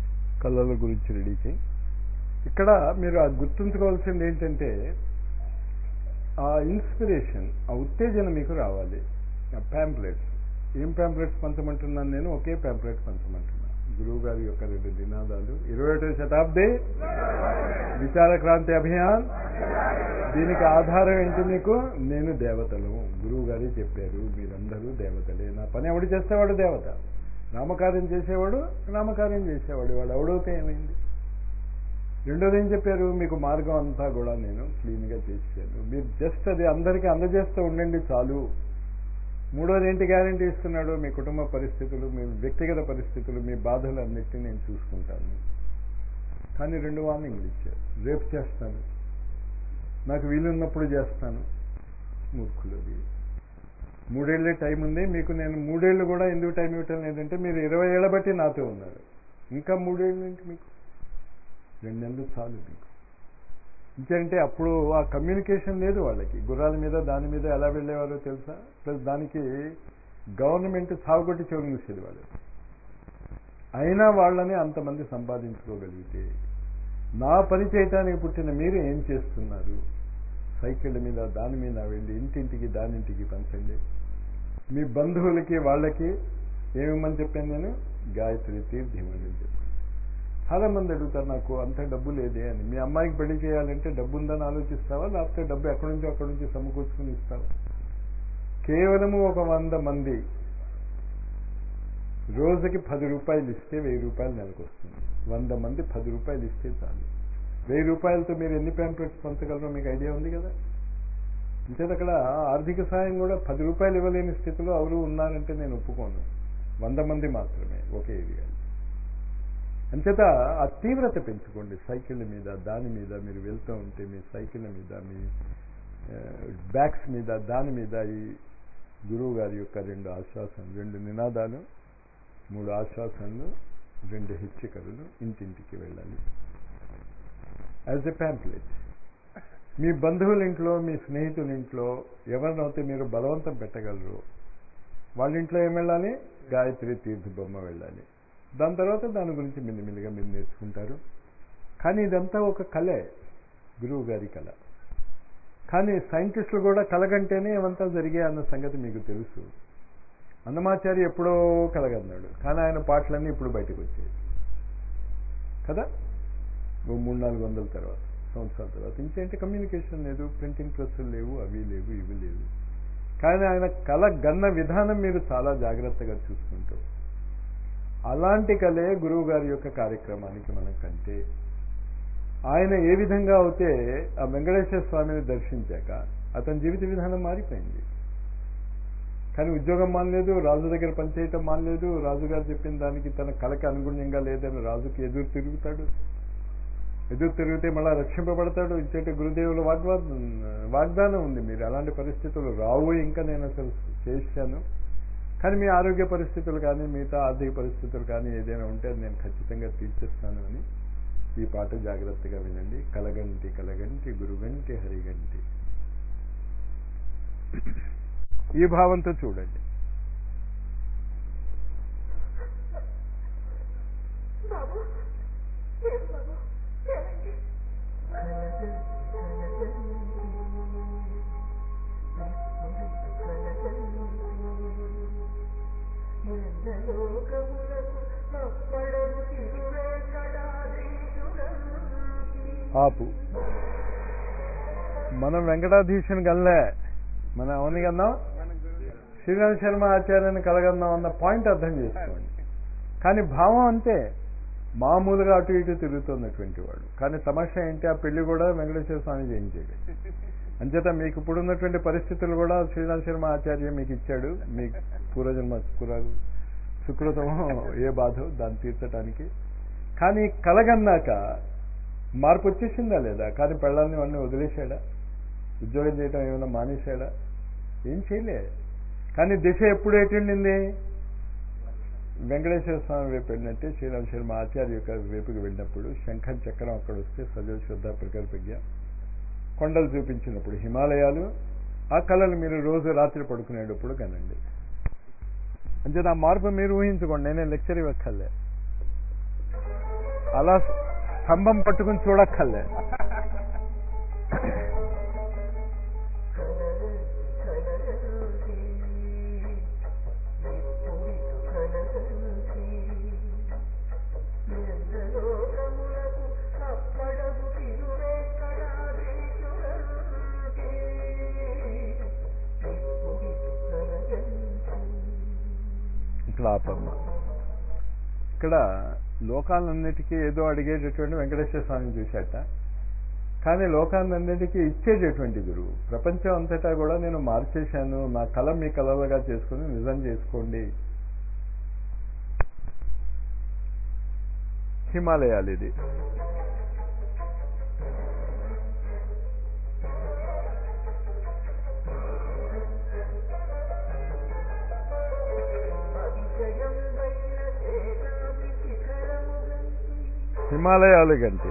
కళల గురించి రెడీ చేయి ఇక్కడ మీరు ఆ గుర్తుంచుకోవాల్సింది ఏంటంటే ఆ ఇన్స్పిరేషన్ ఆ ఉత్తేజన మీకు రావాలి ఆ ప్యాంప్లెట్స్ ఏం ప్యాంప్లెట్స్ పంచమంటున్నాను నేను ఒకే ప్యాంప్లెట్ పంచమంటున్నాను గురువు గారి యొక్క రెండు నినాదాలు ఇరవై ఒకటో శతాబ్ది విచార క్రాంతి అభియాన్ దీనికి ఆధారం ఏంటి మీకు నేను దేవతలు గురువు గారి చెప్పారు మీరందరూ దేవతలే నా పని ఎవడు చేసేవాడు దేవత నామకార్యం చేసేవాడు నామకార్యం చేసేవాడు వాడు ఎవడవుతే ఏమైంది రెండోది ఏం చెప్పారు మీకు మార్గం అంతా కూడా నేను క్లీన్గా చేసాను మీరు జస్ట్ అది అందరికీ అందజేస్తూ ఉండండి చాలు మూడోది ఏంటి గ్యారంటీ ఇస్తున్నాడు మీ కుటుంబ పరిస్థితులు మీ వ్యక్తిగత పరిస్థితులు మీ బాధలు అన్నిటిని నేను చూసుకుంటాను కానీ రెండు వార్నింగ్లు ఇచ్చారు రేపు చేస్తాను నాకు వీలున్నప్పుడు చేస్తాను మూర్ఖులది మూడేళ్లే టైం ఉంది మీకు నేను మూడేళ్లు కూడా ఎందుకు టైం ఇవ్వటం లేదంటే మీరు ఇరవై ఏళ్ళ బట్టి నాతో ఉన్నారు ఇంకా మూడేళ్ళు ఏంటి మీకు రెండు నెలలు చాలు మీకు ఇంకేంటే అప్పుడు ఆ కమ్యూనికేషన్ లేదు వాళ్ళకి గుర్రాల మీద దాని మీద ఎలా వెళ్ళేవారో తెలుసా ప్లస్ దానికి గవర్నమెంట్ సాగుకొట్టి చెవులు మూసేది వాళ్ళు అయినా వాళ్ళని అంతమంది సంపాదించుకోగలిగితే నా పని చేయటానికి పుట్టిన మీరు ఏం చేస్తున్నారు సైకిళ్ళ మీద దాని మీద వెళ్ళి ఇంటింటికి దానింటికి పంచండి మీ బంధువులకి వాళ్ళకి ఏమిమ్మని చెప్పాను నేను గాయత్రి తీర్థిమని చెప్పాను చాలా మంది అడుగుతారు నాకు అంత డబ్బు లేదే అని మీ అమ్మాయికి పెళ్లి చేయాలంటే డబ్బు ఉందని ఆలోచిస్తావా లేకపోతే డబ్బు ఎక్కడి నుంచో అక్కడి నుంచి సమకూర్చుకుని ఇస్తావా కేవలము ఒక వంద మంది రోజుకి పది రూపాయలు ఇస్తే వెయ్యి రూపాయలు నెలకు వస్తుంది వంద మంది పది రూపాయలు ఇస్తే చాలు వెయ్యి రూపాయలతో మీరు ఎన్ని ప్యాంప్లెట్స్ పంచగలరో మీకు ఐడియా ఉంది కదా అంచేది అక్కడ ఆర్థిక సాయం కూడా పది రూపాయలు ఇవ్వలేని స్థితిలో ఎవరు ఉన్నారంటే నేను ఒప్పుకోను వంద మంది మాత్రమే ఒకే ఏరియాలో అంచేత ఆ తీవ్రత పెంచుకోండి సైకిళ్ళ మీద దాని మీద మీరు వెళ్తూ ఉంటే మీ సైకిళ్ళ మీద మీ బ్యాగ్స్ మీద దాని మీద ఈ గురువు గారి యొక్క రెండు ఆశ్వాసనలు రెండు నినాదాలు మూడు ఆశ్వాసనలు రెండు హెచ్చికలు ఇంటింటికి వెళ్ళాలి యాజ్ ఎ ప్యాంప్లెట్ మీ బంధువుల ఇంట్లో మీ స్నేహితుల ఇంట్లో ఎవరినైతే మీరు బలవంతం పెట్టగలరు వాళ్ళ ఇంట్లో ఏం వెళ్ళాలి గాయత్రి తీర్థ బొమ్మ వెళ్ళాలి దాని తర్వాత దాని గురించి మెల్లిమెల్లిగా మీరు నేర్చుకుంటారు కానీ ఇదంతా ఒక కళే గురువు గారి కళ కానీ సైంటిస్టులు కూడా కలగంటేనే ఏమంతా జరిగాయి అన్న సంగతి మీకు తెలుసు అన్నమాచారి ఎప్పుడో కలగన్నాడు కానీ ఆయన పాటలన్నీ ఇప్పుడు బయటకు వచ్చాయి కదా ఓ మూడు నాలుగు వందల తర్వాత సంవత్సరాల తర్వాత ఇంకేంటి కమ్యూనికేషన్ లేదు ప్రింటింగ్ ప్రెస్సులు లేవు అవి లేవు ఇవి లేవు కానీ ఆయన కళ గన్న విధానం మీరు చాలా జాగ్రత్తగా చూసుకుంటూ అలాంటి కళే గురువు గారి యొక్క కార్యక్రమానికి మనం కంటే ఆయన ఏ విధంగా అయితే ఆ వెంకటేశ్వర స్వామిని దర్శించాక అతని జీవిత విధానం మారిపోయింది కానీ ఉద్యోగం మానలేదు రాజు దగ్గర పనిచేయటం మానలేదు రాజుగారు చెప్పిన దానికి తన కళకి అనుగుణ్యంగా లేదని రాజుకి ఎదురు తిరుగుతాడు ఎదురు తిరిగితే మళ్ళా రక్షింపబడతాడు ఇచ్చేటి గురుదేవుల వాగ్వాదం వాగ్దానం ఉంది మీరు అలాంటి పరిస్థితులు రావు ఇంకా నేను అసలు చేశాను కానీ మీ ఆరోగ్య పరిస్థితులు కానీ మిగతా ఆర్థిక పరిస్థితులు కానీ ఏదైనా ఉంటే అది నేను ఖచ్చితంగా తీర్చేస్తాను అని ఈ పాట జాగ్రత్తగా వినండి కలగంటి కలగంటి గురుగంటి హరిగంటి ఈ భావంతో చూడండి బాబు ఏం బాబు ఏమైంది ఆపు మనం వెంకటాధీశుని గల్లే మనం అవును కన్నాం శ్రీరామ్ శర్మ ఆచార్యని కలగందాం అన్న పాయింట్ అర్థం చేసుకోండి కానీ భావం అంతే మామూలుగా అటు ఇటు తిరుగుతున్నటువంటి వాడు కానీ తమాషా ఏంటి ఆ పెళ్లి కూడా వెంకటేశ్వర స్వామి చేయించాడు అంచేత మీకు ఇప్పుడున్నటువంటి పరిస్థితులు కూడా శ్రీరామ్ శర్మ ఆచార్య మీకు ఇచ్చాడు మీ పూర్వజన్మ కురాలు సుకృతమో ఏ బాధో దాన్ని తీర్చడానికి కానీ కలగన్నాక మార్పు వచ్చేసిందా లేదా కానీ పెళ్ళాన్ని వాడిని వదిలేశాడా ఉద్యోగం చేయడం ఏమైనా మానేశాడా ఏం చేయలే కానీ దిశ ఎప్పుడు ఎటుండింది వెంకటేశ్వర స్వామి వైపు వెళ్ళినట్టే శ్రీరామ్ శర్మ ఆచార్య యొక్క వైపుకి వెళ్ళినప్పుడు శంఖం చక్రం అక్కడ వస్తే సజల శ్రద్ధ ప్రకల్పజ్ఞ కొండలు చూపించినప్పుడు హిమాలయాలు ఆ కళలు మీరు రోజు రాత్రి పడుకునేటప్పుడు కనండి అంటే నా మార్పు మీరు ఊహించుకోండి నేనే లెక్చర్ ఇవ్వక్కర్లే అలా స్తంభం పట్టుకుని చూడక్కర్లే లాపమ్మ ఇక్కడ లోకాలన్నిటికీ ఏదో అడిగేటటువంటి వెంకటేశ్వర స్వామిని చూశాట కానీ లోకాలన్నిటికీ ఇచ్చేటటువంటి గురువు ప్రపంచం అంతటా కూడా నేను మార్చేశాను నా కళ మీ కళలుగా చేసుకుని నిజం చేసుకోండి హిమాలయాలు ఇది హిమాలయాలు గంటి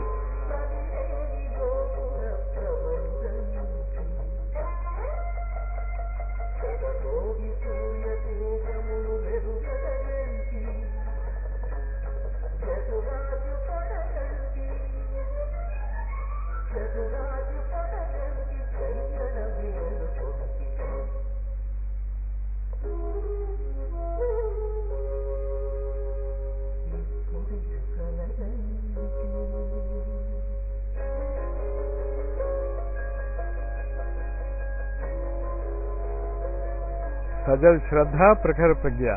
సజల్ శ్రద్ధ ప్రఖర ప్రజ్ఞ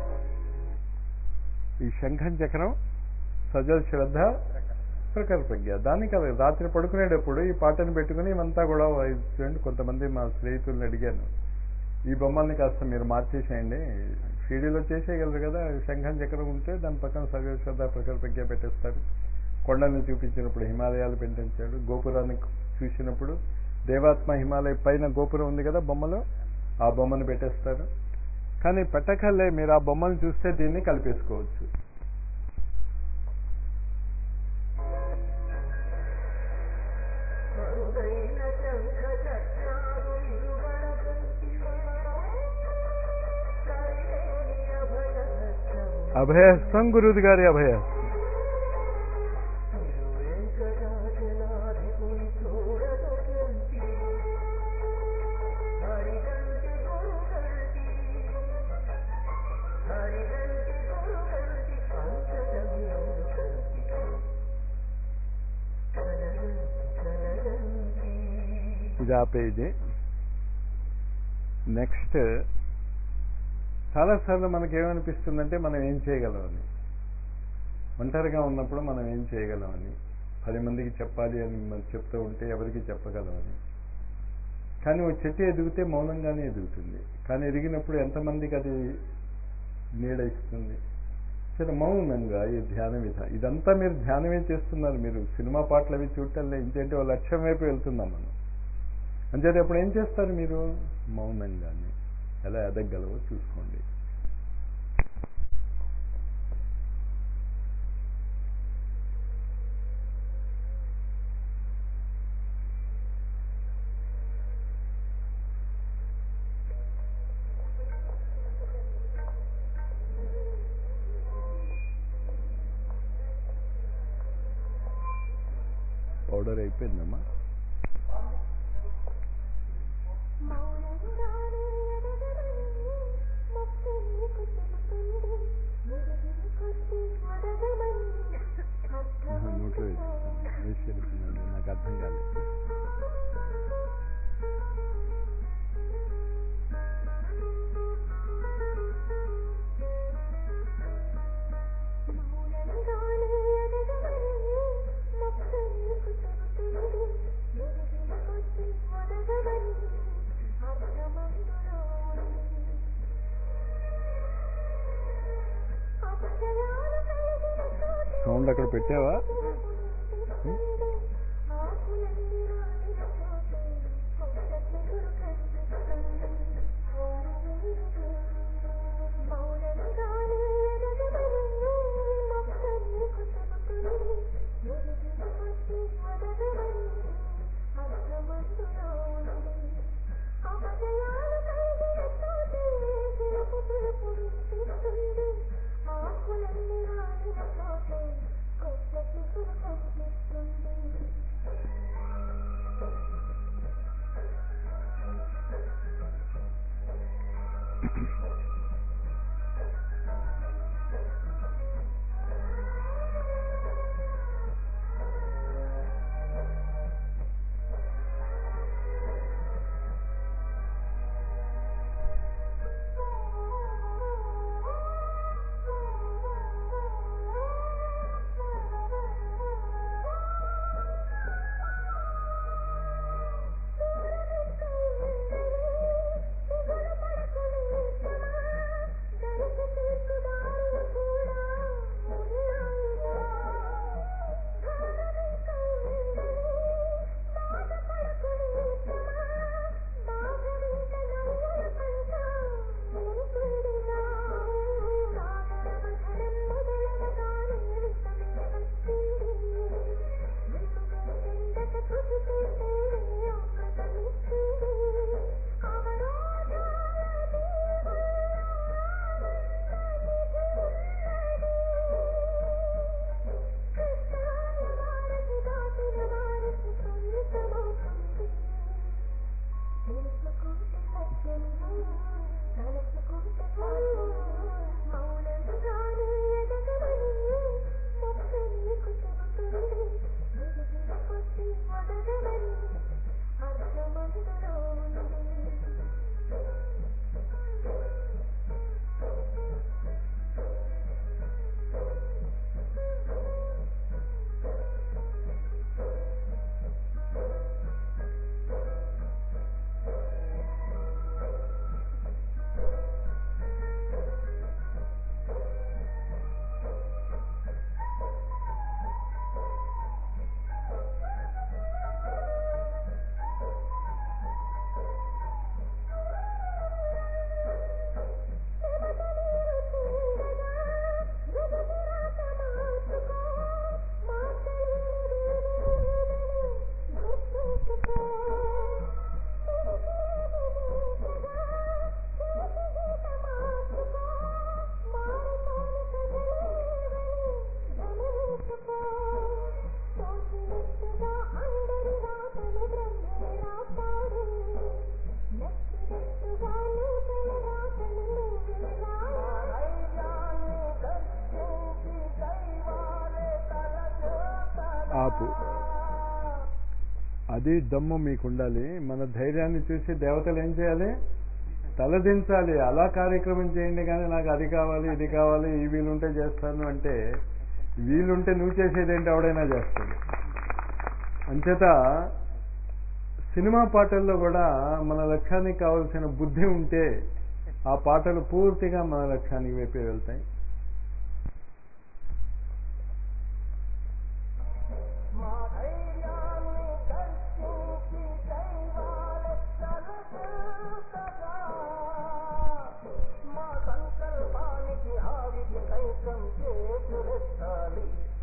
ఈ శంఖం చక్రం సజల్ శ్రద్ధ ప్రఖర ప్రజ్ఞ దానికి అది రాత్రి పడుకునేటప్పుడు ఈ పాటను పెట్టుకుని ఇవంతా కూడా చూడండి కొంతమంది మా స్నేహితుల్ని అడిగాను ఈ బొమ్మల్ని కాస్త మీరు మార్చేసేయండి సీడీలో చేసేయగలరు కదా శంఖం చక్రం ఉంటే దాని పక్కన సజల్ శ్రద్ధ ప్రఖర ప్రజ్ఞ పెట్టేస్తారు కొండల్ని చూపించినప్పుడు హిమాలయాలు పెట్టించాడు గోపురాన్ని చూసినప్పుడు దేవాత్మ హిమాలయ పైన గోపురం ఉంది కదా బొమ్మలో ఆ బొమ్మను పెట్టేస్తారు కానీ పెట్టకల్లే మీరు ఆ బొమ్మను చూస్తే దీన్ని కలిపేసుకోవచ్చు అభయహస్తం గురువు గారి అభయహస్తం ఇది ఆ పేజీ నెక్స్ట్ చాలాసార్లు మనకేమనిపిస్తుందంటే మనం ఏం చేయగలమని ఒంటరిగా ఉన్నప్పుడు మనం ఏం చేయగలమని పది మందికి చెప్పాలి అని మనం చెప్తూ ఉంటే ఎవరికి చెప్పగలమని కానీ ఒక చెట్టు ఎదిగితే మౌనంగానే ఎదుగుతుంది కానీ ఎదిగినప్పుడు ఎంతమందికి అది నీడ ఇస్తుంది సరే మౌనంగా ఈ ధ్యాన విధ ఇదంతా మీరు ధ్యానమే చేస్తున్నారు మీరు సినిమా పాటలు అవి చూడటం ఇంకేంటి ఓ లక్ష్యం వైపు వెళ్తున్నాం మనం అంచేది అప్పుడు ఏం చేస్తారు మీరు మౌనంగానే ఎలా ఎదగలవో చూసుకోండి పౌడర్ అయిపోయిందమ్మా మౌనంగానే ఎదగమని మొక్కు నీకు చెబుతుంది ఎదిగిన కొద్దీ ఒదగమని ఆహా, నోట్లో వేసేస్తాను వేసేస్తున్నాను నాకు అర్థం కాలేదు మౌనంగానే ఎదగమని మొక్కు నీకు చెబుతుంది ఎదిగిన కొద్దీ ఒదగమని అర్థమందులో ఉంది అక్షయాలు కలిగిన చోటే సౌండ్ అక్కడ పెట్టావా ఆకులన్నీ రాలిన చోటే కొత్త చిగురు కనిపిస్తుంది మౌనంగానే ఎదగమని మొక్క నీకు చెబుతుంది ఎదిగిన కొద్దీ ఒదగమని అర్థమందులో ఉంది అక్షయాలు కలిగిన చోటే గెలుపు పిలుపు వినిపిస్తుంది ఆకులన్నీ రాలిన చోటే కొత్త చిగురు కనిపిస్తుంది ఆపు అది దమ్ము మీకు ఉండాలి మన ధైర్యాన్ని చూసి దేవతలు ఏం చేయాలి తలదించాలి అలా కార్యక్రమం చేయండి కానీ నాకు అది కావాలి ఇది కావాలి ఈ వీలుంటే చేస్తాను అంటే వీలుంటే నువ్వు చేసేది ఏంటి ఎవడైనా చేస్తాడు అంచేత సినిమా పాటల్లో కూడా మన లక్ష్యానికి కావాల్సిన బుద్ధి ఉంటే ఆ పాటలు పూర్తిగా మన లక్ష్యానికి వైపే వెళ్తాయి మా ధైర్యాన్ని దర్శించి దైవాలెత్తరుగా మా సంకల్పానికి ఆవికి సైతం చేతులెత్తాలి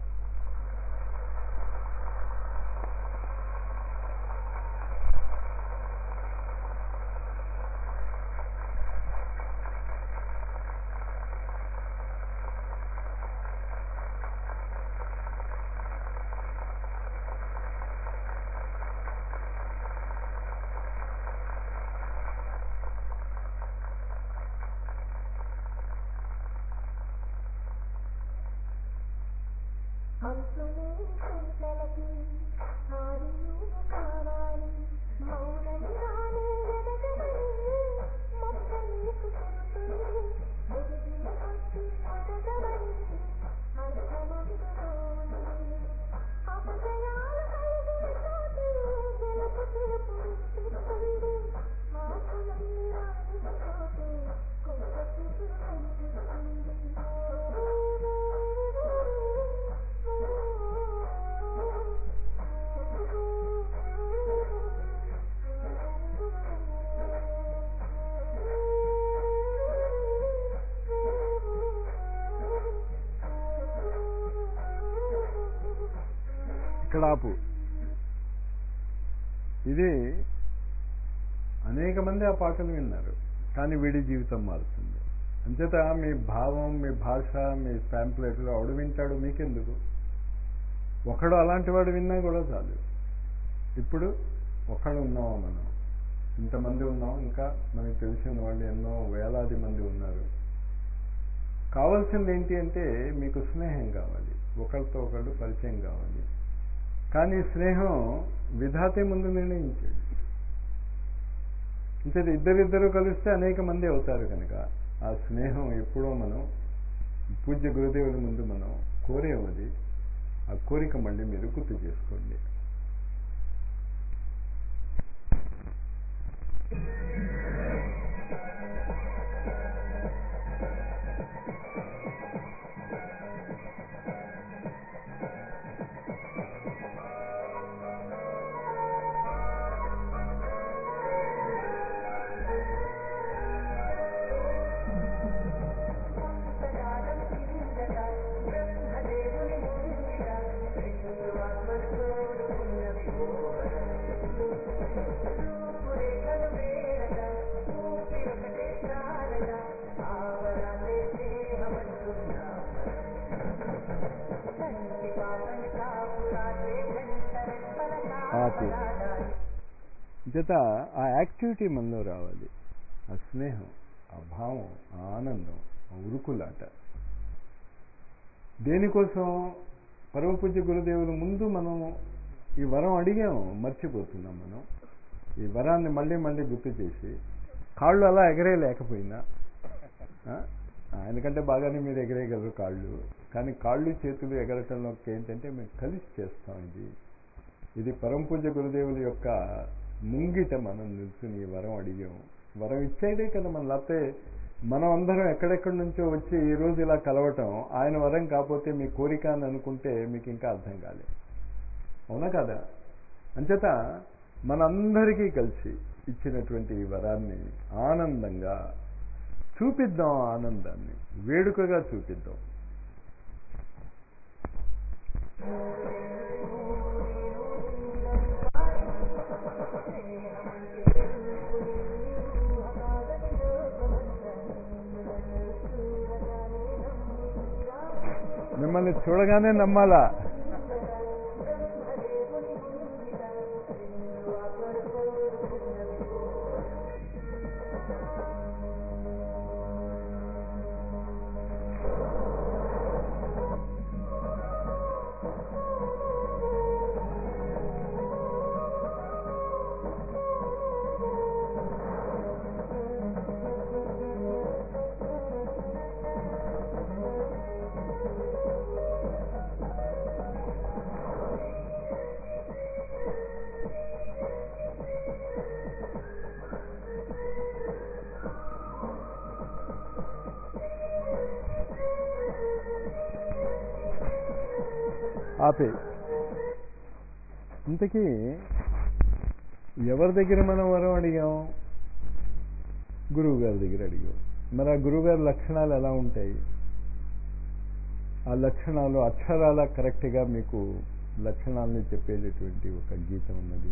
అంతులే చింతలకి హారియు కావాలి మౌనంగానే ఎదగమని మొక్క నీకు చెబుతుంది ఎదిగిన కొద్ది ఎదగమని అర్థమందులోని అపజయాలు కలిగిన చోటే గెలుపు పిలుపు వినిపిస్తుంది ఆకులన్నీ రాలిన చోటే కొత్త చిగురు ఇక్కడ ఆపు ఇది అనేక మంది ఆ పాటలు విన్నారు కానీ వీడి జీవితం మారుతుంది అంచేత మీ భావం మీ భాష మీ ప్యాంప్లెట్లు ఆవిడ వింటాడు మీకెందుకు ఒకడు అలాంటి వాడు విన్నా కూడా చాలు ఇప్పుడు ఒకడు ఉన్నామా మనం ఇంతమంది ఉన్నాం ఇంకా మనకి తెలిసిన వాళ్ళు ఎన్నో వేలాది మంది ఉన్నారు కావాల్సింది ఏంటి అంటే మీకు స్నేహం కావాలి ఒకరితో ఒకళ్ళు పరిచయం కావాలి కానీ స్నేహం విధాతే ముందు నిర్ణయించాడు అంటే ఇద్దరిద్దరు కలిస్తే అనేక మంది అవుతారు కనుక ఆ స్నేహం ఎప్పుడో మనం పూజ్య గురుదేవుల ముందు మనం కోరేమది ఆ కోరిక మళ్ళీ మీరు గుర్తు చేసుకోండి కొంతకాలం కిందట బ్రహ్మదేవుని ముంగిట త్రిశూలాత్మను కోరుకున్నది ఘోరం. రూపురేఖలు వేరట, ఊపిరొకటే చాలట, ఆవరాలే స్నేహమంటున్నాం. కంటి పాపం కాపురాత్రే గంట రెప్పల ఆపు. కాపలాడాలి. చేత ఆ యాక్టివిటీ మనలో రావాలి ఆ స్నేహం ఆ భావం ఆ ఆనందం ఆ ఉరుకులాట దేనికోసం పరమ పూజ్య గురుదేవుల ముందు మనం ఈ వరం అడిగాము మర్చిపోతున్నాం మనం ఈ వరాన్ని మళ్ళీ మళ్ళీ గుర్తు చేసి కాళ్ళు అలా ఎగరేయలేకపోయినా ఆ? ఆయనకంటే బాగానే మీరు ఎగరేయగలరు కాళ్ళు కానీ కాళ్ళు చేతులు ఎగరటంలో ఏంటంటే మేము కలిసి చేస్తాం ఇది ఇది పరమ పూజ్య గురుదేవుల యొక్క ముంగిట మనం నిల్చుని ఈ వరం అడిగాం వరం ఇచ్చేదే కదా మనం లేకపోతే మనం అందరం ఎక్కడెక్కడి నుంచో వచ్చి ఈ రోజు ఇలా కలవటం ఆయన వరం కాకపోతే మీ కోరిక అని అనుకుంటే మీకు ఇంకా అర్థం కాలేదు అవునా కదా అంచేత మనందరికీ కలిసి ఇచ్చినటువంటి ఈ వరాన్ని ఆనందంగా చూపిద్దాం ఆ ఆనందాన్ని వేడుకగా చూపిద్దాం మిమ్మల్ని చూడగానే నమ్మాలా ఆ ఆపే ఇంతకీ ఎవరి దగ్గర మనం వరం అడిగాం గురువు గారి దగ్గర అడిగాం మరి ఆ గురువు గారి లక్షణాలు ఎలా ఉంటాయి ఆ లక్షణాలు అక్షరాల కరెక్ట్గా మీకు లక్షణాలని చెప్పేటటువంటి ఒక గీతం ఉన్నది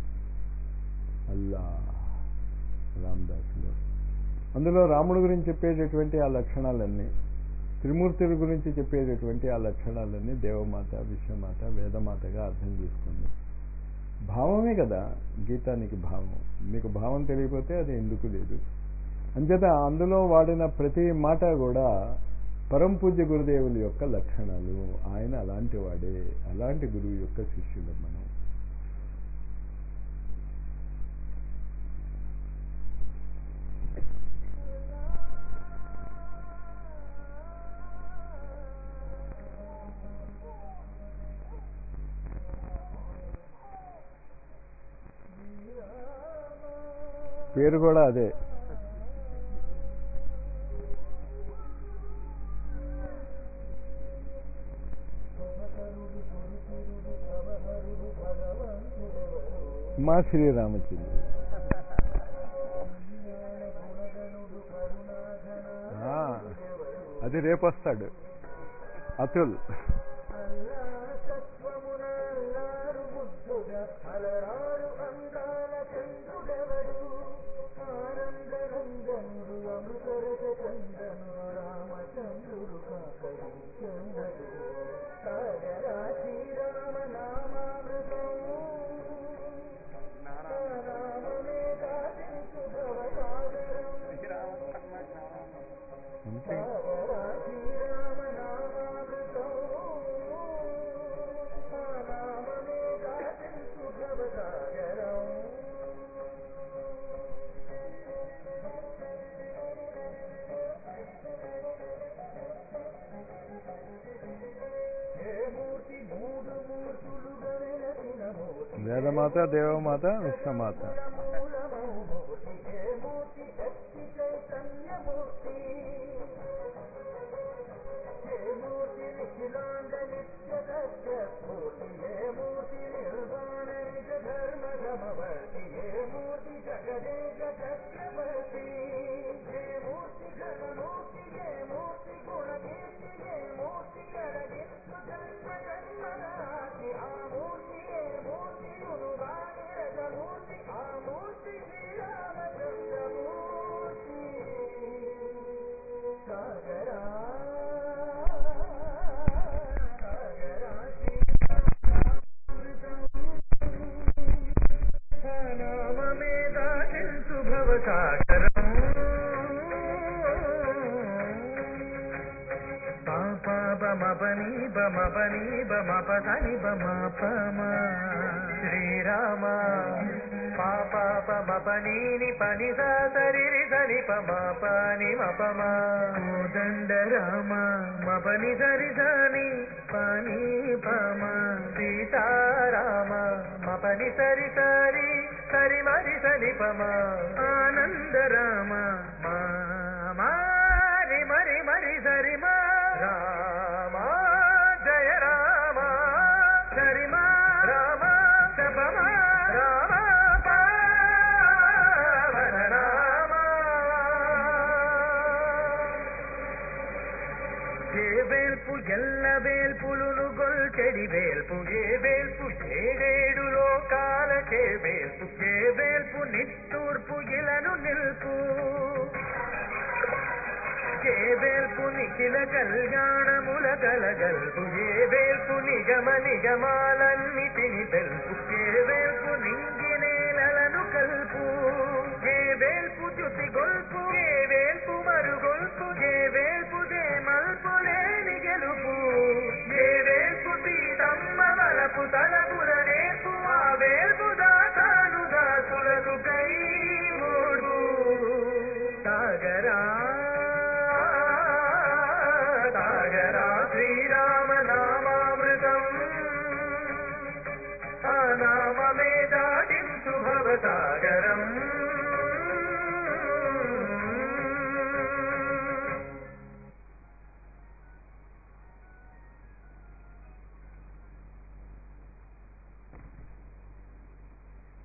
అల్లా రామదాసులో అందులో రాముడి గురించి చెప్పేటటువంటి ఆ లక్షణాలన్నీ త్రిమూర్తుల గురించి చెప్పేటటువంటి ఆ లక్షణాలన్నీ దేవమాత విశ్వమాత వేదమాతగా అర్థం చేసుకోండి భావమే కదా గీతానికి భావం మీకు భావం తెలియకపోతే అది ఎందుకు లేదు అంచేత అందులో వాడిన ప్రతి మాట కూడా పరం పూజ్య గురుదేవుల యొక్క లక్షణాలు ఆయన అలాంటి వాడే అలాంటి గురువు యొక్క శిష్యులు మనం పేరు కూడా అదే మా శ్రీరామచంద్ర ఆ, అది రేపు వస్తాడు అతుల్ తత్వమునల్లారు బుద్ధుగా అలరారు అందాల చంద్రుడెవడు ఆనందనందనుడు అమృతరస చందను రామచంద్రుడు కాకరించందడు సాగరా శ్రీరామ నామామృతం నామమే కాదించు భవసాగరం అంతే వేదమాత దేవమాత విశ్వమాత బమపని బమపని బమపదని బమపమ శ్రీరామ పాప పమపనీని పని సరి సరి పమ పని మపమ దండ రామ మపని సరి సని పని పమ సీతారామ మపని సరి సరి సరి మరి సని పమ ఆనంద రామ మా మారి మరి మరి సరి మా రామ జయ రామ సరి మా రామ శబమ రామ పావన రామ ఏ వేల్పు ఎల్ల వేల్పులును గొల్చెడి వేల్పు ఏ వేల్పు ఏడేడు లోకాలకే వేల్పు ఏ వేల్పు నిట్టూర్పు ఇలను నిల్పు ఏ వేల్పు నిఖిల కళ్యాణముల కలగల్పు ఏ వేల్పు నిగమ నిగమాలన్నిటిని తెలుపు ఏ వేల్పు నింగి నేలలను కల్పు ఏ వేల్పు చుతి గొల్పు ఏ వేల్పు మరుగొల్పు ఏ వేల్పు దే మల్పు లేని గెలుపు ఏ వేల్పు సీతమ్మ వలపు తలపుల నేర్పు ఆ వేల్పు దాతాను దాసులకు కై మూడు సాగరా సాగరా శ్రీరామ నామామృతం ఆ నామమే దాటించు భవసాగరం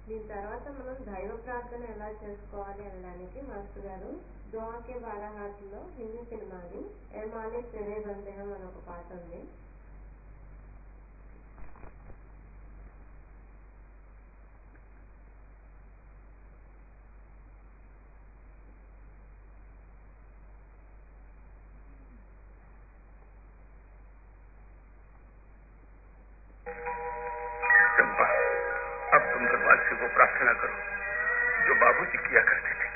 దీని తర్వాత మనం దైవ ప్రార్థన ఎలా చేసుకోవాలి అనడానికి మాస్టర్ గారు దోకే బారాహాట్లో హిందీ సినిమాది ఏ మాలిక్ తెరే బందేహం అని ఒక పాట ఉంది चंपा अब तुम भगवान से वो प्रार्थना करो जो बाबूजी किया करते थे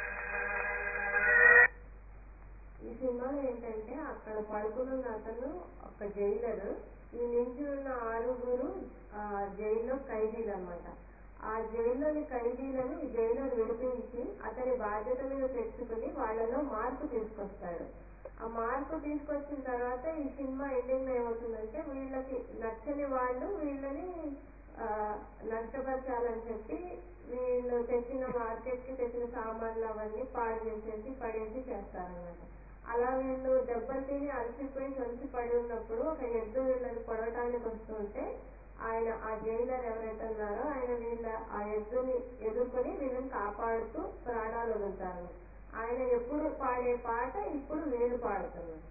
ఈ సినిమాలో ఏంటంటే అక్కడ పడుకున్న అతను ఒక జైలర్ ఈ నుంచి ఉన్న ఆరుగురు ఆ జైల్లో ఖైదీలు అనమాట ఆ జైల్లోని ఖైదీలను ఈ జైలర్ విడిపించి అతని బాధ్యత మీద తెచ్చుకుని వాళ్ళలో మార్పు తీసుకొస్తాడు ఆ మార్పు తీసుకొచ్చిన తర్వాత ఈ సినిమా ఎండింగ్ లో ఏమవుతుందంటే వీళ్ళకి నచ్చని వాళ్ళు వీళ్ళని ఆ, నష్టపరచాలని చెప్పి వీళ్ళు తెచ్చిన మార్కెట్ కి తెచ్చిన సామాన్లు అవన్నీ పాడు చేసేసి పడేసి చేస్తారన్నమాట అలా వీళ్ళు దెబ్బలు తిని అలసిపోయి సొలిసి పడి ఉన్నప్పుడు ఒక ఎద్దు వీళ్ళని పొడవటానికి వస్తుంటే ఆయన ఆ జైలర్ ఎవరైతే ఉన్నారో ఆయన వీళ్ళ ఆ ఎద్దుని ఎదుర్కొని వీళ్ళని కాపాడుతూ ప్రాణాలు వదులుతారు ఆయన ఎప్పుడు పాడే పాట ఇప్పుడు వీళ్ళు పాడుతున్నారు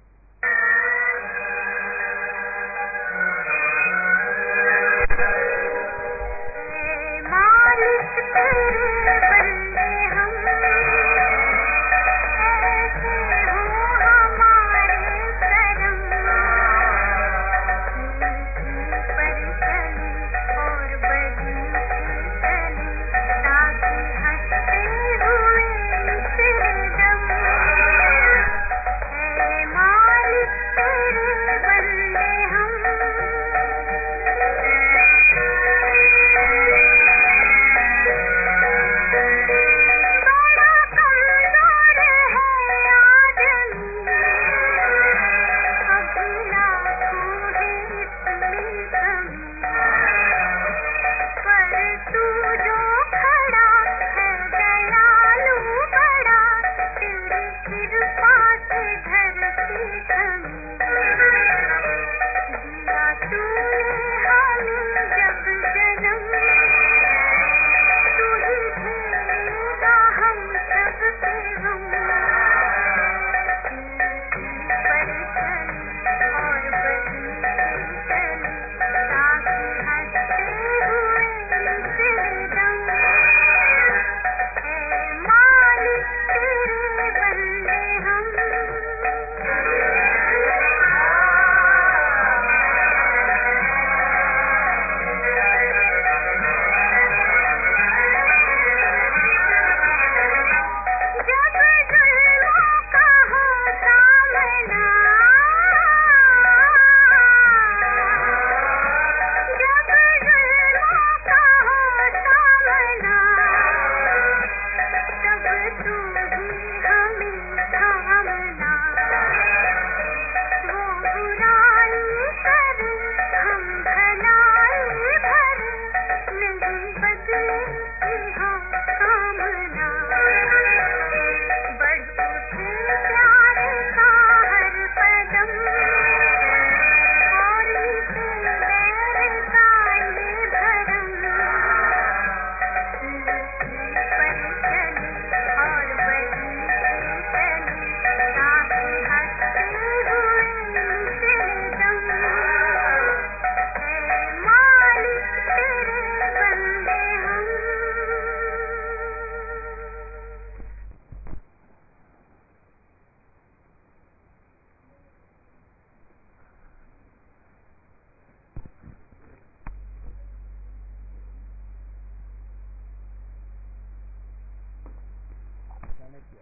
मालिक तेरे बंदे हम ऐसे हो हमारे करम मीठी पर चले और बड़ी चले ताकि हंसते हुए निकले दम है मालिक तेरे बंदे हम बड़ा कमजोर है आदमी अभी लाखों है इसमें कमी पर तू जो खड़ा है दयालु बड़ा तेरी कृपा से धरती थमी दिया तूने हमें जब जन्म तू ही झेलेगा हम सब पे गम पर चले और बगीचे चले ताकि हंसते हुए निकले दम है मालिक तेरे बंदे हम जब जुल्मों का हो सामना जब जुल्मों का हो सामना तब तू ही हमें थामना वो बुराई करे हम भलाई भरे नहीं बदले की हो कामना बढ़ उठे प्यार का हर कदम और मिटे बैर का ये भरम पर चले और बगीचे चले ताकि हंसते हुए निकले दम है मालिक तेरे बंदे हम చాణక్య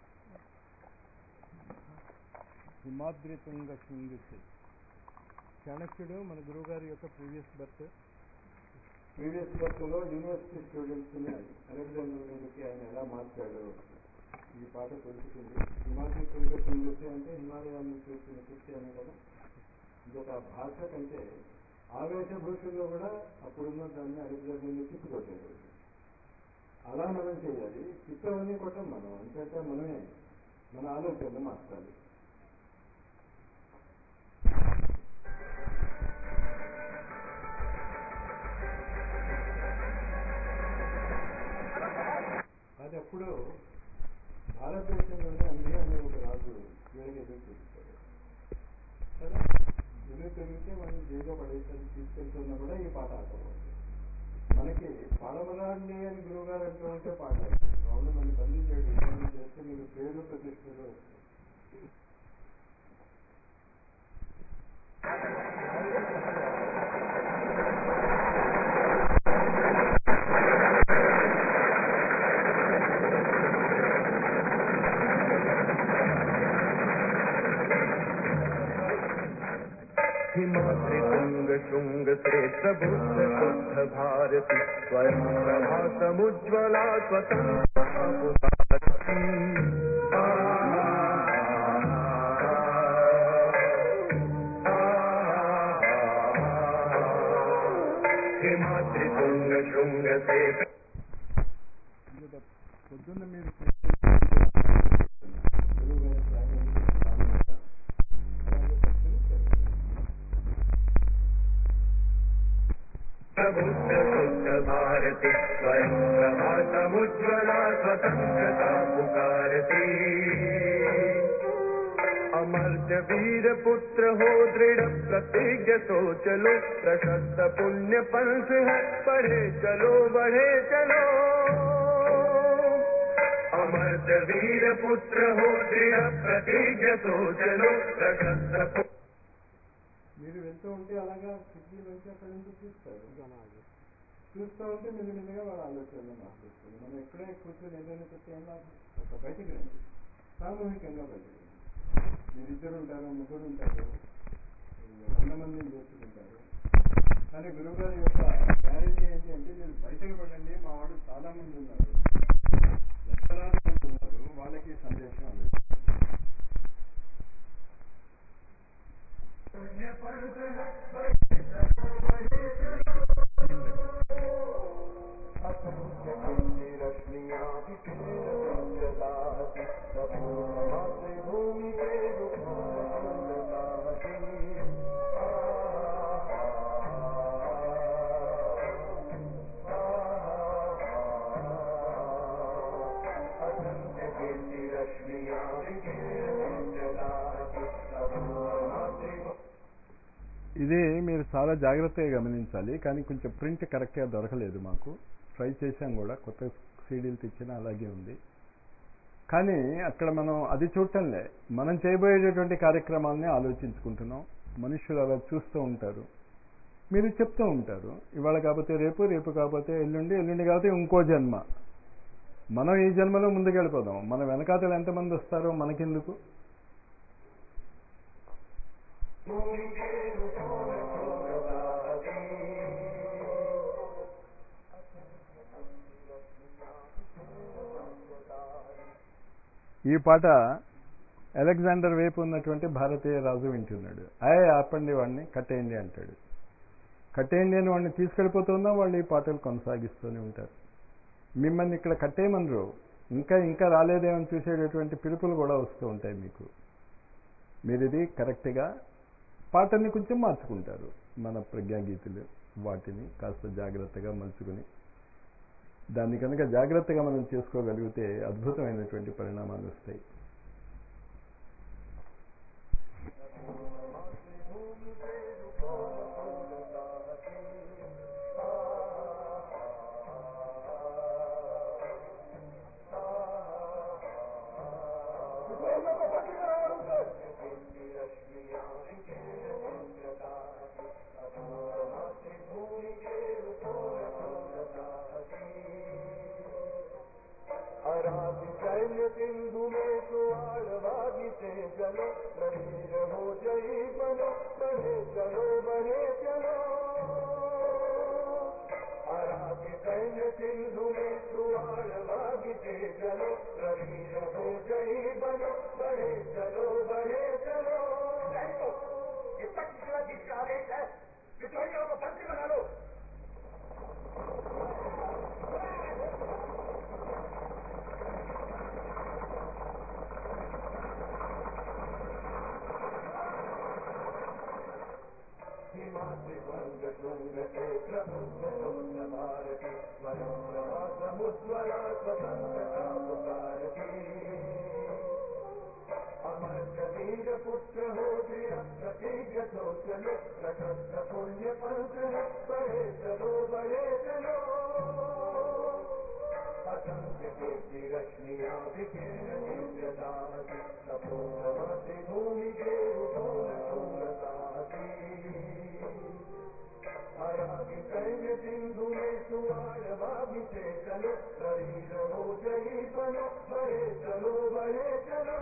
హిమాద్రి తుంగ శృంగిసి చాణక్యుడు మన గురువుగారి యొక్క ప్రీవియస్ బర్త్ ప్రీవియస్ బర్త్లో యూనివర్సిటీ స్టూడెంట్స్ని అలెగ్జాండర్ మీదకి ఆయన ఎలా మార్చాడు ఈ పాట తెలుసుకుంది హిమాద్రి తుంగ శృంగిసి అంటే హిమాలయాల నుంచి వచ్చిన శక్తి అని కదా ఇంకొక భాష కంటే ఆవేశ భాషల్లో కూడా అప్పుడున్న దాన్ని అలెగ్జాండర్ని తిప్పుకొట్టాడు అలా మనం చేయాలి చిత్తమని కొట్టం మనం అంచేత మనమే మన ఆలోచనలు మార్చాలి అప్పుడు భారతదేశంలోనే అంబి అనే ఒక రాజు వీళ్ళకి ఎదురు చూపిస్తాడు కదా ఎదురు తిరిగితే మనం జైల్లో పడేసరికి తీసుకెళ్తున్నా కూడా ఈ పాట ఆడకూడదు మనకి పాడమరాండి అని గురువు గారు అంటూ ఉంటే పాడాలి అవును మన తల్లి చేయడు ఇవన్నీ చేస్తే మీకు పేరు ప్రతిష్టలు వస్తాయి हिमाद्रि तुंग शुंग श्रेष्ठ बुद्ध शुद्ध भारती स्वयं प्रभा समुज्ज्वला स्वतंत्र हिमाद्रि तुंग शुंग श्रेष्ठ ఇంకొక పొద్దున్న మీరు గురువు గారి త్యాగం సాధించాలి. అలాగే పట్టుకుని చదవాలి. बुद्ध शुद्ध भारती स्वयं प्रभा समुज्ज्वला स्वतंत्रता पुकारती अमर्ज वीर पुत्र हो दृढ़ प्रतिज्ञ सो चलो प्रशस्त पुण्य पंथ है बढ़े चलो बढ़े चलो अमर्ज वीर पुत्र हो दृढ़ प्रतिज्ञ सो चलो प्रशस्त पु- మీరు వెళ్తూ ఉంటే అలాగా కిడ్నీ నుంచి అక్కడ నుంచి చూస్తారు చూస్తూ ఉంటే మెల్లిమెల్లిగా వాళ్ళ ఆలోచనలు మార్చేస్తుంది మనం ఎక్కడే కూర్చొని ఏదైనా చెప్తే ఏం లాభం ఒక బయటికి రండి సామూహికంగా బయటికి రండి మీరిద్దరు ఉంటారు ముగ్గురు ఉంటారు వంద మందిని చేసుకుంటారు కానీ గురువుగారి యొక్క గ్యారెంటీ ఏంటి అంటే మీరు బయటకు పడండి మా వాడు చాలా మంది ఉన్నారు లక్షలాది మంది ఉన్నారు వాళ్ళకి ఈ సందేశం అందించారు ఇది మీరు చాలా జాగ్రత్తగా గమనించాలి కానీ కొంచెం ప్రింట్ కరెక్ట్గా దొరకలేదు మాకు ట్రై చేశాం కూడా కొత్త సీడీలు తెచ్చినా అలాగే ఉంది కానీ అక్కడ మనం అది చూడటంలే మనం చేయబోయేటటువంటి కార్యక్రమాలని ఆలోచించుకుంటున్నాం మనుషులు అలా చూస్తూ ఉంటారు మీరు చెప్తూ ఉంటారు ఇవాళ కాకపోతే రేపు రేపు కాకపోతే ఎల్లుండి ఎల్లుండి కాకపోతే ఇంకో జన్మ మనం ఈ జన్మలో ముందుకెళ్ళిపోదాం మన వెనకాతలు ఎంతమంది వస్తారో మనకెందుకు ఈ పాట అలెగ్జాండర్ వైపు ఉన్నటువంటి భారతీయ రాజు వింటున్నాడు అయ్యే ఆపండి వాడిని కట్టేయండి అంటాడు కట్టేయండి అని వాడిని తీసుకెళ్ళిపోతున్నా వాళ్ళు ఈ పాటలు కొనసాగిస్తూనే ఉంటారు మిమ్మల్ని ఇక్కడ కట్టేయమనరు ఇంకా ఇంకా రాలేదేమని చూసేటటువంటి పిలుపులు కూడా వస్తూ ఉంటాయి మీకు మీరు ఇది కరెక్ట్గా పాటల్ని కొంచెం మార్చుకుంటారు మన ప్రజ్ఞాగీతులు వాటిని కాస్త జాగ్రత్తగా మలుచుకుని దాన్ని కనుక జాగ్రత్తగా మనం చేసుకోగలిగితే అద్భుతమైనటువంటి పరిణామాలు వస్తాయి अराधि सैन्य सिंधु में सुआड़वागी से चलो शरीर हो जई बनो बढ़े चलो बढ़े चलो अराधि सैन्य सिंधु में सुआड़वागी से चलो शरीर हो जई बनो बढ़े चलो बढ़े चलो इప్పటికి తీసుకురాలే సార్ విధంగా ఒక పంచి బనాలో సముజ్వల స్వతంత్రత वीर पुत्र हो दृढ़ प्रतिज्ञ तो चलो प्रशस्त पुण्य पंथ है बढ़े चलो बढ़े चलो असंख्य कीर्ति रश्मिया विकीर्ण दिव्यताति सपूर्णमति भूमि के उठोन शूरताति हराभि सैन्य सिंधु में सुवार भाभी से चलो शरीर हो जयी बनो बढ़े चलो बढ़े चलो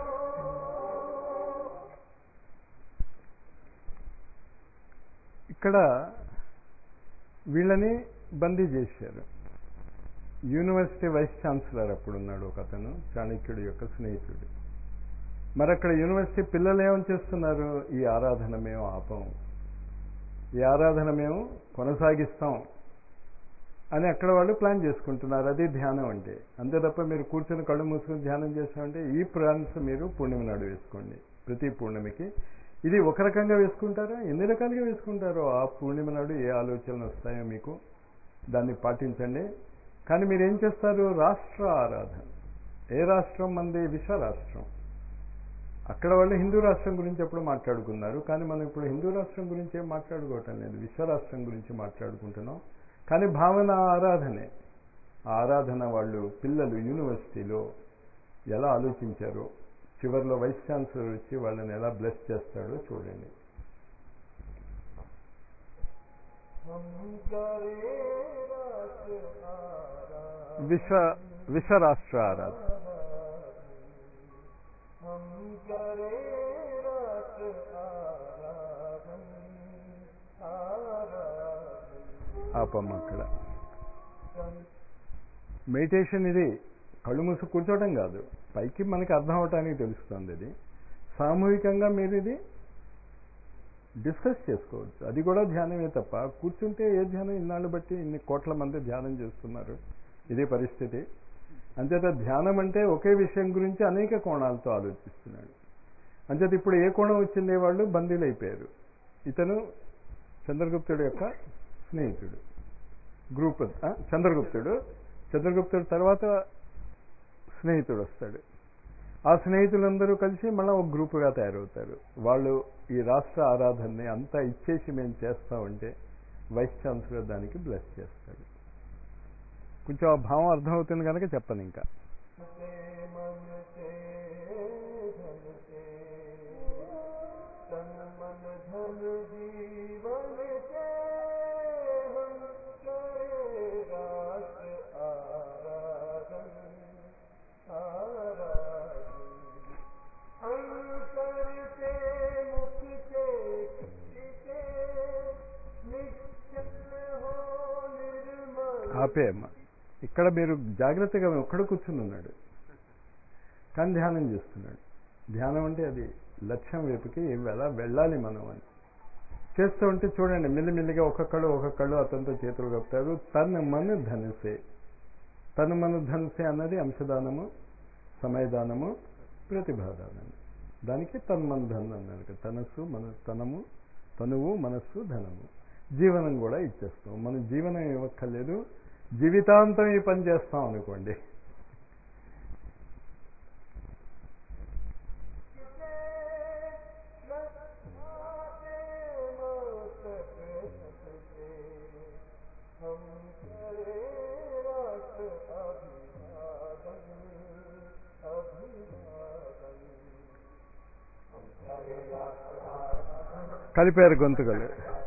ఇక్కడ వీళ్ళని బందీ చేశారు యూనివర్సిటీ వైస్ ఛాన్సలర్ అప్పుడు ఉన్నాడు ఒక అతను చాణక్యుడి యొక్క స్నేహితుడు మరి అక్కడ యూనివర్సిటీ పిల్లలు ఏమని చేస్తున్నారు ఈ ఆరాధన మేము ఆపం ఈ ఆరాధన మేము కొనసాగిస్తాం అని అక్కడ వాళ్ళు ప్లాన్ చేసుకుంటున్నారు అది ధ్యానం అంటే అంతే తప్ప మీరు కూర్చొని కళ్ళు మూసుకొని ధ్యానం చేస్తామంటే ఈ ప్లాన్స్ మీరు పూర్ణిమ నాడు వేసుకోండి ప్రతి పూర్ణిమకి ఇది ఒక రకంగా వేసుకుంటారా ఎన్ని రకాలుగా వేసుకుంటారో ఆ పూర్ణిమ నాడు ఏ ఆలోచనలు వస్తాయో మీకు దాన్ని పాటించండి కానీ మీరు ఏం చేస్తారు రాష్ట్ర ఆరాధన ఏ రాష్ట్రం మంది విశ్వ రాష్ట్రం అక్కడ వాళ్ళు హిందూ రాష్ట్రం గురించి ఎప్పుడు మాట్లాడుకున్నారు కానీ మనం ఇప్పుడు హిందూ రాష్ట్రం గురించి ఏం మాట్లాడుకోవటం లేదు విశ్వ రాష్ట్రం గురించి మాట్లాడుకుంటున్నాం కానీ భావన ఆరాధనే ఆ ఆరాధన వాళ్ళు పిల్లలు యూనివర్సిటీలో ఎలా ఆలోచించారో చివరిలో వైస్ ఛాన్సలర్ వచ్చి వాళ్ళని ఎలా బ్లెస్ చేస్తాడో చూడండి हम करे राष्ट्र आराधन విశ్వ విశ్వ రాష్ట్ర ఆరాధన हम करे राष्ट्र आराधन आराधन ఆపమ్మ అక్కడ మెడిటేషన్ ఇది కళ్ళు మూసి కూర్చోవడం కాదు పైకి మనకి అర్థం అవటానికి తెలుస్తుంది ఇది సామూహికంగా మీరు ఇది డిస్కస్ చేసుకోవచ్చు అది కూడా ధ్యానమే తప్ప కూర్చుంటే ఏ ధ్యానం ఇన్నాళ్ళు బట్టి ఇన్ని కోట్ల మంది ధ్యానం చేస్తున్నారు ఇదే పరిస్థితి అంచేత ధ్యానం అంటే ఒకే విషయం గురించి అనేక కోణాలతో ఆలోచిస్తున్నాడు అంచేత ఇప్పుడు ఏ కోణం వచ్చింది వాళ్ళు బందీలు అయిపోయారు ఇతను చంద్రగుప్తుడు యొక్క స్నేహితుడు గ్రూప్ ఆ, చంద్రగుప్తుడు చంద్రగుప్తుడు తర్వాత స్నేహితుడు వస్తాడు ఆ స్నేహితులందరూ కలిసి మళ్ళీ ఒక గ్రూపుగా తయారవుతారు వాళ్ళు ఈ రాష్ట్ర ఆరాధనని అంతా ఇచ్చేసి మేము చేస్తామంటే వైస్ ఛాన్సలర్ దానికి బ్లెస్ చేస్తాడు కొంచెం ఆ భావం అర్థమవుతుంది కనుక చెప్పను ఇంకా से मन से धन से तन मन धन जीवन से हम करे राष्ट्र आराधन आराधन अंतर से मुख से चित्त से निश्चल हो निर्मल ఆపేయమ్మ ఇక్కడ మీరు జాగ్రత్తగా ఒక్కడ కూర్చుని ఉన్నాడు కానీ ధ్యానం చేస్తున్నాడు ధ్యానం అంటే అది లక్ష్యం వైపుకి ఎలా వెళ్ళాలి మనం అని చేస్తూ ఉంటే చూడండి మెల్లిమెల్లిగా ఒక్కొక్కళ్ళు ఒక్కొక్కళ్ళు అతనితో చేతులు కప్తారు తన మన ధనసే తన మన ధనసే అన్నది అంశదానము సమయదానము ప్రతిభాదానము దానికి తన్మన ధన్ అన్నారు కదా. తనస్సు మన తనము తనువు మనస్సు ధనము జీవనం కూడా ఇచ్చేస్తాం మనం జీవనం ఇవ్వక్కర్లేదు జీవితాంతం ఈ పని చేస్తాం అనుకోండి हम करे राष्ट्र अभिवादन अभिवादन हम करे राष्ट्र కలిపారు గొంతుకలు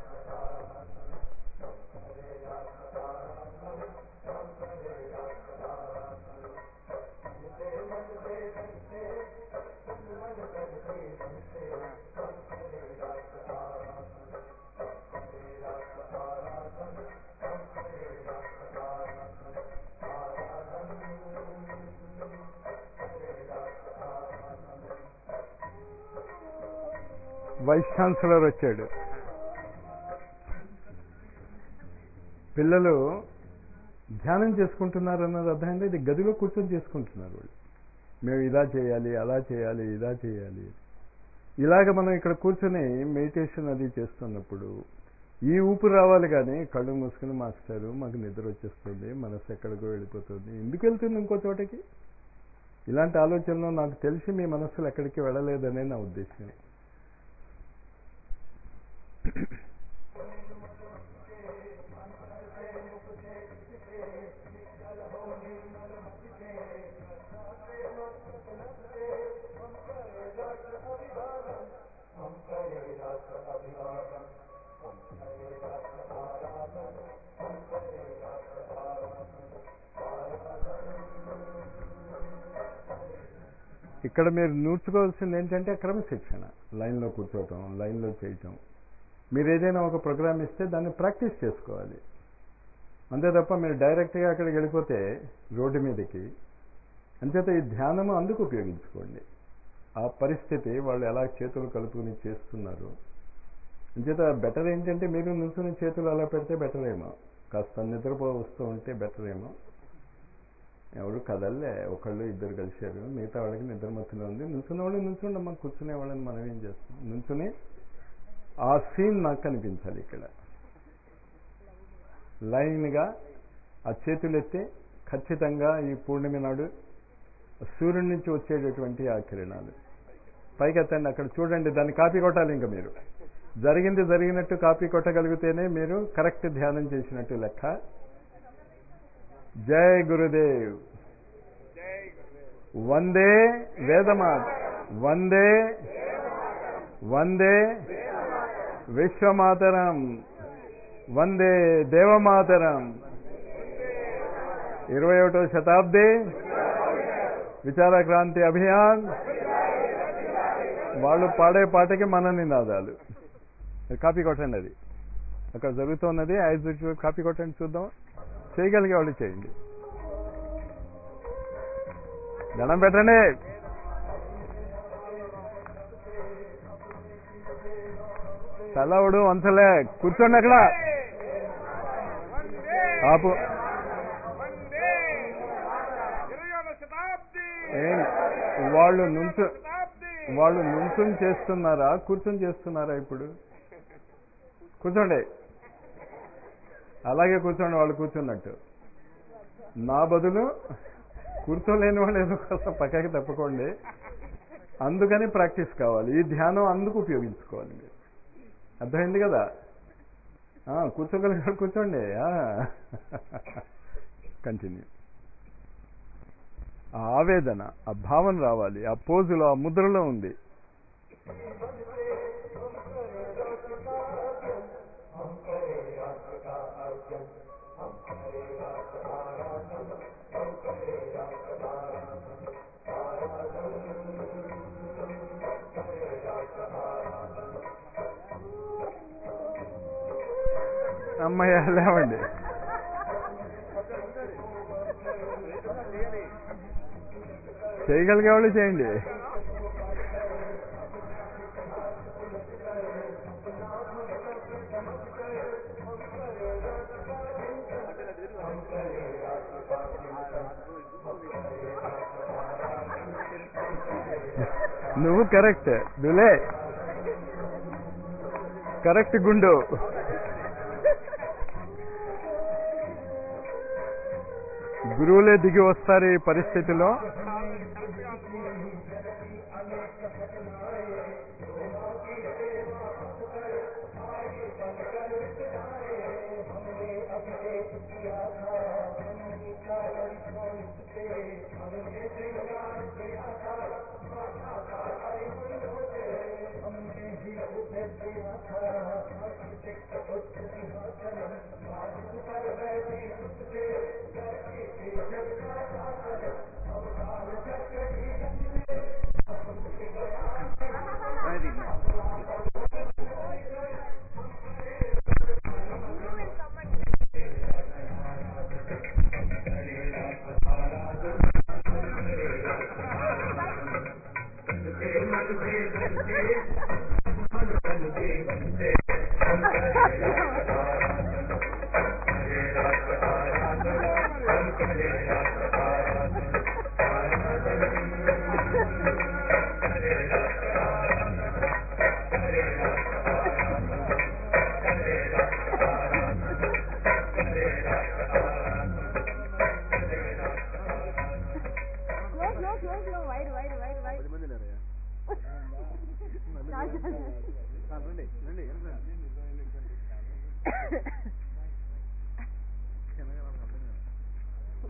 వైస్ ఛాన్సలర్ వచ్చాడు పిల్లలు ధ్యానం చేసుకుంటున్నారు అన్నది అర్థమైంది ఇది గదిలో కూర్చొని చేసుకుంటున్నారు వాళ్ళు మేము ఇలా చేయాలి అలా చేయాలి ఇలా చేయాలి ఇలాగ మనం ఇక్కడ కూర్చొని మెడిటేషన్ అది చేస్తున్నప్పుడు ఈ ఊపు రావాలి కానీ కళ్ళు మూసుకుని మాస్టారు మాకు నిద్ర వచ్చేస్తుంది మనసు ఎక్కడికో వెళ్ళిపోతుంది ఎందుకు వెళ్తుంది ఇంకో చోటకి ఇలాంటి ఆలోచనలు నాకు తెలిసి మీ మనస్సులు ఎక్కడికి వెళ్ళలేదనే నా ఉద్దేశం ఇక్కడ మీరు నేర్చుకోవాల్సింది ఏంటంటే క్రమశిక్షణ లైన్లో కూర్చోవటం లైన్లో చేయటం మీరు ఏదైనా ఒక ప్రోగ్రామ్ ఇస్తే దాన్ని ప్రాక్టీస్ చేసుకోవాలి అంతే తప్ప మీరు డైరెక్ట్గా అక్కడికి వెళ్ళిపోతే రోడ్డు మీదకి అంచేత ఈ ధ్యానము అందుకు ఉపయోగించుకోండి ఆ పరిస్థితి వాళ్ళు ఎలా చేతులు కలుపుకుని చేస్తున్నారు అంచేత బెటర్ ఏంటంటే మీరు నిల్చుని చేతులు అలా పెడితే బెటర్ ఏమో కాస్త నిద్రపో వస్తూ ఉంటే బెటర్ ఏమో ఎవరు కదల్లే ఒకళ్ళు ఇద్దరు కలిశారు మిగతా వాళ్ళకి నిద్ర మత్తులో ఉంది నిల్చున్న వాళ్ళు నిల్చుండి అమ్మ కూర్చునే వాళ్ళని మనం ఏం చేస్తాం నిల్చుని ఆ సీన్ నాకు కనిపించాలి ఇక్కడ లైన్గా ఆ చేతులు ఎత్తి ఖచ్చితంగా ఈ పూర్ణిమ నాడు సూర్యుడి నుంచి వచ్చేటటువంటి ఆ కిరణాలు పైకి ఎత్తండి అక్కడ చూడండి దాన్ని కాపీ కొట్టాలి ఇంకా మీరు జరిగింది జరిగినట్టు కాపీ కొట్టగలిగితేనే మీరు కరెక్ట్ ధ్యానం చేసినట్టు లెక్క జై గురుదేవ్ వందే వేదమాత వందే వందే విశ్వమాతరం వందే దేవమాతరం ఇరవై ఒకటో శతాబ్ది విచార క్రాంతి అభియాన్ వాళ్ళు పాడే పాటకి మన నినాదాలు కాపీ కొట్టండి అది అక్కడ జరుగుతున్నది ఐదు కాపీ కొట్టండి చూద్దాం చేయగలిగే వాళ్ళు చేయండి దండం పెట్టండి తలవుడు వంచలే కూర్చోండి అక్కడ ఆపు ఏం వాళ్ళు నుంచు వాళ్ళు నుంచుని చేస్తున్నారా కూర్చొని చేస్తున్నారా ఇప్పుడు కూర్చోండి అలాగే కూర్చోండి వాళ్ళు కూర్చున్నట్టు నా బదులు కూర్చోలేని వాళ్ళు ఏదో కాస్త పక్కకి తప్పుకోండి అందుకని ప్రాక్టీస్ కావాలి ఈ ధ్యానం అందుకు ఉపయోగించుకోవాలి మీరు అర్థమైంది కదా కూర్చోగలిగారు కూర్చోండి కంటిన్యూ ఆ ఆవేదన ఆ భావన రావాలి ఆ పోజులో ఆ ముద్రలో ఉంది అమ్మయ్య లేవండి చేయగలిగే వాళ్ళు చేయండి నువ్వు కరెక్ట్ దులే కరెక్ట్ గుండు గురువులే దిగి వస్తారు ఈ పరిస్థితిలో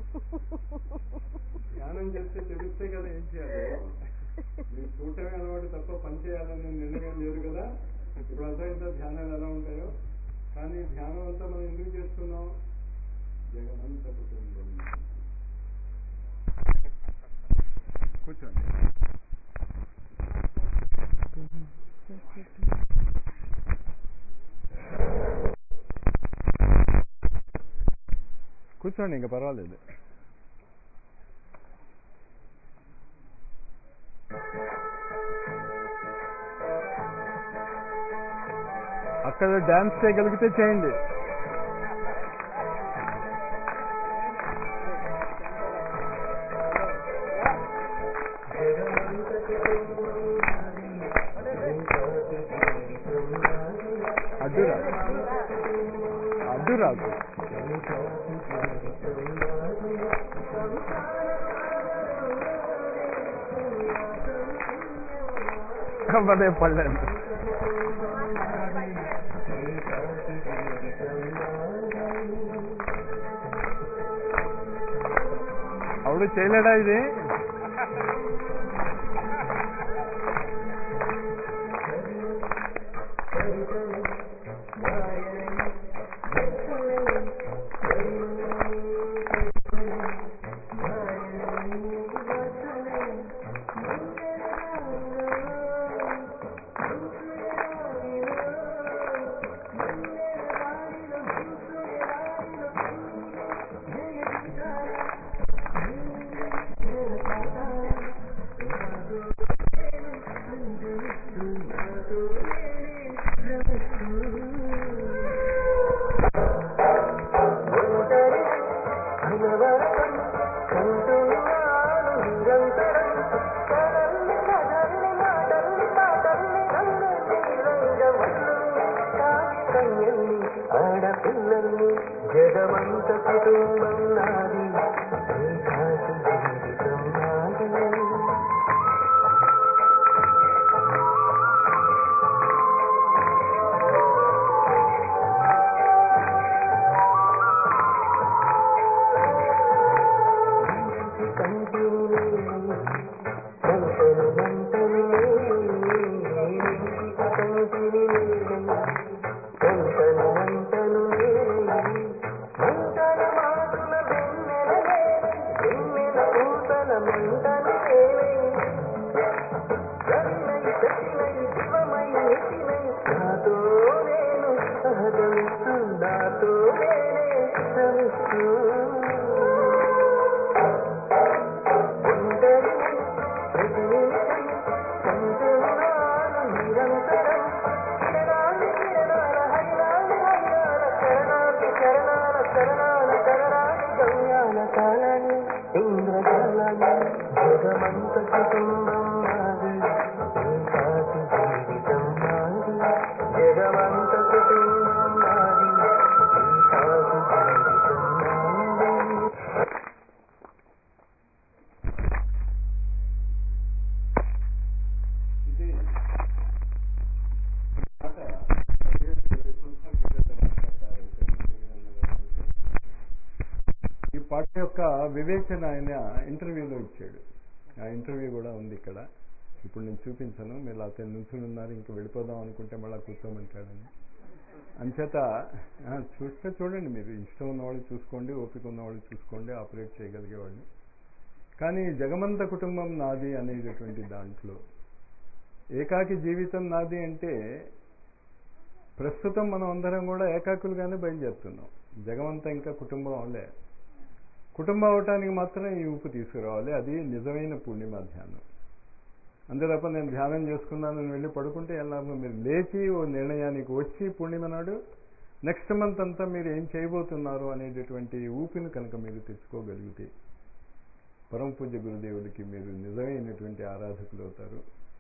ధ్యానం చేస్తే తెలిస్తే కదా ఏం చేయాలి మీరు చూడటమే అలవాటు తప్ప పని చేయాలని నిర్ణయం లేదు కదా ఇప్పుడు అర్థమైందా ధ్యానాలు ఎలా ఉంటాయో కానీ ధ్యానం అంతా మనం ఎందుకు చేస్తున్నాం జగనంత కుటుంబం కూర్చోండి కూర్చోండి ఇంకా పర్వాలేదు అక్కడ డాన్స్ చేయగలిగితే చేయండి అడ్డు రాదు అడ్డు రాదు అదే పడలేదు అవుడు చేయలేడా ఇది ఆడపిల్లల్ని జగమంత కుటుంబం నాది ఏకాకి జీవితం నాది నాతో నేనే శ్రమిస్తూ జగమంత కుటుంబం నాది ఏకాకి జీవితం నాది జగమంత కుటుంబం నాది ఏకాకి జీవితం నాది ఇది పాట పదిహేడు సంవత్సరాల క్రితం రాశారు. ఈ పాట యొక్క వివేచన ఆయన ఇంటర్వ్యూలో ఇచ్చాడు ఆ ఇంటర్వ్యూ కూడా ఉంది ఇక్కడ ఇప్పుడు నేను చూపించను మీరు అతను నుంచుని ఉన్నారు ఇంక వెళ్ళిపోదాం అనుకుంటే మళ్ళీ కూర్చోమంటాడని అంచేత ఆ, చూస్తే చూడండి మీరు ఇష్టం ఉన్నవాళ్ళు చూసుకోండి ఓపిక ఉన్నవాళ్ళు చూసుకోండి ఆపరేట్ చేయగలిగే వాళ్ళు కానీ జగమంత కుటుంబం నాది అనేటటువంటి దాంట్లో ఏకాకి జీవితం నాది అంటే ప్రస్తుతం మనం అందరం కూడా ఏకాకులుగానే బయలుదేరుతున్నాం జగమంతా ఇంకా కుటుంబం అవలే కుటుంబం అవటానికి మాత్రం ఈ ఊపు తీసుకురావాలి అది నిజమైన పూర్ణిమ ధ్యానం అంతే తప్ప నేను ధ్యానం చేసుకున్నాను నేను వెళ్ళి పడుకుంటే ఏం లాభం మీరు లేచి ఓ నిర్ణయానికి వచ్చి పూర్ణిమ నాడు నెక్స్ట్ మంత్ అంతా మీరు ఏం చేయబోతున్నారు అనేటటువంటి ఊపిని కనుక మీరు తెచ్చుకోగలిగితే పరమ పూజ్య గురుదేవుడికి మీరు నిజమైనటువంటి ఆరాధకులు అవుతారు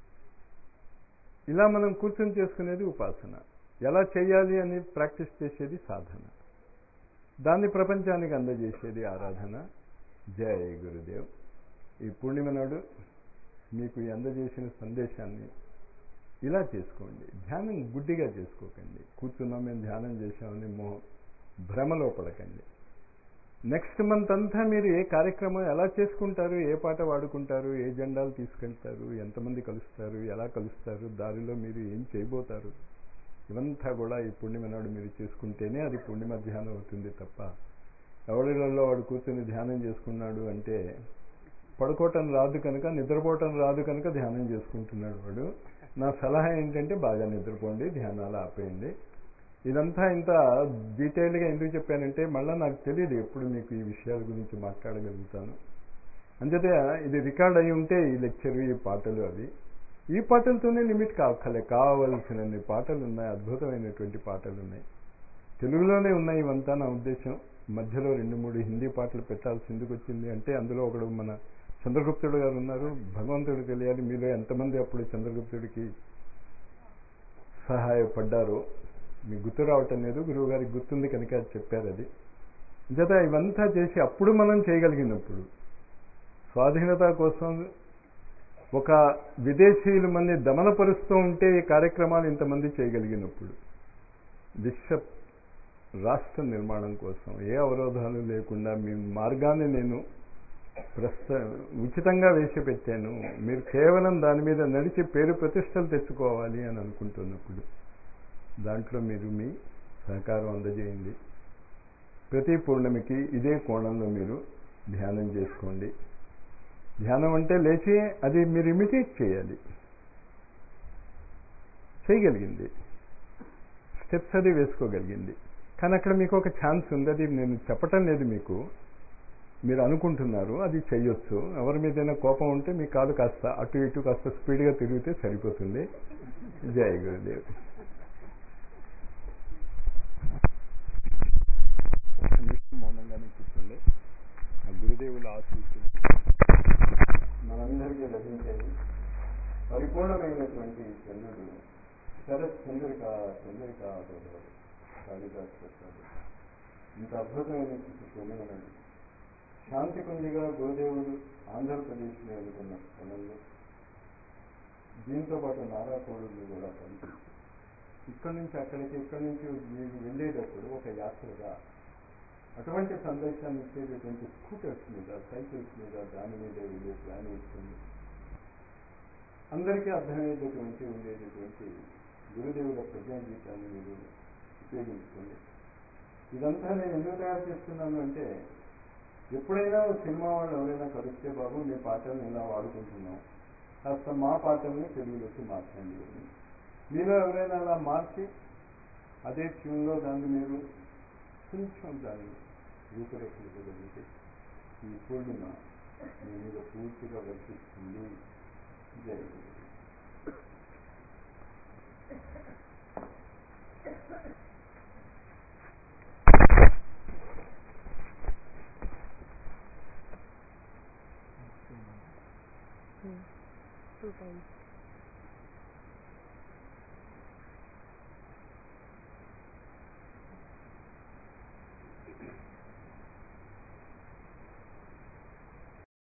ఇలా మనం కూర్చొని చేసుకునేది ఉపాసన ఎలా చేయాలి అని ప్రాక్టీస్ చేసేది సాధన దాన్ని ప్రపంచానికి అందజేసేది ఆరాధన జయ గురుదేవ్ ఈ పూర్ణిమ నాడు మీకు ఈ అందజేసిన సందేశాన్ని ఇలా చేసుకోండి ధ్యానం గుడ్డిగా చేసుకోకండి కూర్చున్నాం మేము ధ్యానం చేశామని మో భ్రమలో పడకండి నెక్స్ట్ మంత్ అంతా మీరు ఏ కార్యక్రమం ఎలా చేసుకుంటారు ఏ పాట వాడుకుంటారు ఏ జెండాలు తీసుకెళ్తారు ఎంతమంది కలుస్తారు ఎలా కలుస్తారు దారిలో మీరు ఏం చేయబోతారు ఇవంతా కూడా ఈ పుణ్యమ నాడు మీరు చేసుకుంటేనే అది పుణ్యమ ధ్యానం అవుతుంది తప్ప ఎవరిలో వాడు కూర్చొని ధ్యానం చేసుకున్నాడు అంటే పడుకోవటం రాదు కనుక నిద్రపోవటం రాదు కనుక ధ్యానం చేసుకుంటున్నాడు వాడు నా సలహా ఏంటంటే బాగా నిద్రపోండి ధ్యానాలు ఆపేయండి ఇదంతా ఇంత డీటెయిల్గా ఎందుకు చెప్పానంటే మళ్ళీ నాకు తెలియదు ఎప్పుడు మీకు ఈ విషయాల గురించి మాట్లాడగలుగుతాను అంచేతే ఇది రికార్డ్ అయి ఉంటే ఈ లెక్చర్ ఈ పాటలు అవి ఈ పాటలతోనే లిమిట్ కావక్కలే కావలసినన్ని పాటలు ఉన్నాయి అద్భుతమైనటువంటి పాటలు ఉన్నాయి తెలుగులోనే ఉన్నాయి ఇవంతా నా ఉద్దేశం మధ్యలో రెండు మూడు హిందీ పాటలు పెట్టాల్సి ఎందుకు వచ్చింది అంటే అందులో ఒకడు మన చంద్రగుప్తుడు గారు ఉన్నారు భగవంతుడు తెలియాలి మీలో ఎంతమంది అప్పుడు చంద్రగుప్తుడికి సహాయపడ్డారో మీకు గుర్తు రావటం లేదు గురువు గారికి గుర్తుంది కనుక అది చెప్పారు అది జత ఇవంతా చేసి అప్పుడు మనం చేయగలిగినప్పుడు స్వాధీనత కోసం ఒక విదేశీయులు మంది దమనపరుస్తూ ఉంటే ఈ కార్యక్రమాలు ఇంతమంది చేయగలిగినప్పుడు విశ్వ రాష్ట్ర నిర్మాణం కోసం ఏ అవరోధాలు లేకుండా మీ మార్గాన్ని నేను ప్రస్త ఉచితంగా వేసి పెట్టాను మీరు కేవలం దాని మీద నడిచి పేరు ప్రతిష్టలు తెచ్చుకోవాలి అని అనుకుంటున్నప్పుడు దాంట్లో మీరు మీ సహకారం అందజేయండి ప్రతి పూర్ణమికి ఇదే కోణంలో మీరు ధ్యానం చేసుకోండి ధ్యానం అంటే లేచి అది మీరు ఇమిటేట్ చేయాలి చేయగలిగింది స్టెప్స్ అది వేసుకోగలిగింది కానీ అక్కడ మీకు ఒక ఛాన్స్ ఉంది అది నేను చెప్పటం లేదు మీకు మీరు అనుకుంటున్నారు అది చెయ్యొచ్చు ఎవరి మీదైనా కోపం ఉంటే మీ కాదు కాస్త అటు ఇటు కాస్త స్పీడ్గా తిరిగితే సరిపోతుంది జై గురుదేవ్ మౌనంగానే కూర్చోండి ఆ గురుదేవుల ఆశీస్సులు మనందరికీ లభించేది పరిపూర్ణమైనటువంటి చంద్రుడు శరత్ చంద్రిక చంద్రిక కాళిదాస్ చెప్పారు ఇంత అద్భుతమైన పొందినది శాంతి కుందిగా గురుదేవుడు ఆంధ్రప్రదేశ్లో ఎన్నుకున్న స్థలంలో దీంతో పాటు నారా కోడులు కూడా కలిసి ఇక్కడి నుంచి అక్కడికి ఇక్కడి నుంచి మీరు వెళ్ళేటప్పుడు ఒక యాత్రగా అటువంటి సందేశాన్ని ఇచ్చేటటువంటి స్కూటర్స్ మీద సైకిల్స్ మీద దాని మీద వెళ్ళే ప్లాన్ ఇస్తుంది అందరికీ అర్థమయ్యేటటువంటి ఉండేటటువంటి గురుదేవుల ప్రజ్ఞాగీతాన్ని మీరు ఉపయోగించుకోండి ఇదంతా నేను ఎందుకు తయారు చేస్తున్నాను అంటే ఎప్పుడైనా ఓ సినిమా వాళ్ళు ఎవరైనా కలిస్తే బాబు మీ పాటల్ని ఇలా వాడుకుంటున్నాం కాస్త మా పాటల్ని తెలుగులోకి మార్చండి అని మీలో ఎవరైనా అలా మార్చి అదే ట్యూన్లో దాన్ని మీరు కొంచెం దాన్ని రూపురేఖించగలిగితే ఈ పూర్ణిమ మీ మీద పూర్తిగా వర్తిస్తుంది జై గురు. two times.